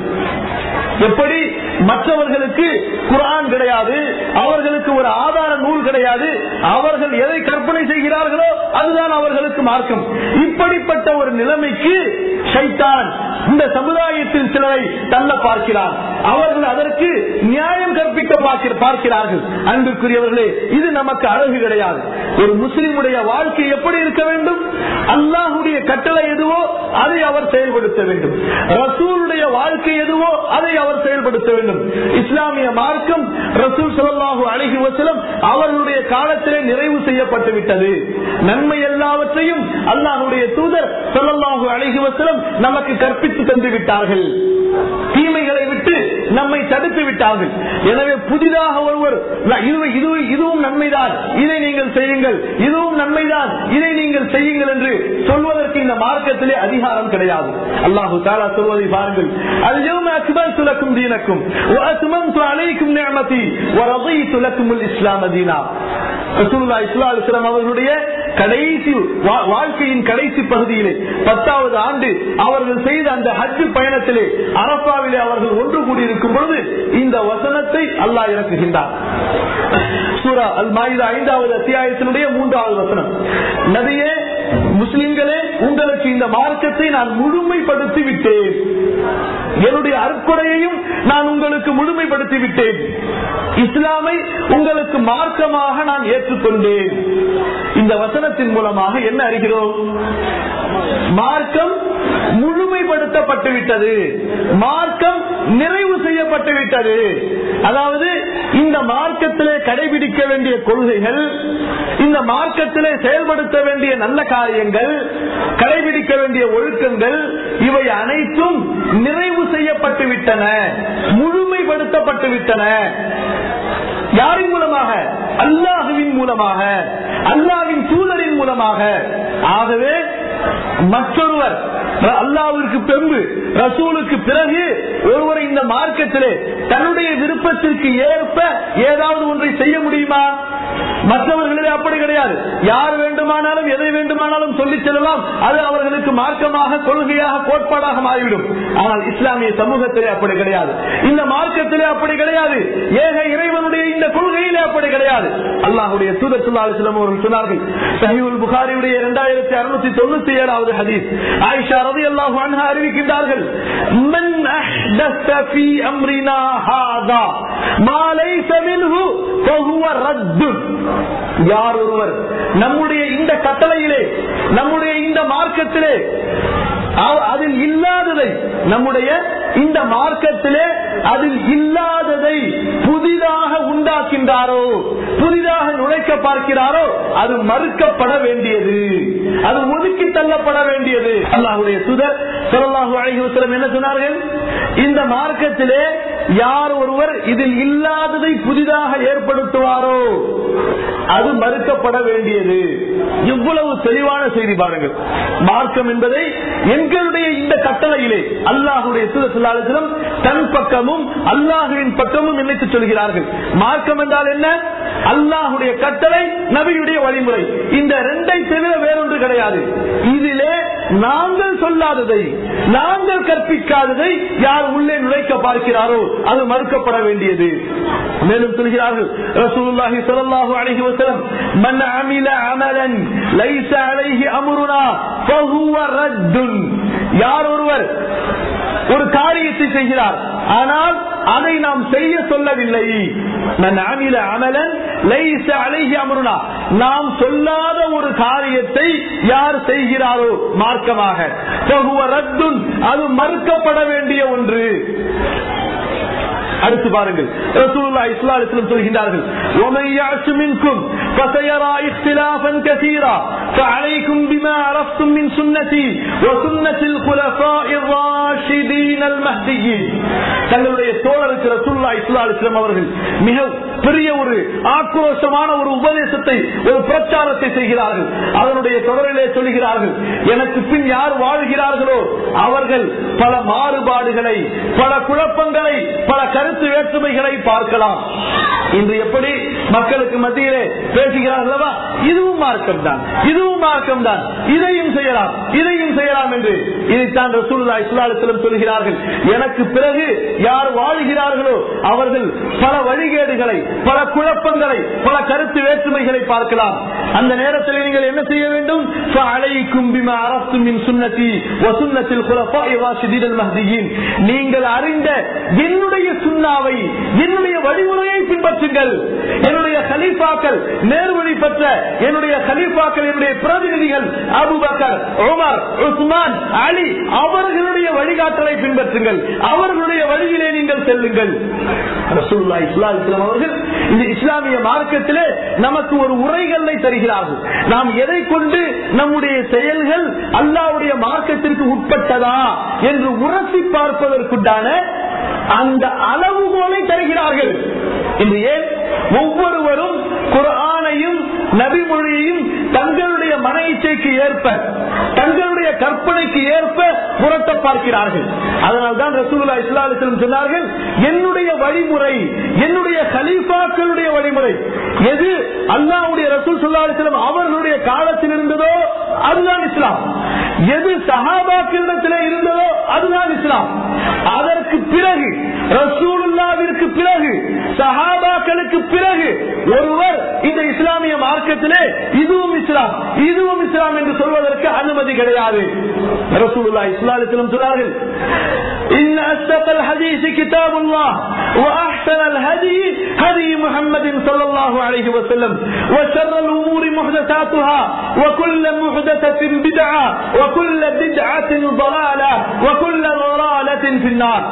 எப்படி மற்றவர்களுக்கு குரான் கிடையாது அவர்களுக்கு ஒரு ஆதார நூல் கிடையாது அவர்கள் எதை கற்பனை செய்கிறார்களோ அதுதான் அவர்களுக்கு மார்க்கம் இப்படிப்பட்ட ஒரு நிலைமைக்கு சைத்தான் இந்த சமுதாயத்தில் சிலரை தள்ள பார்க்கிறார் அவர்கள் அதற்கு நியாயம் கற்பிக்க பார்க்கிற- பார்க்கிறார்கள் அன்புக்குரியவர்களே இது நமக்கு அழகு கிடையாது ஒரு முஸ்லிமுடைய வாழ்க்கை எப்படி இருக்க வேண்டும் அல்லாஹுடைய கட்டளை எதுவோ அதை அவர் செயல்படுத்த வேண்டும் ரசூலுடைய வாழ்க்கை எதுவோ அதை அவர் செயல்படுத்த வேண்டும் இஸ்லாமிய மார்க்கம் ரசூல் ஸல்லல்லாஹு அலைஹி வஸல்லம் அவர்களுடைய காலத்திலே நிறைவு செய்யப்பட்டு விட்டது நன்மை எல்லாவற்றையும் அல்லாஹ்வுடைய தூதர் ஸல்லல்லாஹு அலைஹி வஸல்லம் நமக்கு கற்பித்து தந்து விட்டார்கள் தீமைகளை விட்டு நம்மை தடுத்து விட்டார்கள் எனவே புதிதாக ஒருவர் இது இது இதுவும் நன்மைதான் இதை நீங்கள் செய்யுங்கள் இதுவும் நன்மைதான் இதை நீங்கள் செய்யுங்கள் என்று சொல்வதற்கு இந்த மார்க்கத்திலே அதிகாரம் கிடையாது அல்லாஹு தாலா சொல்வதை பாருங்கள் اليوم أكملت لكم دينكم وأتممت عليكم نعمتي ورضيت لكم الإسلام دينا ரசூலுல்லா இஸ்லா அலிஸ்லாம் அவர்களுடைய கடைசி வா- வாழ்க்கையின் கடைசி பகுதியிலே பத்தாவது ஆண்டு அவர்கள் செய்த அந்த ஹஜ் பயணத்திலே அரபாவிலே அவர்கள் ஒன்று கூடியிருக்கும் பொழுது இந்த வசனத்தை அல்லாஹ் இறக்குகின்றார் சூரா அல் மாயிதா ஐந்தாவது அத்தியாயத்தினுடைய மூன்றாவது வசனம் நபியே முஸ்லிம்களே உங்களுக்கு இந்த மார்க்கத்தை நான் முழுமைப்படுத்தி விட்டேன் என்னுடைய அற்கொடையையும் நான் உங்களுக்கு முழுமைப்படுத்தி விட்டேன் இஸ்லாமை உங்களுக்கு மார்க்கமாக நான் ஏற்றுக்கொண்டேன் இந்த வசனத்தின் மூலமாக என்ன அறிகிறோம் மார்க்கம் முழுமைப்படுத்தப்பட்டு விட்டது மார்க்கம் நிறைவு செய்யப்பட்டு விட்டது அதாவது இந்த மார்க்கத்திலே கடைபிடிக்க வேண்டிய கொள்கைகள் இந்த மார்க்கத்திலே செயல்படுத்த வேண்டிய நல்ல காரியங்கள் கடைபிடிக்க வேண்டிய ஒழுக்கங்கள் இவை அனைத்தும் நிறைவு செய்யப்பட்டு விட்டன முழுமைப்படுத்தப்பட்டு விட்டன யாரின் மூலமாக அல்லாஹுவின் மூலமாக அல்லாவின் தூதரின் மூலமாக ஆகவே மற்றொருவர் அல்லாவிற்கு பெம்பு ரசூலுக்கு பிறகு ஒருவர் இந்த மார்க்கத்திலே தன்னுடைய விருப்பத்திற்கு ஏற்ப ஏதாவது ஒன்றை செய்ய முடியுமா மற்றவர்களிலே அப்படி கிடையாது யார் வேண்டுமானாலும் எதை வேண்டுமானாலும் சொல்லிச் செல்லலாம் அது அவர்களுக்கு மார்க்கமாக கொள்கையாக கோட்பாடாக மாறிவிடும் ஆனால் இஸ்லாமிய சமூகத்திலே அப்படி கிடையாது இந்த மார்க்கத்திலே அப்படி கிடையாது ஏக இறைவனுடைய இந்த கொள்கையிலே அப்படி கிடையாது அல்லாஹுடைய தூதர் சுல்லாஸ்லம் அவர்கள் சொன்னார்கள் சஹீவுல் புகாரியுடைய இரண்டாயிரத்தி அறுநூத்தி தொண்ணூத்தி ஏழாவது ஹதீஸ் ஆயிஷா ரவி அல்லாஹு அன்ஹா அறிவிக்கின்றார்கள் மன் அஹ்தஸ ஃபீ அம்ரினா ஹாதா மா லைஸ மின்ஹு ஃபஹுவ ரத்துன் யார் ஒருவர் நம்முடைய இந்த கட்டளையிலே நம்முடைய இந்த மார்க்கத்திலே அவ- அதில் இல்லாததை நம்முடைய இந்த மார்க்கத்திலே அதில் இல்லாததை புதிதாக உண்டாக்கின்றாரோ புதிதாக நுழைக்க பார்க்கிறாரோ அது மறுக்கப்பட வேண்டியது அது ஒதுக்கி தள்ளப்பட வேண்டியது அல்லாஹுடைய சுதர் சொல்லலாஹு அழகி என்ன சொன்னார்கள் இந்த மார்க்கத்திலே யார் ஒருவர் இதில் இல்லாததை புதிதாக ஏற்படுத்துவாரோ அது மறுக்கப்பட வேண்டியது இவ்வளவு தெளிவான செய்தி பாருங்கள் மார்க்கம் என்பதை எங்களுடைய இந்த கட்டளையிலே அல்லாஹுடைய சுதலாலும் தன் பக்கமும் அல்லாஹுவின் பக்கமும் நினைத்து சொல்கிறார்கள் மார்க்கம் என்றால் என்ன அல்லாஹுடைய கட்டளை நபியுடைய வழிமுறை இந்த ரெண்டை தவிர வேறொன்று கிடையாது இதிலே நாங்கள் சொல்லாததை நாங்கள் கற்பிக்காததை யார் உள்ளே நுழைக்க பார்க்கிறாரோ அது மறுக்கப்பட வேண்டியது மேலும் சொல்கிறார்கள் ரசூலுல்லாஹி ஸல்லல்லாஹு அலைஹி வஸல்லம் மன் அமில அமலன் லைஸ அலைஹி அம்ருனா ஃபஹுவ ரத்துன் யார் ஒருவர் ஒரு காரியத்தை செய்கிறார் ஆனால் அதை நாம் செய்ய சொல்லவில்லை மன் அமில அமலன் லைஸ அலைஹி அம்ருனா நாம் சொல்லாத ஒரு காரியத்தை யார் செய்கிறாரோ மார்க்கமாக ஃபஹுவ ரத்துன் அது மறுக்கப்பட வேண்டிய ஒன்று அடுத்து பாருங்கள் ரசூலுல்லாஹி ஸல்லல்லாஹு அலைஹி வஸல்லம் சொல்கிறார்கள் ومن يعش منكم فسيرى اختلافا كثيرا فعليكم بما عرفتم من سنتي وسنة الخلفاء الراشدين المهديين தங்களுடைய தோழருக்கு ரசூலுல்லாஹி ஸல்லல்லாஹு அலைஹி வஸல்லம் அவர்கள் மிக பெரிய ஒரு ஆக்ரோஷமான ஒரு உபதேசத்தை ஒரு பிரச்சாரத்தை செய்கிறார்கள் அதனுடைய தொடரிலே சொல்கிறார்கள் எனக்கு பின் யார் வாழ்கிறார்களோ அவர்கள் பல மாறுபாடுகளை பல குழப்பங்களை பல கருத்து வேற்றுமைகளை பார்க்கலாம் இன்று எப்படி மக்களுக்கு மத்தியிலே பேசுகிறார்களா இதுவும் மார்க்கம் தான் இதுவும் மார்க்கம் தான் இதையும் செய்யலாம் இதையும் செய்யலாம் என்று இதைத்தான் ரசூலுல்லா இஸ்லாத்திலும் சொல்கிறார்கள் எனக்கு பிறகு யார் வாழுகிறார்களோ அவர்கள் பல வழிகேடுகளை பல குழப்பங்களை பல கருத்து வேற்றுமைகளை பார்க்கலாம் அந்த நேரத்தில் நீங்கள் என்ன செய்ய வேண்டும் فَعَلَيْكُمْ بِمَا عَرَفْتُمْ مِنْ سُنَّتِي وَسُنَّةِ الْخُلَفَاءِ الرَّاشِدِينَ الْمَهْدِيِّينَ நீங்கள் அறிந்த என்னுடைய சுண்ணாவை என்னுடைய வழிமுறையை பின்பற்றுங்கள் என்னுடைய என்னுடைய கலீஃபாக்கள் நேர்வழி பெற்ற என்னுடைய கலீஃபாக்கள் என்னுடைய பிரதிநிதிகள் அபுபக்கர் உமர் உஸ்மான் அலி அவர்களுடைய வழிகாட்டலை பின்பற்றுங்கள் அவர்களுடைய வழியிலே நீங்கள் செல்லுங்கள் ரசூலுல்லாஹி ஸல்லல்லாஹு அலைஹி வஸல்லம் அவர்கள் இந்த இஸ்லாமிய மார்க்கத்திலே நமக்கு ஒரு உரைகளை தருகிறார்கள் நாம் எதை கொண்டு நம்முடைய செயல்கள் அல்லாவுடைய மார்க்கத்திற்கு உட்பட்டதா என்று உரசி பார்ப்பதற்குண்டான அந்த அளவுகோலை தருகிறார்கள் இன்று ஏன் ஒவ்வொருவரும் குரானையும் நபிமொழியையும் தங்களுடைய மன இச்சைக்கு ஏற்ப தங்களுடைய கற்பனைக்கு ஏற்ப புரட்ட பார்க்கிறார்கள் அதனால்தான் ரசூலுல்லா இஸ்லாமிலும் சொன்னார்கள் என்னுடைய வழிமுறை என்னுடைய கலீஃபாக்களுடைய வழிமுறை எது அல்லாவுடைய ரசூல் சுல்லாஸ்லம் அவர்களுடைய காலத்தில் இருந்ததோ அதுதான் இஸ்லாம் எது சஹாபாக்களிடத்திலே இருந்ததோ அதுதான் இஸ்லாம் அதற்கு பிறகு ரசூலுல்லாவிற்கு பிறகு சஹாபாக்களுக்கு பிறகு ஒருவர் இந்த இஸ்லாமிய மார்க்கத்திலே இதுவும் இஸ்லாம் இதுவும் இஸ்லாம் என்று சொல்வதற்கு அனுமதி கிடையாது ரசூலுல்லா இஸ்லாத்திலும் சொன்னார்கள் إن أصدق الحديث كتاب الله وأحسن الهدي هدي محمد صلى الله عليه وسلم وشر الأمور محدثاتها وكل محدثة بدعة وكل بدعة ضلالة وكل ضلالة في النار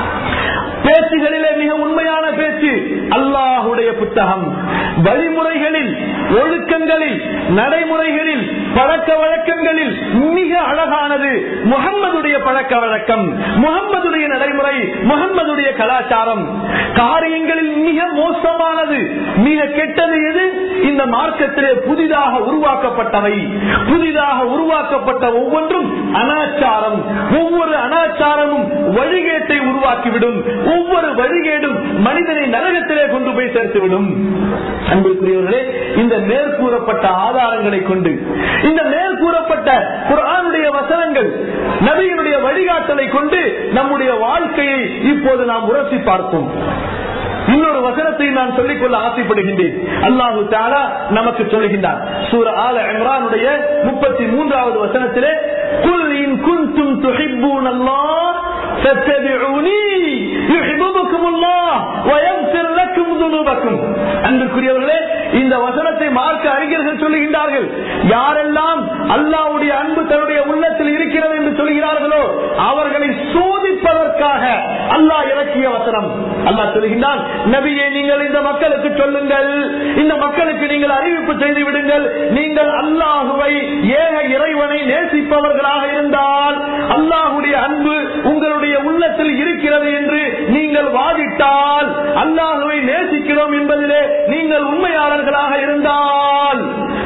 பேச்சுகளிலே மிக உண்மையான பேச்சு அல்லாஹுடைய புத்தகம் வழிமுறைகளில் ஒழுக்கங்களில் நடைமுறைகளில் பழக்க வழக்கங்களில் மிக அழகானது முகம்மதுடைய பழக்க வழக்கம் முகம்மதுடைய நடைமுறை முகம்மதுடைய கலாச்சாரம் காரியங்களில் மிக மோசமானது மிக கெட்டது எது இந்த மார்க்கத்திலே புதிதாக உருவாக்கப்பட்டவை புதிதாக உருவாக்கப்பட்ட ஒவ்வொன்றும் அனாச்சாரம் ஒவ்வொரு அனாச்சாரமும் வழிகேட்டை உருவாக்கிவிடும் ஒவ்வொரு வழிகேடும் மனிதனை நரகத்திலே கொண்டு போய் சேர்த்துவிடும் அன்புக்குரியவர்களே இந்த மேற்கூறப்பட்ட ஆதாரங்களை கொண்டு இந்த மேற்கூறப்பட்ட குரானுடைய வசனங்கள் நபியினுடைய வழிகாட்டலை கொண்டு நம்முடைய வாழ்க்கையை இப்போது நாம் உரசி பார்ப்போம் இன்னொரு வசனத்தை நான் சொல்லிக்கொள்ள ஆசைப்படுகின்றேன் அல்லாஹு தாலா நமக்கு சொல்லுகின்றார் சூர ஆல இம்ரானுடைய முப்பத்தி மூன்றாவது வசனத்திலே குல் இன் குன்தும் துஹிப்பூன் அல்லாஹ் فاتبعوني يحببكم الله ويغفر لكم ذنوبكم அன்புக்குரியவர்களே இந்த வசனத்தை மார்க்க அறிஞர்கள் சொல்லுகின்றார்கள் யாரெல்லாம் அல்லாவுடைய அன்பு தன்னுடைய உள்ளத்தில் இருக்கிறது என்று சொல்கிறார்களோ அவர்களை சோதிப்பதற்காக அல்லாஹ் இறக்கிய வசனம் அல்லாஹ் சொல்லுகின்றான் நபியை நீங்கள் இந்த மக்களுக்கு சொல்லுங்கள் இந்த மக்களுக்கு நீங்கள் அறிவிப்பு செய்து விடுங்கள் நீங்கள் அல்லாஹுவை ஏக இறைவனை நேசிப்பவர்களாக இருந்தால் அல்லாஹுடைய அன்பு உங்களுடைய உள்ளத்தில் இருக்கிறது என்று நீங்கள் வாதிட்டால் அல்லாஹுவை நேசிக்கிறோம் என்பதிலே நீங்கள் உண்மையாளர்களாக இருந்தால்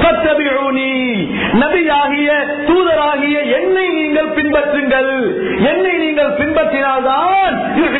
நபியாகிய தூதராகிய என்னை நீங்கள் பின்பற்றுங்கள் என்னை நீங்கள் பின்பற்றினால்தான்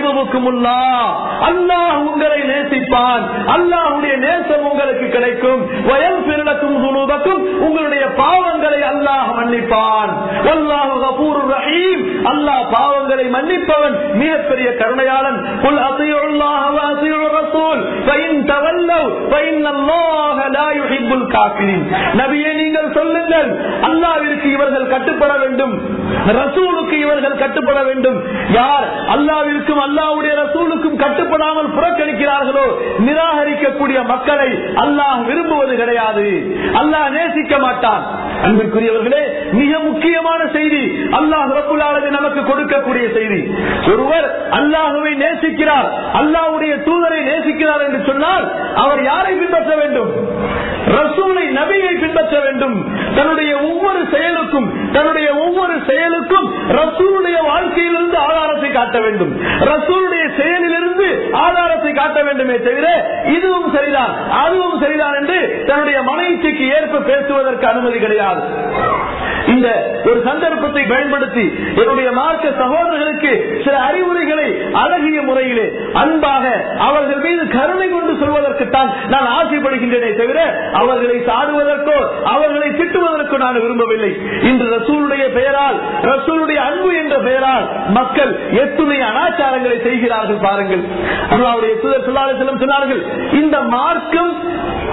அல்லாஹ் உங்களை நேசிப்பான் அல்லாஹுடைய நேசம் உங்களுக்கு கிடைக்கும் வயல் பிறக்கும் துணுதக்கும் உங்களுடைய பாவங்களை அல்லாஹ் மன்னிப்பான் அல்லாஹு கபூர் ரஹீம் அல்லாஹ் பாவங்களை மன்னிப்பவன் மிகப்பெரிய கருணையாளன் قل اطيعوا الله واطيعوا الرسول فان تولوا فان الله لا يحب الكافرين நபியே நீங்கள் சொல்லுங்கள் அல்லாவிற்கு இவர்கள் கட்டுப்பட வேண்டும் ரசூலுக்கு இவர்கள் கட்டுப்பட வேண்டும் யார் அல்லாவிற்கும் அல்லாவுடைய ரசூலுக்கும் கட்டுப்படாமல் புறக்கணிக்கிறார்களோ நிராகரிக்கக்கூடிய மக்களை அல்லாஹ் விரும்புவது கிடையாது அல்லாஹ் நேசிக்க மாட்டான் அன்பிற்குரியவர்களே மிக முக்கியமான செய்தி அல்லாஹ் ரப்புல்லாளது நமக்கு கொடுக்கக்கூடிய செய்தி ஒருவர் அல்லாஹுவை நேசிக்கிறார் அல்லாஹுடைய தூதரை நேசிக்கிறார் என்று சொன்னால் அவர் யாரை பின்பற்ற வேண்டும் ரசூலை நபியை பின்பற்ற வேண்டும் தன்னுடைய ஒவ்வொரு செயலுக்கும் தன்னுடைய ஒவ்வொரு செயலுக்கும் ரசூலுடைய வாழ்க்கையிலிருந்து ஆதாரத்தை காட்ட வேண்டும் ரசூலுடைய செயலிலிருந்து ஆதாரத்தை காட்ட வேண்டுமே தவிர இதுவும் சரிதான் அதுவும் சரிதான் என்று தன்னுடைய மனைவிக்கு ஏற்ப பேசுவதற்கு அனுமதி கிடையாது இந்த ஒரு சந்தர்ப்பத்தை பயன்படுத்தி என்னுடைய மார்க்க சகோதரர்களுக்கு சில அறிவுரைகளை அழகிய முறையிலே அன்பாக அவர்கள் மீது கருணை கொண்டு சொல்வதற்குத்தான் நான் ஆசைப்படுகின்றேனே தவிர அவர்களை சாடுவதற்கோ அவர்களை திட்டுவதற்கோ நான் விரும்பவில்லை இன்று ரசூலுடைய பெயரால் ரசூலுடைய அன்பு என்ற பெயரால் மக்கள் எத்துணை அனாச்சாரங்களை செய்கிறார்கள் பாருங்கள் அல்லாவுடைய தூதர் சொல்லாத செல்லும் சொன்னார்கள் இந்த மார்க்கம்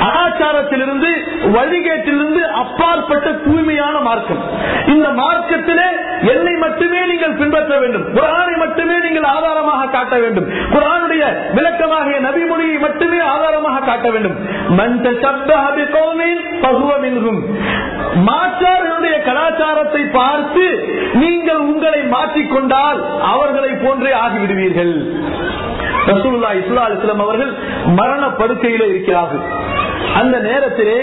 அனாச்சாரத்திலிருந்து வழிகேட்டிலிருந்து அப்பாற்பட்ட தூய்மையான மார்க்கம் இந்த மார்க்கத்திலே என்னை மட்டுமே நீங்கள் பின்பற்ற வேண்டும் குரானை மட்டுமே நீங்கள் ஆதாரமாக காட்ட வேண்டும் குரானுடைய விளக்கமாகிய நபிமொழியை மட்டுமே ஆதாரமாக காட்ட வேண்டும் மந்த சப்தஹபி கௌமின் பகுவ மின்ஹும் மாற்றார்களுடைய கலாச்சாரத்தை பார்த்து நீங்கள் உங்களை மாற்றிக்கொண்டால் அவர்களை போன்றே ஆகிவிடுவீர்கள் ரசூலுல்லாஹி ஸல்லல்லாஹு அலைஹி வஸல்லம் அவர்கள் மரண படுக்கையிலே இருக்கிறார்கள் அந்த நேரத்திலே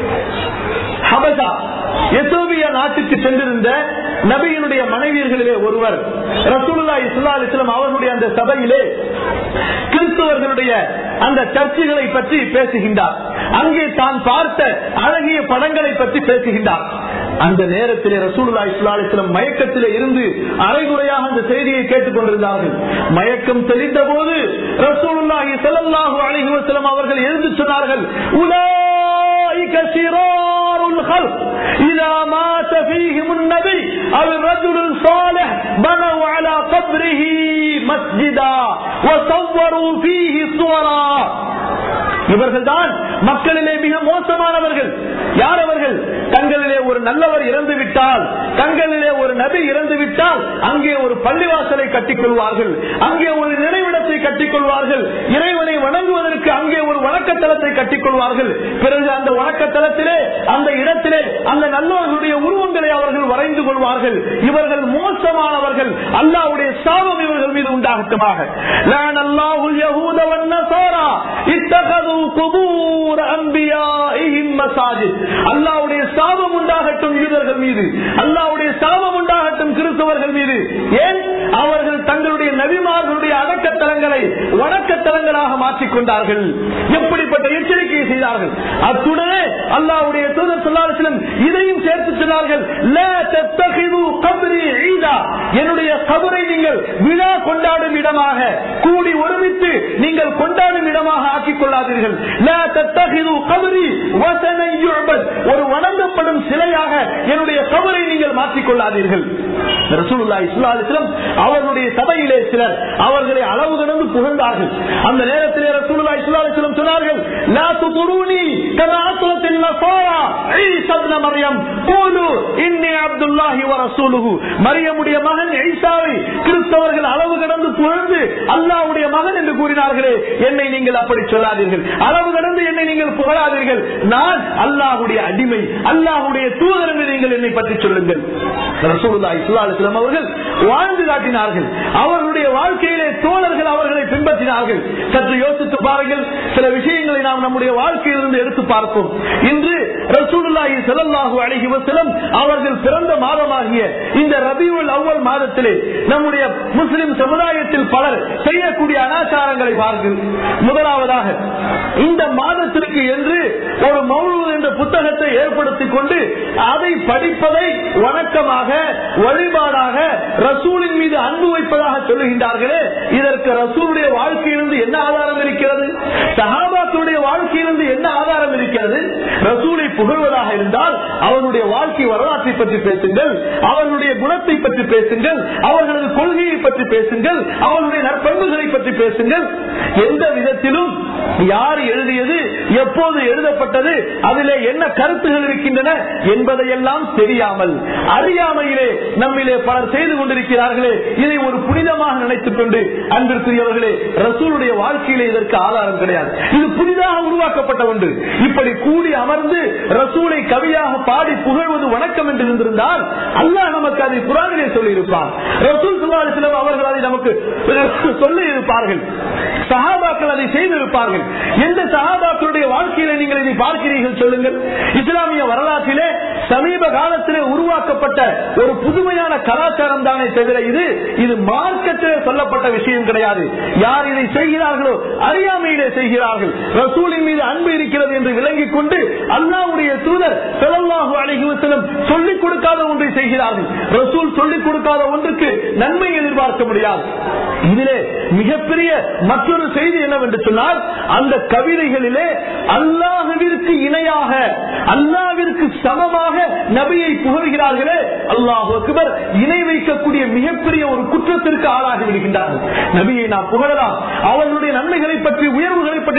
ஹபஷா எத்தோபியா நாட்டுக்கு சென்றிருந்த நபியினுடைய மனைவியர்களிலே ஒருவர் ரசூலுல்லாஹி ஸல்லல்லாஹு அலைஹி வஸல்லம் அவர்களுடைய அந்த சபையிலே கிறிஸ்தவர்களுடைய அந்த சர்ச்சுகளை பற்றி பேசுகின்றார் அங்கே தான் பார்த்த அழகிய படங்களை பற்றி பேசுகின்றார் அந்த நேரத்திலே ரசூலுல்லாஹி ஸல்லல்லாஹு அலைஹி வஸல்லம் மயக்கத்திலே இருந்து அரைகுறையாக அந்த செய்தியை கேட்டுக் கொண்டிருந்தார்கள் மயக்கம் தெளிந்த போது ரசூலுல்லாஹி ஸல்லல்லாஹு அலைஹி வஸல்லம் அவர்கள் எழுந்து சொன்னார்கள் உலாயிக சிராருல் ஹல்க் இதா மாத ஃபீஹிம் النبي او الرجل الصالح بنوا على قبره مسجدا وصوروا فيه صورا இவர்கள்தான் மக்களிலே மிக மோசமானவர்கள் யார் அவர்கள் தங்களிலே ஒரு நல்லவர் இறந்து விட்டால் தங்களிலே ஒரு நபி இறந்து விட்டால் அங்கே ஒரு பள்ளிவாசலை கட்டிக் கொள்வார்கள் அங்கே ஒரு நினைவிடத்தை கட்டிக் கொள்வார்கள் இறைவனை வணங்குவதற்கு அங்கே ஒரு வணக்கத்தலத்தை கட்டிக் கொள்வார்கள் பிறகு அந்த வணக்கத்தலத்திலே அந்த இடத்திலே அந்த நல்லவர்களுடைய உருவங்களை அவர்கள் வரைந்து கொள்வார்கள் இவர்கள் மோசமானவர்கள் அல்லாவுடைய சாபம் இவர்கள் மீது உண்டாகட்டுமாக லான் அல்லாஹுல் யஹூத வன்னசாரா இத்தகது குபூர் அன்பியாஇஹிம் மசாஜித் அல்லாஹ்வுடைய சாபம் உண்டாகட்டும் யூதர்கள் மீது அல்லாஹ்வுடைய சாபம் உண்டாகட்டும் கிறிஸ்தவர்கள் மீது ஏன் அவர்கள் தங்களுடைய நபிமார்களுடைய அடக்கத்தலங்களை வணக்கத்தலங்களாக மாற்றிக் கொண்டார்கள் எப்படிப்பட்ட எச்சரிக்கையை செய்தார்கள் அத்துடனே அல்லாஹ்வுடைய தூதர் சொல்லாலும் இதையும் சேர்த்து சொன்னார்கள் "லா தத்தகிது கப்ரி ஈதா." என்னுடைய கபரை நீங்கள் விழா கொண்டாடும் இடமாக கூடி ஒருமித்து நீங்கள் கொண்டாடும் இடமாக ஆக்கிக் கொள்ளாதீர்கள் "லா தத்தகிது கப்ரி வசனை யுஅபத்." ஒரு வணங்கப்படும் சிலையாக என்னுடைய கபரை நீங்கள் மாற்றிக் கொள்ளாதீர்கள் ரசூலுல்லாஹி ஸல்லல்லாஹு அலைஹி வஸல்லம் அவர்களுடைய சபையிலே சிலர் அவர்களை அளவு கடந்து புகழ்ந்தார்கள் அந்த நேரத்திலே ரசூலுல்லாஹி ஸல்லல்லாஹு அலைஹி வஸல்லம் சொன்னார்கள் லா துதுரூனி கமா அத்லத்தில் நஸாரா ஈஸா இப்னு மர்யம் கூலு இன்னி அப்துல்லாஹி வ ரசூலுஹு மரியமுடைய மகன் ஈசாவை கிறிஸ்தவர்கள் அளவு கடந்து புகழ்ந்து அல்லாஹ்வுடைய மகன் என்று கூறினார்களே என்னை நீங்கள் அப்படி சொல்லாதீர்கள் அளவு கடந்து என்னை நீங்கள் புகழாதீர்கள் நான் அல்லாஹ்வுடைய அடிமை அல்லாஹ்வுடைய தூதர் என்று நீங்கள் என்னை பற்றி சொல்லுங்கள் ரசூலுல்லாஹி ஸல்லல்லாஹு அலைஹி வஸல்லம் அவர்கள் வாழ்ந்து காட்டினார்கள் அவர்களுடைய வாழ்க்கையிலே தோழர்கள் அவர்களை பின்பற்றினார்கள் சற்று யோசித்து பாருங்கள் சில விஷயங்களை நாம் நம்முடைய வாழ்க்கையிலிருந்து எடுத்து பார்ப்போம் இன்று ரசூலுல்லாஹி ஸல்லல்லாஹு அலைஹி வஸல்லம் அவர்கள் பிறந்த மாதமாகிய இந்த ரபியுல் அவ்வல் மாதத்திலே நம்முடைய முஸ்லிம் சமுதாயத்தில் பலர் செய்யக்கூடிய அனாச்சாரங்களை பாருங்கள் முதலாவதாக இந்த மாதத்திற்கு என்று ஒரு மௌலூத் என்ற புத்தகத்தை ஏற்படுத்திக் கொண்டு அதை படிப்பதை வணக்கமாக வழிபாடாக ரசூலின் மீது அன்பு வைப்பதாக சொல்லுகின்றார்களே இதற்கு ரசூலுடைய வாழ்க்கையிலிருந்து என்ன ஆதாரம் இருக்கிறது சஹாபாக்களுடைய வாழ்க்கையிலிருந்து என்ன ஆதாரம் இருக்கிறது ரசூலை புகழ்வதாக இருந்தால் அவர்களுடைய வாழ்க்கை வரலாற்றை பற்றி பேசுங்கள் அவர்களுடைய குணத்தை பற்றி பேசுங்கள் அவர்களது கொள்கையை பற்றி பேசுங்கள் அவர்களுடைய நற்பண்புகளை பற்றி பேசுங்கள் எந்த விதத்திலும் யார் எழுதியது எப்போது எழுதப்பட்டது அதிலே என்ன கருத்துகள் இருக்கின்றன என்பதையெல்லாம் தெரியாமல் அறியாமையிலே நம்மிலே பலர் செய்து கொண்டிருக்கிறார்களே இதை ஒரு புனிதமாக நினைத்துக் கொண்டு அன்பிற்குரியவர்களே ரசூலுடைய வாழ்க்கையிலே இதற்கு ஆதாரம் கிடையாது இது புதிதாக உருவாக்கப்பட்ட ஒன்று இப்படி கூடி அமர்ந்து ரசூலை கவியாக பாடி புகழ்வது வணக்கம் என்று இருந்திருந்தால் அல்லாஹ் நமக்கு அதை குரானிலே சொல்லி இருப்பார் ரசூல் சுல்லாலிசிலம் அவர்கள் அதை நமக்கு சொல்லி இருப்பார்கள் சஹாபாக்கள் அதை செய்திருப்பார்கள் எந்த சஹாபாக்களுடைய வாழ்க்கையில நீங்கள் இதை பார்க்கிறீர்கள் சொல்லுங்கள் இஸ்லாமிய வரலாற்றிலே சமீப காலத்திலே உருவாக்கப்பட்ட ஒரு புதுமையான கலாச்சாரம் தானே தவிர இது இது மார்க்கத்திலே சொல்லப்பட்ட விஷயம் கிடையாது யார் இதை செய்கிறார்களோ அறியாமையிலே செய்கிறார்கள் ரசூலின் மீது அன்பு இருக்கிறது என்று விளங்கிக் கொண்டு அல்லாவுடைய தூதர் செலவாக அழகிவசனம் சொல்லிக் கொடுக்காத ஒன்றை செய்கிறார்கள் ரசூல் சொல்லிக் கொடுக்காத ஒன்றுக்கு நன்மை எதிர்பார்க்க முடியாது இதிலே மிகப்பெரிய மற்றொரு செய்தி என்னவென்று சொன்னால் அந்த கவிதைகளிலே அல்லாஹுவிற்கு இணையாக அல்லாவிற்கு சமமாக நபியை புகழ்கிறார்களே அல்லாஹ் அக்பர் இணை வைக்கக்கூடிய மிகப்பெரிய ஒரு குற்றத்திற்கு ஆளாகி விடுகின்றார்கள் நபியை நாம் புகழலாம் அவர்களுடைய நன்மைகளை பற்றி உயர்வுகளை பற்றி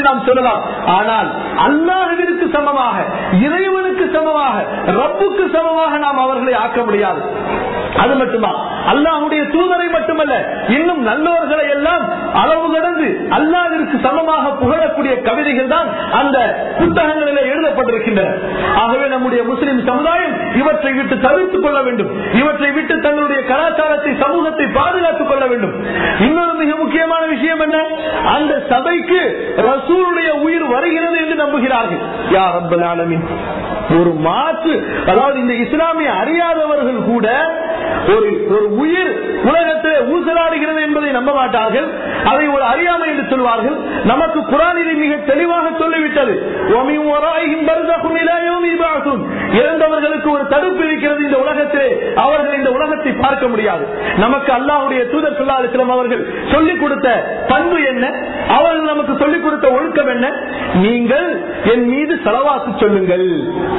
நாம் சொல்லலாம் ஆனால் அல்லாஹுவிற்கு சமமாக இறைவனுக்கு சமமாக ரப்புக்கு சமமாக நாம் அவர்களை ஆக்க முடியாது அது மட்டுமா அல்லாஹுடைய தூதரை மட்டுமல்ல இன்னும் நல்லோர்களை எல்லாம் அளவு கடந்து அல்லாஹிற்கு சமமாக புகழக்கூடிய கவிதைகள் தான் அந்த புத்தகங்களிலே எழுதப்பட்டிருக்கின்றன ஆகவே நம்முடைய முஸ்லிம் சமுதாயம் இவற்றை விட்டு தவிர்த்துக் கொள்ள வேண்டும் இவற்றை விட்டு தங்களுடைய கலாச்சாரத்தை சமூகத்தை பாதுகாத்துக் கொள்ள வேண்டும் இன்னொரு மிக முக்கியமான விஷயம் என்ன அந்த சபைக்கு ரசூலுடைய உயிர் வருகிறது என்று நம்புகிறார்கள் யார் ரப்பல் ஆலமீன் ஒரு மாற்று அதாவது இந்த இஸ்லாமிய அறியாதவர்கள் கூட ஒரு ஒரு உயிர் உலகத்திலே ஊசலாடுகிறது என்பதை நம்ப மாட்டார்கள் அதை ஒரு அறியாமை என்று சொல்வார்கள் நமக்கு குரானிலே மிக தெளிவாக சொல்லிவிட்டது وَمِنْ وَرَائِهِمْ بَرْزَخٌ إِلَى يَوْمِ يُبْعَثُونَ. இறந்தவர்களுக்கு ஒரு தடுப்பு இருக்கிறது இந்த உலகத்திலே அவர்கள் இந்த உலகத்தை பார்க்க முடியாது நமக்கு அல்லாஹ்வுடைய தூதர் ஸல்லல்லாஹு அலைஹி வஸல்லம் அவர்கள் சொல்லிக் கொடுத்த பண்பு என்ன அவர்கள் நமக்கு சொல்லிக் கொடுத்த ஒழுக்கம் என்ன நீங்கள் என் மீது செலவாக்கு சொல்லுங்கள்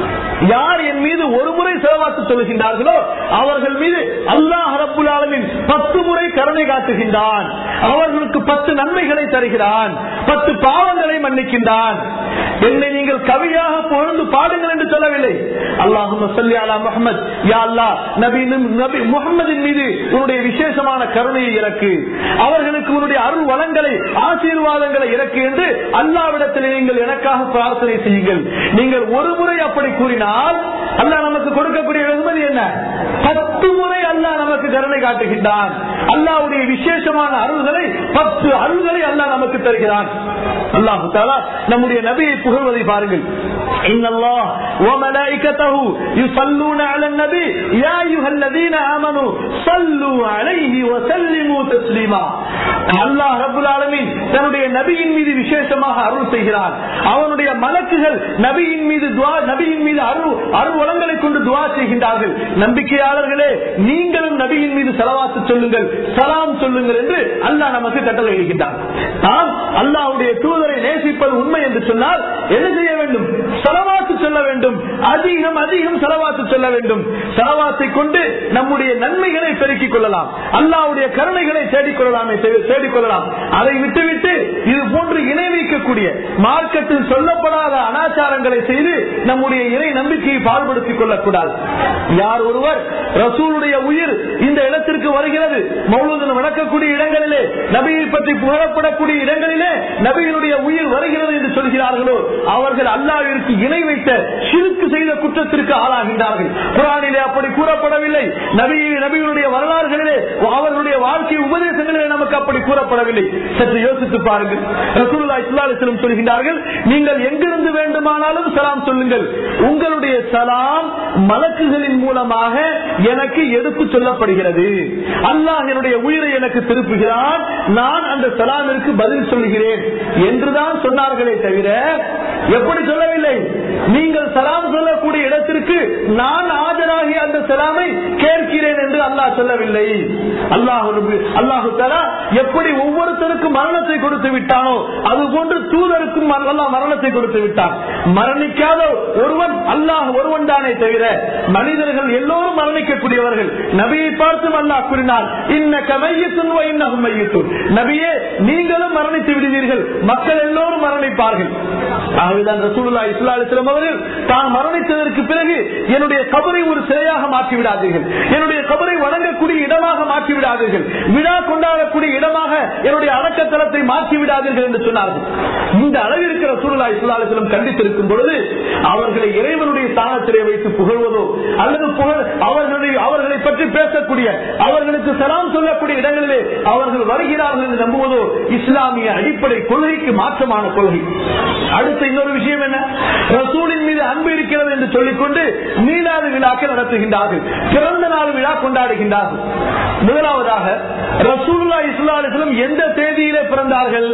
யார் என் மீது ஒரு முறை செலவாக்கு சொல்லுகின்றார்களோ அவர்கள் மீது அல்லாஹ் ரப்புல் ஆலமீன் பத்து முறை கருணை காட்டுகின்றான் அவர்களுக்கு பத்து நன்மைகளை தருகிறான் பத்து பாவங்களை மன்னிக்கின்றான் என்னை நீங்கள் கவியாக புகழ்ந்து பாடுங்கள் என்று சொல்லவில்லை அல்லாஹும் சொல்லி அலா முகமது யா அல்லாஹ் நபி நபி முகமதின் மீது உன்னுடைய விசேஷமான கருணையை இறக்கு அவர்களுக்கு உன்னுடைய அருள் வளங்களை ஆசீர்வாதங்களை இறக்கு என்று அல்லாவிடத்தில் நீங்கள் எனக்காக பிரார்த்தனை செய்யுங்கள் நீங்கள் ஒரு முறை அப்படி கூறினால் அல்லாஹ் நமக்கு கொடுக்கக்கூடிய வெகுமதி என்ன பத்து முறை அல்லாஹ் நமக்கு கருணை காட்டுகின்றான் அல்லாவுடைய விசேஷமான அருள்களை பத்து அருள்களை அல்லாஹ் நமக்கு தருகிறான் அல்லாஹு தாலா நம்முடைய நபியை புகழ்வதை பாருங்கள் إن الله وملائكته يصلون على النبي يا أيها الذين آمنوا صلوا عليه وسلموا تسليما அல்லாஹ் ரபுல் ஆலமீன் தன்னுடைய நபியின் மீது விசேஷமாக அருள் செய்கிறான் அவனுடைய மலக்குகள் நபியின் மீது துவா நபியின் மீது அருள் அருள் வளங்களை கொண்டு துவா செய்கின்றார்கள் நம்பிக்கையாளர்களே நீங்களும் நபியின் மீது செலவாத்து சொல்லுங்கள் சலாம் சொல்லுங்கள் என்று அல்லாஹ் நமக்கு கட்டளை இடுகின்றான் நாம் அல்லாஹ்வுடைய தூதரை நேசிப்பது உண்மை என்று சொன்னால் என்ன செய்ய வேண்டும் செலவாத்து சொல்ல வேண்டும் அதிகம் அதிகம் செலவாத்து சொல்ல வேண்டும் செலவாத்தை கொண்டு நம்முடைய நன்மைகளை பெருக்கிக் கொள்ளலாம் அல்லாவுடைய கருணைகளை தேடிக்கொள்ளலாமே தேடிக்கொள்ளலாம் அதை விட்டுவிட்டு இது போன்று இணை வைக்கக்கூடிய மார்க்கத்தில் சொல்லப்படாத அனாச்சாரங்களை செய்து நம்முடைய இறை நம்பிக்கையை பாடுபடுத்திக் கொள்ளக்கூடாது யார் ஒருவர் ரசூலுடைய உயிர் இந்த இடத்திற்கு வருகிறது மௌலூதன் வணக்கக்கூடிய இடங்களிலே நபியை பற்றி புகழப்படக்கூடிய இடங்களிலே நபியினுடைய உயிர் வருகிறது என்று சொல்கிறார்களோ அவர்கள் அல்லாவிற்கு இணை வைத்த சிறுக்கு செய்த குற்றத்திற்கு ஆளாகின்றார்கள் குரானிலே அப்படி கூறப்படவில்லை நபி நபியினுடைய வரலாறுகளிலே அவர்களுடைய வாழ்க்கை உபதேசங்களிலே நமக்கு அப்படி கூறப்படவில்லை சற்று யோசித்து பாருங்கள் ரசூலுல்லாஹி ஸல்லல்லாஹு அலைஹி வஸல்லம் சொல்கிறார்கள் நீங்கள் எங்கிருந்து வேண்டுமானாலும் சலாம் சொல்லுங்கள் உங்களுடைய சலாம் மலக்குகளின் மூலமாக எனக்கு எடுத்து சொல்லப்படுகிறது அல்லாஹ் என்னுடைய உயிரை எனக்கு திருப்புகிறான் நான் அந்த சலாமிற்கு பதில் சொல்கிறேன் என்றுதான் சொன்னார்களே தவிர எப்படி சொல்லவில்லை நீங்கள் சலாம் சொல்லக்கூடிய இடத்திற்கு நான் ஆஜராகி அந்த சலாமை கேட்கிறேன் என்று அல்லாஹ் சொல்லவில்லை அல்லாஹு அல்லாஹு தலா எப்படி ஒவ்வொருத்தருக்கும் மரணத்தை கொடுத்து விட்டானோ அது போன்று தூதருக்கும் அல்லாஹ் மரணத்தை கொடுத்து விட்டான் மரணிக்காத ஒருவன் அல்லாஹ் ஒருவன் தானே தவிர மனிதர்கள் எல்லோரும் மரணிக்கக்கூடியவர்கள் நபியை பார்த்தும் அல்லாஹ் கூறினார் இன்ன கமையத்துன் இன்னகும் மையத்துன் நபியே நீங்களும் மரணித்து விடுவீர்கள் மக்கள் எல்லோரும் மரணிப்பார்கள் ஆகவேதான் ரசூலுல்லா இஸ்லா அலிஸ்லாம் அவர்கள் தான் மரணித்ததற்கு பிறகு என்னுடைய கபரை ஒரு சிலையாக மாற்றி விடாதீர்கள் என்னுடைய கபரை வணங்கக்கூடிய இடமாக மாற்றி விடாதீர்கள் விழா கொண்டாடக்கூடிய இடமாக என்னுடைய அடக்கத்தலத்தை மாற்றி விடாதீர்கள் என்று சொன்னார்கள் இந்த அளவிற்கு ரசூலுல்லா இஸ்லா அலிஸ்லாம் கண்டித்திருக்கும் பொழுது அவர்களை இறைவனுடைய ஸ்தானத்திலே வைத்து புகழ்வதோ அல்லது புகழ் அவர்களுடைய அவர்களை பற்றி பேசக்கூடிய அவர்களுக்கு சலாம் சொல்லக்கூடிய இடங்களிலே அவர்கள் வருகிறார்கள் என்று நம்புவதோ இஸ்லாமிய அடிப்படை கொள்கைக்கு மாற்றமான கொள்கை அடுத்த இன்னொரு விஷயம் என்ன ரசூலின் மீது அன்பு இருக்கிறது என்று சொல்லிக்கொண்டு மீனாது விழாக்கள் நடத்துகின்றார்கள் பிறந்த நாள் விழா கொண்டாடுகின்றார்கள் முதலாவதாக ரசூல்லா இஸ்லா அலிஸ்லம் எந்த தேதியிலே பிறந்தார்கள்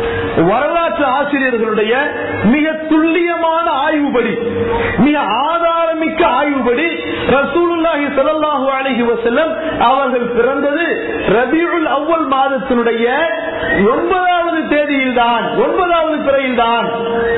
வரலாற்று ஆசிரியர்களுடைய மிக துல்லியமான ஆய்வுபடி மிக ஆதாரமிக்க ஆய்வுபடி ரசூலுல்லாஹி ஸல்லல்லாஹு அலைஹி வஸல்லம் அவர்கள் பிறந்தது ரபியுல் அவ்வல் மாதத்தினுடைய ஒன்பதாவது தேதியில் தான் ஒன்பதாவது பிறையில் தான்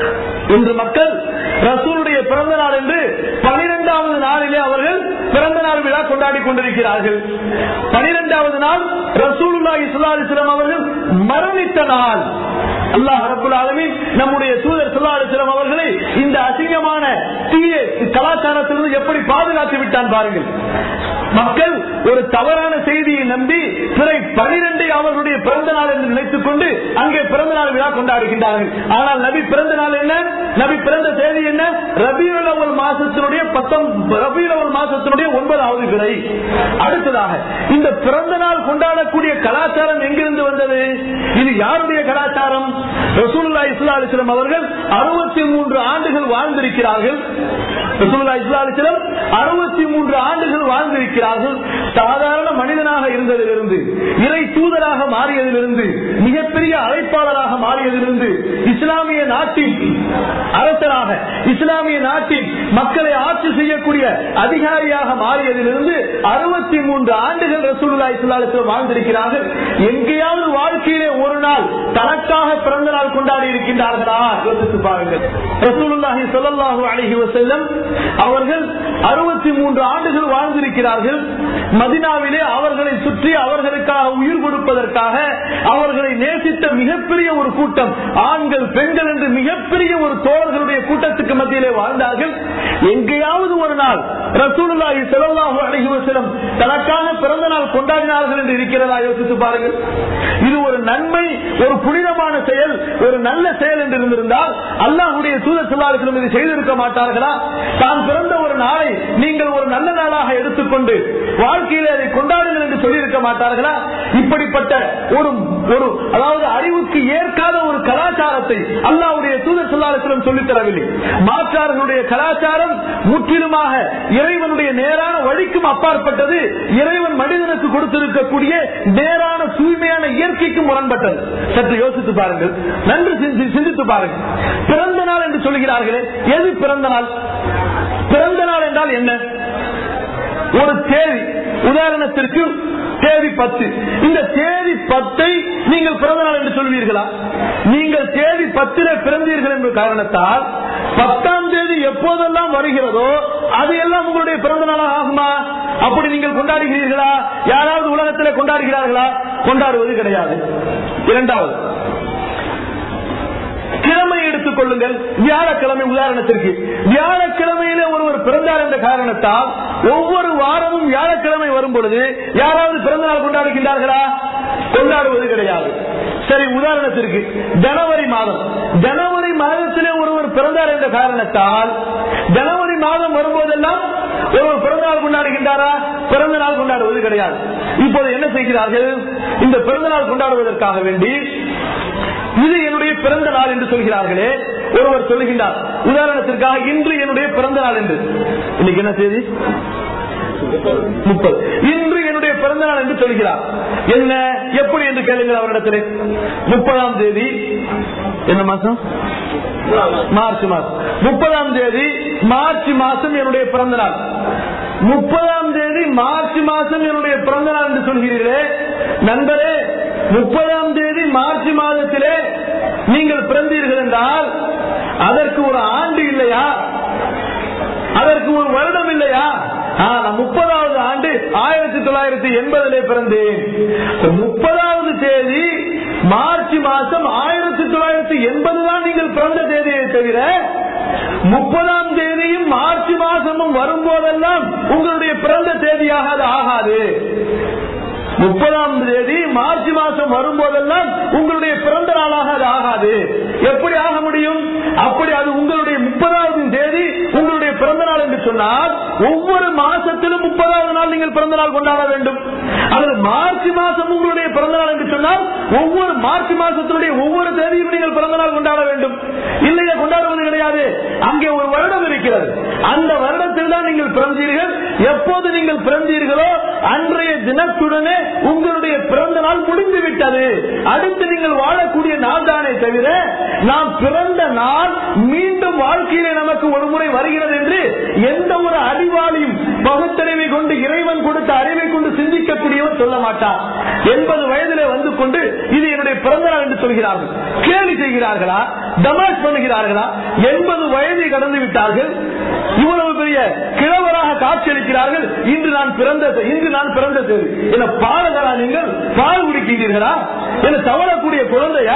இன்று மக்கள் ரசூலுடைய பிறந்த நாள் என்று பனிரெண்டாவது நாளிலே அவர்கள் பிறந்த நாள் விழா கொண்டாடி கொண்டிருக்கிறார்கள் பனிரெண்டாவது நாள் ரசூலுல்லா இஸ்லாலிஸ்லாம் அவர்கள் மரணித்த நாள் அல்லாஹ் ரபுல் ஆலமீன் நம்முடைய தூதர் சுல்லாலிஸ்லம் அவர்களை இந்த அசிங்கமான தீய கலாச்சாரத்திலிருந்து எப்படி பாதுகாத்து விட்டான் பாருங்கள் மக்கள் ஒரு தவறான செய்தியை நம்பி பிறை பனிரெண்டை அவர்களுடைய பிறந்த நாள் என்று நினைத்துக் கொண்டு அங்கே பிறந்த நாள் விழா கொண்டாடுகின்றார்கள் ஆனால் நபி பிறந்த நாள் என்ன நபி பிறந்த தேதி என்ன ரபியுல் அவல் மாசத்தினுடைய பத்தொன் ரபியுல் அவல் மாசத்தினுடைய ஒன்பதாவது பிறை அடுத்ததாக இந்த பிறந்த நாள் கொண்டாடக்கூடிய கலாச்சாரம் எங்கிருந்து வந்தது இது யாருடைய கலாச்சாரம் ரசூலுல்லா இஸ்லா அலிஸ்லம் அவர்கள் அறுபத்தி மூன்று ஆண்டுகள் வாழ்ந்திருக்கிறார்கள் ரசூலுல்லா இஸ்லா அலிஸ்லம் அறுபத்தி மூன்று ஆண்டுகள் வாழ்ந்திருக்கிறார்கள் சாதாரண மனிதனாக இருந்ததிலிருந்து இறை தூதராக மாறியதிலிருந்து மிகப்பெரிய அழைப்பாளராக மாறியதிலிருந்து இஸ்லாமிய நாட்டின் அரசராக இஸ்லாமிய நாட்டின் மக்களை ஆட்சி செய்யக்கூடிய அதிகாரியாக மாறியதிலிருந்து அறுபத்தி மூன்று ஆண்டுகள் ரசூலுல்லா இஸ்லாத்தில் வாழ்ந்திருக்கிறார்கள் எங்கேயாவது வாழ்க்கையிலே ஒரு நாள் தனக்காக பிறந்த நாள் கொண்டாடி இருக்கின்றார்களா யோசித்து பாருங்கள் ரசூலுல்லாஹி ஸல்லல்லாஹு அலைஹி வஸல்லம் அவர்கள் அறுபத்தி மூன்று ஆண்டுகள் வாழ்ந்திருக்கிறார்கள் மதினாவிலே அவர்களை சுற்றி அவர்களுக்காக உயிர் கொடுப்பதற்காக அவர்களை நேசித்த மிகப்பெரிய ஒரு கூட்டம் ஆண்கள் பெண்கள் என்று மிகப்பெரிய ஒரு தோழர்களுடைய கூட்டத்துக்கு மத்தியிலே வாழ்ந்தார்கள் எங்கேயாவது ஒரு நாள் ரசூலுல்லாஹி ஸல்லல்லாஹு அலைஹி வஸல்லம் தனக்கான பிறந்த நாள் கொண்டாடினார்கள் என்று இருக்கிறதா யோசித்து பாருங்கள் இது ஒரு நன்மை ஒரு புனிதமான செயல் ஒரு நல்ல செயல் என்று இருந்திருந்தால் அல்லாஹுடைய தூதர் சொல்லாருக்கும் இது செய்திருக்க மாட்டார்களா தான் பிறந்த ஒரு நாளை நீங்கள் ஒரு நல்ல நாளாக எடுத்துக்கொண்டு வாழ்க்கையில அதை கொண்டாடுங்கள் என்று சொல்லியிருக்க மாட்டார்களா இப்படிப்பட்ட ஒரு ஒரு அதாவது அறிவுக்கு ஏற்காத ஒரு கலாச்சாரத்தை அல்லாவுடைய தூதர் சொல்லாருக்கும் சொல்லித் தரவில்லை மாற்றார்களுடைய கலாச்சாரம் முற்றிலுமாக இறைவனுடைய நேரான வழிக்கும் அப்பாற்பட்டது இறைவன் மனிதனுக்கு கொடுத்திருக்கக்கூடிய நேரான தூய்மையான இயற்கைக்கும் முரண்பட்டது சற்று யோசித்து பாருங்கள் நன்று சிந்தி- சிந்தித்து பாருங்கள் பிறந்த நாள் என்று சொல்கிறார்களே எது பிறந்த நாள் பிறந்த நாள் என்றால் என்ன ஒரு தேதி உதாரணத்திற்கு தேதி பத்து இந்த தேதி பத்தை நீங்கள் பிறந்த நாள் என்று சொல்வீர்களா நீங்கள் தேதி பத்தில பிறந்தீர்கள் என்ற காரணத்தால் பத்தாம் தேதி எப்போதெல்லாம் வருகிறதோ அது எல்லாம் உங்களுடைய பிறந்த நாளாக ஆகுமா அப்படி நீங்கள் கொண்டாடுகிறீர்களா யாராவது உலகத்தில் கொண்டாடுகிறார்களா கொண்டாடுவது கிடையாது இரண்டாவது கிழமை எடுத்துக் கொள்ளுங்கள் வியாழக்கிழமை உதாரணத்திற்கு வியாழக்கிழமையிலே ஒருவர் பிறந்தார் என்ற காரணத்தால் ஒவ்வொரு வாரமும் வியாழக்கிழமை வரும் பொழுது யாராவது பிறந்த நாள் கொண்டாடுகின்றார்களா கொண்டாடுவது கிடையாது சரி உதாரணத்திற்கு ஜனவரி மாதம் ஜனவரி மாதத்திலே ஒருவர் பிறந்தார் என்ற காரணத்தால் ஜனவரி மாதம் வரும்போதெல்லாம் ஒருவர் பிறந்த நாள் கொண்டாடுகின்றாரா பிறந்த நாள் கொண்டாடுவது கிடையாது இப்போது என்ன செய்கிறார்கள் இந்த பிறந்த நாள் கொண்டாடுவதற்காக வேண்டி இது என்னுடைய பிறந்த நாள் என்று சொல்கிறார்களே ஒருவர் சொல்லுகின்றார் உதாரணத்திற்காக இன்று என்னுடைய பிறந்த நாள் என்று இன்னைக்கு என்ன தேதி முப்பது இன்று என்னுடைய பிறந்த நாள் என்று சொல்கிறார் என்ன எப்படி என்று கேளுங்கள் அவரிடத்தில் முப்பதாம் தேதி என்ன மாசம் மார்ச் மாசம் முப்பதாம் தேதி மார்ச் மாசம் என்னுடைய பிறந்த நாள் முப்பதாம் தேதி மார்ச் மாசம் என்னுடைய பிறந்த நாள் என்று சொல்கிறீர்களே நண்பரே முப்பதாம் தேதி மார்ச் மாதத்திலே நீங்கள் பிறந்தீர்கள் என்றால் அதற்கு ஒரு ஆண்டு இல்லையா அதற்கு ஒரு வருடம் இல்லையா ஆ, நான் முப்பதாவது ஆண்டு ஆயிரத்தி தொள்ளாயிரத்தி எண்பதிலே பிறந்தேன் முப்பதாவது தேதி மார்ச் மாசம் ஆயிரத்தி தொள்ளாயிரத்தி எண்பது தான் நீங்கள் பிறந்த தேதியை தவிர முப்பதாம் தேதியும் மார்ச் மாசமும் வரும்போதெல்லாம் உங்களுடைய பிறந்த தேதியாக அது ஆகாது முப்பதாம் தேதி மார்ச் மாசம் வரும்போதெல்லாம் உங்களுடைய பிறந்த நாளாக அது ஆகாது எப்படி ஆக முடியும் அப்படி அது உங்களுடைய முப்பதாவது தேதி உங்களுடைய பிறந்த நாள் என்று சொன்னால் ஒவ்வொரு மாசத்திலும் முப்பதாவது நாள் நீங்கள் பிறந்த நாள் கொண்டாட வேண்டும் அல்லது மார்ச் மாசம் உங்களுடைய பிறந்த நாள் என்று சொன்னால் ஒவ்வொரு மார்ச் மாசத்தினுடைய ஒவ்வொரு தேதியும் நீங்கள் பிறந்த நாள் கொண்டாட வேண்டும் இல்லையா கொண்டாடுவது கிடையாது அங்கே ஒரு வருடம் இருக்கிறது அந்த வருடத்தில் தான் நீங்கள் பிறந்தீர்கள் எப்போது நீங்கள் பிறந்தீர்களோ அன்றைய தினத்துடனே உங்களுடைய பிறந்த நாள் முடிந்து விட்டது அடுத்து நீங்கள் வாழக்கூடிய நாள் தானே தவிர நாம் பிறந்த நாள் மீண்டும் வாழ்க்கையிலே நமக்கு ஒரு முறை வருகிறது என்று எந்த ஒரு அறிவாளியும் பகுத்தறிவை கொண்டு இறைவன் கொடுத்த அறிவை கொண்டு சிந்திக்கக்கூடியவர் சொல்ல மாட்டார் எண்பது வயதிலே வந்து கொண்டு இது என்னுடைய பிறந்த நாள் என்று சொல்கிறார்கள் கேலி செய்கிறார்களா தமாஷ் பண்ணுகிறார்களா எண்பது வயதை கடந்து விட்டார்கள் இவ்வளவு பெரிய கிழவராக காட்சியளிக்கிறார்கள் இன்று நான் பிறந்த இன்று நான் பிறந்த தேதி என்ன பாலகரா நீங்கள் பால் குடிக்கிறீர்களா என்ன தவறக்கூடிய குழந்தையா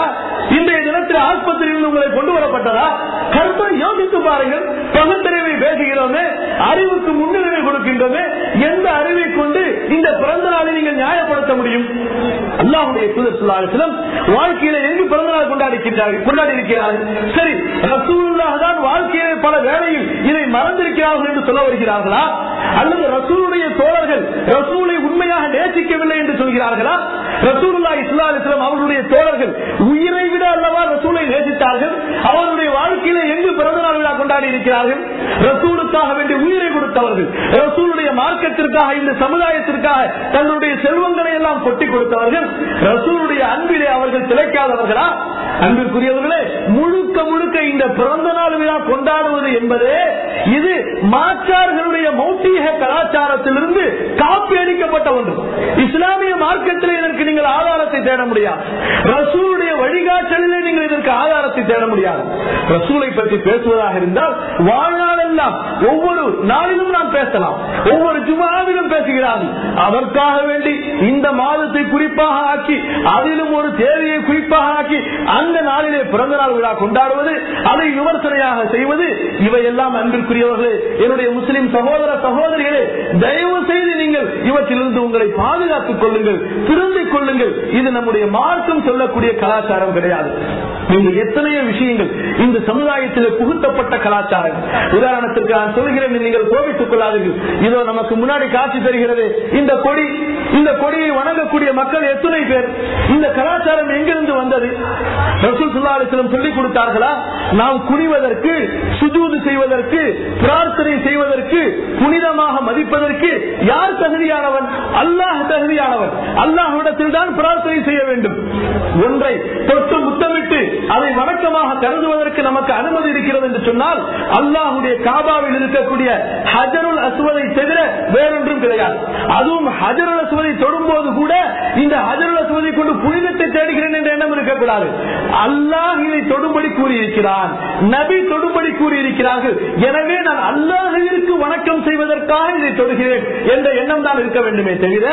இன்றைய தினத்தில் ஆஸ்பத்திரியில் உங்களை கொண்டு வரப்பட்டதா கருத்தை யோசித்து பாருங்கள் பகுத்தறிவை பேசுகிறோமே அறிவுக்கு முன்னுரிமை கொடுக்கின்றோமே எந்த அறிவை கொண்டு இந்த பிறந்த நாளை நீங்கள் நியாயப்படுத்த முடியும் அல்லாஹுடைய தூதர் ஸல்லல்லாஹு அலைஹி வஸல்லம் வாழ்க்கையில எங்கு பிறந்த நாள் கொண்டாடிக்கிறார்கள் கொண்டாடி இருக்கிறார்கள் சரி ரசூலுல்லாஹ் தான் வாழ்க்கையிலே பல வேளையில் இதை மறந்திருக்கிறார்கள் என்று சொல்ல வருகிறார்களா அல்லது ரசூலுடைய தோழர்கள் ரசூலை உண்மையாக நேசிக்கவில்லை என்று சொல்கிறார்களா ரசூலுல்லா இஸ்லா அலிஸ்லாம் அவர்களுடைய தோழர்கள் உயிரை விட அல்லவா ரசூலை நேசித்தார்கள் அவர்களுடைய வாழ்க்கையில எங்கு பிறந்த நாள் விழா கொண்டாடி இருக்கிறார்கள் ரசூலுக்காக வேண்டிய உயிரை கொடுத்தவர்கள் ரசூலுடைய மார்க்கத்திற்காக இந்த சமுதாயத்திற்காக தங்களுடைய செல்வங்களை எல்லாம் கொட்டி கொடுத்தவர்கள் ரசூலுடைய அன்பிலே அவர்கள் திளைக்காதவர்களா அன்பிற்குரியவர்களே முழுக்க முழுக்க இந்த பிறந்த நாள் விழா கொண்டாடுவது என்பதே இது மாற்றார்களுடைய மௌட்டிக கலாச்சாரத்திலிருந்து காப்பி அளிக்கப்பட்ட ஒன்று இஸ்லாமிய மார்க்கத்தில் இதற்கு நீங்கள் ஆதாரத்தை தேட முடியாது ரசூலுடைய வழிகாட்டலிலே நீங்கள் இதற்கு ஆதாரத்தை தேட முடியாது ரசூலை பற்றி பேசுவதாக இருந்தால் வாழ்நாளெல்லாம் ஒவ்வொரு நாளிலும் நாம் பேசலாம் ஒவ்வொரு ஜுமாவிலும் பேசுகிறார்கள் அதற்காக வேண்டி இந்த மாதத்தை குறிப்பாக ஆக்கி அதிலும் ஒரு தேதியை குறிப்பாக ஆக்கி அந்த நாளிலே பிறந்த நாள் விழா கொண்டாடுவது அதை விமர்சனையாக செய்வது இவையெல்லாம் அன்பிற்குரியவர்களே என்னுடைய முஸ்லிம் சகோதர சகோதரிகளே தயவு செய்து நீங்கள் இவற்றிலிருந்து உங்களை பாதுகாத்துக் கொள்ளுங்கள் திருந்திக் கொள்ளுங்கள் இது நம்முடைய மார்க்கம் சொல்லக்கூடிய கலாச்சாரம் கிடையாது நீங்கள் எத்தனையோ விஷயங்கள் இந்த சமுதாயத்தில் புகுத்தப்பட்ட கலாச்சாரம் உதாரணத்திற்கு நான் சொல்கிறேன் நீங்கள் கோபித்துக் கொள்ளாதீர்கள் இதோ நமக்கு முன்னாடி காட்சி தருகிறது இந்த கொடி இந்த கொடியை வணங்கக்கூடிய மக்கள் எத்தனை பேர் இந்த கலாச்சாரம் எங்கிருந்து வந்தது ரசூல் ஸல்லல்லாஹு அலைஹி வஸல்லம் சொல்லிக் கொடுத்தார்களா நாம் குனிவதற்கு சுஜூது செய்வதற்கு பிரார்த்தனை செய்வதற்கு புனிதமாக மதிப்பதற்கு யார் தகுதியானவன் அல்லாஹ் தகுதியானவன் அல்லாஹ்விடத்தில் தான் பிரார்த்தனை செய்ய வேண்டும் ஒன்றை தொட்டு முத்தமிட்டு அதை வணக்கமாக கருதுவதற்கு நமக்கு அனுமதி இருக்கிறது என்று சொன்னால் அல்லாஹுடைய காபாவில் இருக்கக்கூடிய ஹஜருல் அசுவதை தவிர வேறொன்றும் கிடையாது அதுவும் ஹஜருல் அசுவதை தொடும்போது கூட இந்த ஹஜருல் அசுவதை கொண்டு புனிதத்தை தேடுகிறேன் என்ற எண்ணம் இருக்கக்கூடாது அல்லாஹ் இதை தொடும்படி கூறியிருக்கிறான் நபி தொடும்படி கூறியிருக்கிறார்கள் எனவே நான் அல்லாஹிற்கு வணக்கம் செய்வதற்காக இதை தொடுகிறேன் என்ற எண்ணம் தான் இருக்க வேண்டுமே தவிர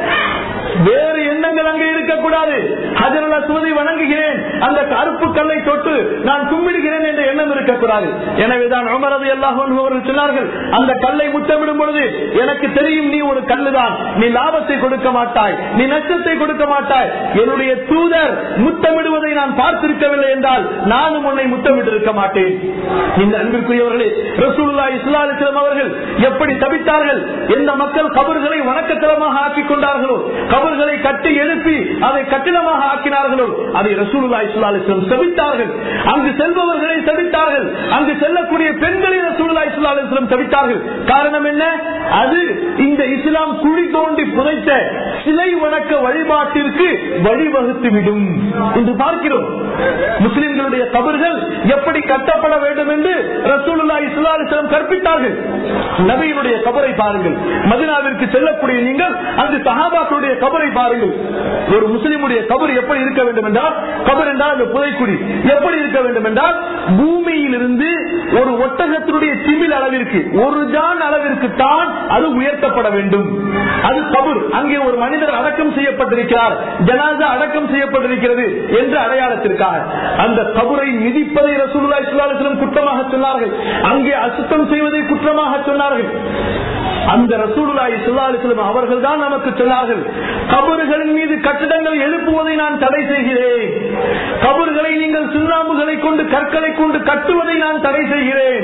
வேறு எண்ணங்கள் அங்கே இருக்கக்கூடாது ஹஜரல் அசுவதை வணங்குகிறேன் அந்த கருப்பு கல்லை தொட்டு நான் கும்பிடுகிறேன் என்ற எண்ணம் இருக்கக்கூடாது எனவேதான் உமரது எல்லா அவர்கள் சொன்னார்கள் அந்த கல்லை முத்தமிடும் பொழுது எனக்கு தெரியும் நீ ஒரு கல்லுதான் நீ லாபத்தை கொடுக்க மாட்டாய் நீ நஷ்டத்தை கொடுக்க மாட்டாய் என்னுடைய தூதர் முத்தமிடுவதை நான் பார்த்திருக்கவில்லை என்றால் நானும் உன்னை முத்தமிட்டு இருக்க மாட்டேன் இந்த அன்பிற்குரியவர்களே ரசூலுல்லா இஸ்லாலிஸ்லாம் அவர்கள் எப்படி தவித்தார்கள் எந்த மக்கள் கபர்களை வணக்கத்தலமாக ஆக்கிக் கொண்டார்களோ கபர்களை கட்டி எழுப்பி அதை கட்டிடமாக ஆக்கினார்களோ அதை ரசூலுல்லா இஸ்லாலிஸ்லாம் தவித்தார்கள் அங்கு செல்பவர்களை தவித்தார்கள் அங்கு செல்லக்கூடிய பெண்களை ரசூலுல்லா இஸ்லாலிஸ்லாம் தவித்தார்கள் காரணம் என்ன அது இந்த இஸ்லாம் குழி தோண்டி புதைத்த சிலை வணக்க வழிபாட்டிற்கு வழிவகுத்து விடும் என்று பார்க்கிறோம் முஸ்லிம்களுடைய கபர்கள் எப்படி கட்டப்பட வேண்டும் என்று ரசூலுல்லா இஸ்லாலிஸ்லாம் கற்பித்தார்கள் நபியினுடைய கபரை பாருங்கள் மதினாவிற்கு செல்லக்கூடிய நீங்கள் அந்த சஹாபாக்களுடைய கபரை பாருங்கள் ஒரு முஸ்லிமுடைய கபர் எப்படி இருக்க வேண்டும் என்றால் கபர் என்றால் அந்த புதைக்குடி எப்படி இருக்க வேண்டும் என்றால் பூமியிலிருந்து ஒரு ஒட்டகத்தினுடைய திமில் அளவிற்கு ஒரு ஜான் அளவிற்கு தான் அது உயர்த்தப்பட வேண்டும் அது கபர் அங்கே ஒரு மனிதர் அடக்கம் செய்யப்பட்டிருக்கிறார் ஜனாதா அடக்கம் செய்யப்பட்டிருக்கிறது என்ற அடையாளத்திற்காக அந்த கபரை மிதிப்பதை ரசூலுல்லா இஸ்லாலிஸ்லம் குற்றமாக சொன்னார்கள் அங்கே அசுத்தம் செய்வதை குற்றமாக சொன்னார்கள் அந்த ரசூலுல்லா இஸ்லாலிஸ்லம் அவர்கள் தான் நமக்கு சொன்னார்கள் கபறுகளின் மீது கட்டிடங்கள் எழுப்புவதை நான் தடை செய்கிறேன் கபறுகளை நீங்கள் சுண்ணாம்புகளை கொண்டு கற்களை கொண்டு கட்டுவதை நான் தடை செய்கிறேன்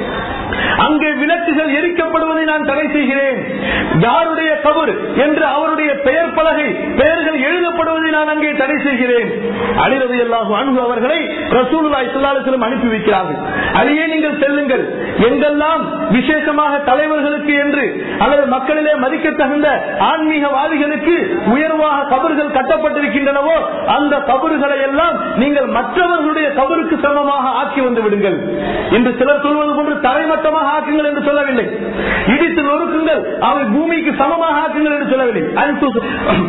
அங்கே விளக்குகள் எரிக்கப்படுவதை நான் தடை செய்கிறேன் யாருடைய கபர் என்று அவருடைய பெயர் பலகை பெயர்கள் எழுதப்படுவதை நான் அங்கே தடை செய்கிறேன் அழிவது எல்லாகும் அன்பு அவர்களை ரசூலுல்லா இஸ்லாலிஸ்லம் அனுப்பி வைக்கிறார்கள் அதையே நீங்கள் செல்லுங்கள் எங்கெல்லாம் விசேஷமாக தலைவர்களுக்கு என்று அல்லது மக்களிலே மதிக்க தகுந்த ஆன்மீகவாதிகளுக்கு உயர்வாக கபர்கள் கட்டப்பட்டிருக்கின்றனவோ அந்த கபறுகளை எல்லாம் நீங்கள் மற்றவர்களுடைய கபருக்கு சமமாக ஆக்கி வந்து விடுங்கள் என்று சிலர் சொல்வது போன்று தரைமட்டமாக ஆக்குங்கள் என்று சொல்லவில்லை இடித்து நொறுக்குங்கள் அவை பூமிக்கு சமமாக ஆக்குங்கள் என்று சொல்லவில்லை அன்பு-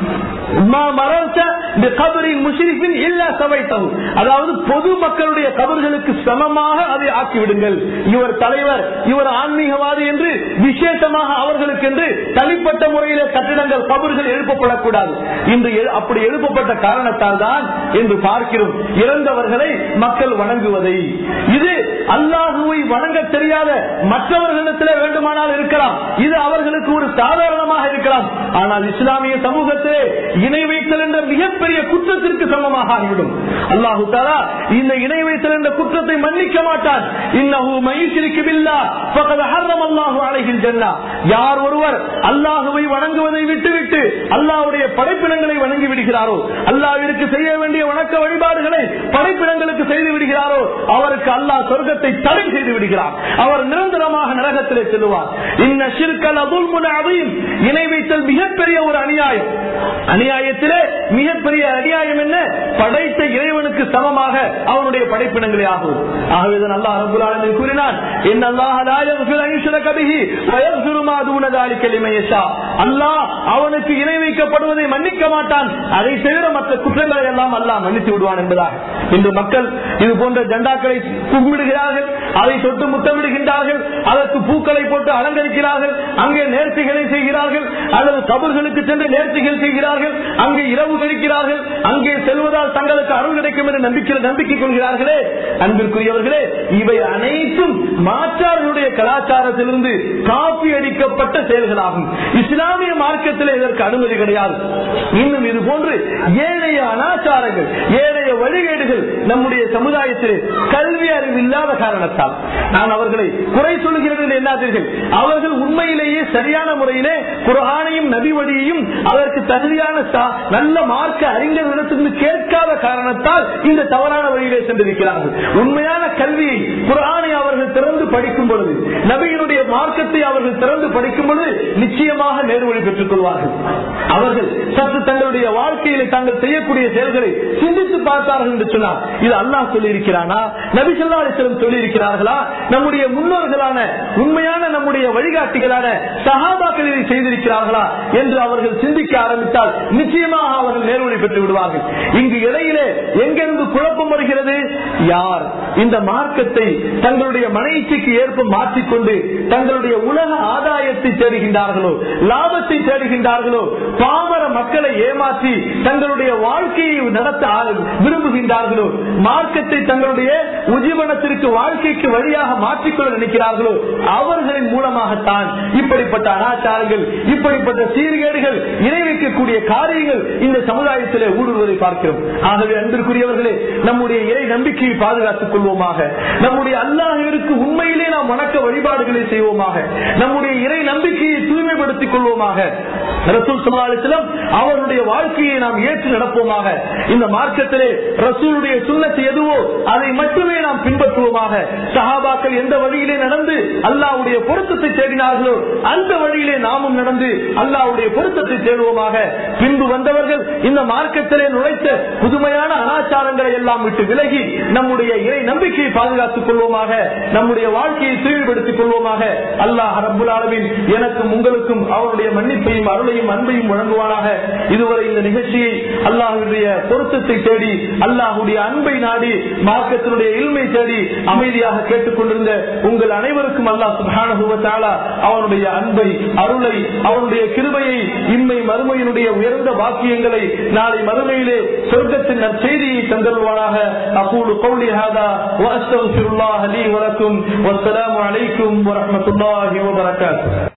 மா மரத்த இந்த கபரின் முஷிரிப்பின் இல்லா சபைத்தகு அதாவது பொது மக்களுடைய கபர்களுக்கு சமமாக அதை ஆக்கிவிடுங்கள் இவர் தலைவர் இவர் ஆன்மீகவாதி என்று விசேஷமாக அவர்களுக்கு என்று தனிப்பட்ட முறையிலே கட்டிடங்கள் கபர்கள் எழுப்பப்படக்கூடாது இன்று எழு- அப்படி எழுப்பப்பட்ட காரணத்தால் தான் என்று பார்க்கிறோம் இறந்தவர்களை மக்கள் வணங்குவதை இது அல்லாஹுவை வணங்க தெரியாத மற்றவர்களிடத்திலே வேண்டுமானால் இருக்கலாம் இது அவர்களுக்கு ஒரு சாதாரணமாக இருக்கலாம் ஆனால் இஸ்லாமிய சமூகத்திலே இணை வைத்தல் என்ற மிகப்பெரிய குற்றத்திற்கு சமமாக ஆகிவிடும் அல்லாஹு தாலா இந்த இணை வைத்தல் என்ற குற்றத்தை மன்னிக்க மாட்டான் இன்னஹு மையுஷிரிக்கு பில்லா ஃபகத் ஹர்ரம் அல்லாஹு அலைஹில் ஜன்னா யார் ஒருவர் அல்லாஹுவை வணங்குவதை விட்டுவிட்டு அல்லாஹ்வுடைய படைப்பினங்களை வணங்கி விடுகிறாரோ அல்லாஹ்விற்கு செய்ய வேண்டிய வணக்க வழிபாடுகளை படைப்பினங்களுக்கு செய்து விடுகிறாரோ அவருக்கு அல்லாஹ் சொர்க்கத்தை தடை செய்து விடுகிறார் அவர் நிரந்தரமாக நரகத்திலே செல்லுவார் இன்ன ஷிர்கல் அதுல்முன அதையும் இணை வைத்தல் மிகப்பெரிய ஒரு அநியாயம் அநியாயத்திலே மிகப்பெரிய அநியாயம் என்ன படைத்த இறைவனுக்கு சமமாக அவனுடைய படைப்பினங்களே ஆகும் ஆகவேதான் அல்லாஹ் ரப்பல் ஆலமீன் கூறினான் இன் அல்லாஹ் லா யக்ஃபிரு அன் யுஷ்ரக பிஹி வ யக்ஃபிரு மா தூன ذلك லிமன் யஷா அல்லாஹ் அவனுக்கு இணை வைக்கப்படுவதை மன்னிக்க மாட்டான் அதை தவிர மற்ற குற்றங்களை எல்லாம் அல்லாஹ் மன்னித்து விடுவான் என்பதாக இன்று மக்கள் இது போன்ற ஜெண்டாக்களை கும்பிடுகிறார்கள் அதை தொட்டு முத்தமிடுகின்றார்கள் அதற்கு பூக்களை போட்டு அலங்கரிக்கிறார்கள் அங்கே நேர்த்திகளை செய்கிறார்கள் அல்லது கபர்களுக்கு சென்று நேர்த்திகள் செய்கிறார்கள் அங்கே இரவு கழிக்கிறார்கள் அங்கே செல்வதால் தங்களுக்கு அருள் கிடைக்கும் என்று நம்பிக்கை நம்பிக்கை கொள்கிறார்களே அன்பிற்குரியவர்களே இவை அனைத்தும் மாற்றார்களுடைய கலாச்சாரத்திலிருந்து காப்பி அடிக்கப்பட்ட செயல்களாகும் இஸ்லாமிய மார்க்கத்தில் இதற்கு அனுமதி கிடையாது இன்னும் இது போன்று ஏழைய அனாச்சாரங்கள் ஏழைய வழிகேடுகள் நம்முடைய சமுதாயத்தில் கல்வி அறிவு இல்லாத காரணத்தால் நான் அவர்களை குறை சொல்கிறேன் என்று எண்ணாதீர்கள் அவர்கள் உண்மையிலேயே சரியான முறையிலே குரானையும் நபி வழியையும் அதற்கு தகுதியான சா- நல்ல மார்க்க அறிஞர்களிடத்திலிருந்து கேட்காத காரணத்தால் இந்த தவறான வழியிலே சென்றிருக்கிறார்கள் உண்மையான கல்வியை குரானை அவர்கள் திறந்து படிக்கும் பொழுது நபியினுடைய மார்க்கத்தை அவர்கள் திறந்து படிக்கும் பொழுது நிச்சயமாக நேர்வழி பெற்றுக் கொள்வார்கள் அவர்கள் சற்று தங்களுடைய வாழ்க்கையிலே தாங்கள் செய்யக்கூடிய செயல்களை சிந்தித்து பார்த்தார்கள் என்று சொன்னார் இது அல்லாஹ் சொல்லி இருக்கிறானா நபி சொல்லா அலிஸ்லம் சொல்லி இருக்கிறார்களா நம்முடைய முன்னோர்களான உண்மையான நம்முடைய வழிகாட்டிகளான சஹாபாக்கள் இதை செய்திருக்கிறார்களா என்று அவர்கள் சிந்திக்க ஆரம்பித்தால் நிச்சயமாக அவர்கள் நேர்வழி பெற்று விடுவார்கள் இங்கு இடையிலே எங்கிருந்து குழப்பம் வருகிறது யார் இந்த மார்க்கத்தை தங்களுடைய மனைச்சிக்கு ஏற்ப மாற்றிக்கொண்டு தங்களுடைய உலக ஆதாயத்தை தேடுகின்றார்களோ லாபத்தை தேடுகின்றார்களோ பாமர மக்களை ஏமாற்றி தங்களுடைய வாழ்க்கையை நடத்த ஆ- விரும்புகின்றார்களோ மார்க்கத்தை தங்களுடைய உஜீவனத்திற்கு வாழ்க்கைக்கு வழியாக மாற்றிக்கொள்ள நினைக்கிறார்களோ அவர்களின் மூலமாகத்தான் இப்படிப்பட்ட அனாச்சாரங்கள் இப்படிப்பட்ட சீர்கேடுகள் இணைவிக்கக்கூடிய காரியங்கள் இந்த சமுதாயத்திலே ஊடுருவதை பார்க்கிறோம் ஆகவே அன்பிற்குரியவர்களே நம்முடைய இறை நம்பிக்கையை பாதுகாத்துக் கொள்வோமாக நம்முடைய அல்லாஹிற்கு உண்மையிலே நாம் வணக்க வழிபாடுகளை செய்வோமாக நம்முடைய இறை நம்பிக்கையை தூய்மைப்படுத்திக் கொள்வோமாக ரசூல் ஸல்லல்லாஹு அலைஹி வஸல்லம் அவருடைய வாழ்க்கையை நாம் ஏற்று நடப்போமாக இந்த மார்க்கத்திலே ரசூலுடைய சுண்ணத்து எதுவோ அதை மட்டுமே நாம் பின்பற்றுவோமாக சஹாபாக்கள் எந்த வழியிலே நடந்து அல்லாஹ்வுடைய பொருத்தத்தை தேடினார்களோ அந்த வழியிலே நாமும் நடந்து அல்லாஹ்வுடைய பொருத்தத்தை தேடுவோமாக பின்பு வந்தவர்கள் இந்த மார்க்கத்திலே நுழைத்த புதுமையான அனாச்சாரங்களை எல்லாம் விட்டு விலகி நம்முடைய இறை நம்பிக்கையை பாதுகாத்துக் கொள்வோமாக நம்முடைய வாழ்க்கையை தூய்மைப்படுத்திக் கொள்வோமாக அல்லாஹ் ரப்புல் ஆலமீன் எனக்கும் உங்களுக்கும் அவருடைய மன்னிப்பையும் அருளையும் அன்பையும் வழங்குவானாக இதுவரை இந்த நிகழ்ச்சியை அல்லாஹுடைய பொருத்தத்தை தேடி அல்லாஹுடைய அன்பை நாடி மார்க்கத்தினுடைய இல்மை தேடி அமைதியாக கேட்டுக் கொண்டிருந்த உங்கள் அனைவருக்கும் அல்லாஹ் சுப்ஹானஹு வ தஆலா அவனுடைய அன்பை அருளை அவனுடைய கிருபையை இம்மை மறுமையினுடைய உயர்ந்த பாக்கியங்களை நாளை மறுமையிலே சொர்க்கத்தின் நற்செய்தியை தந்தருவானாக அகூலு கௌலி ஹாதா வ அஸ்தக்ஃபிருல்லாஹ லீ வ லக்கும் வஸ்ஸலாமு அலைக்கும் வ ரஹ்மத்துல்லாஹி வ பரக்காத்துஹு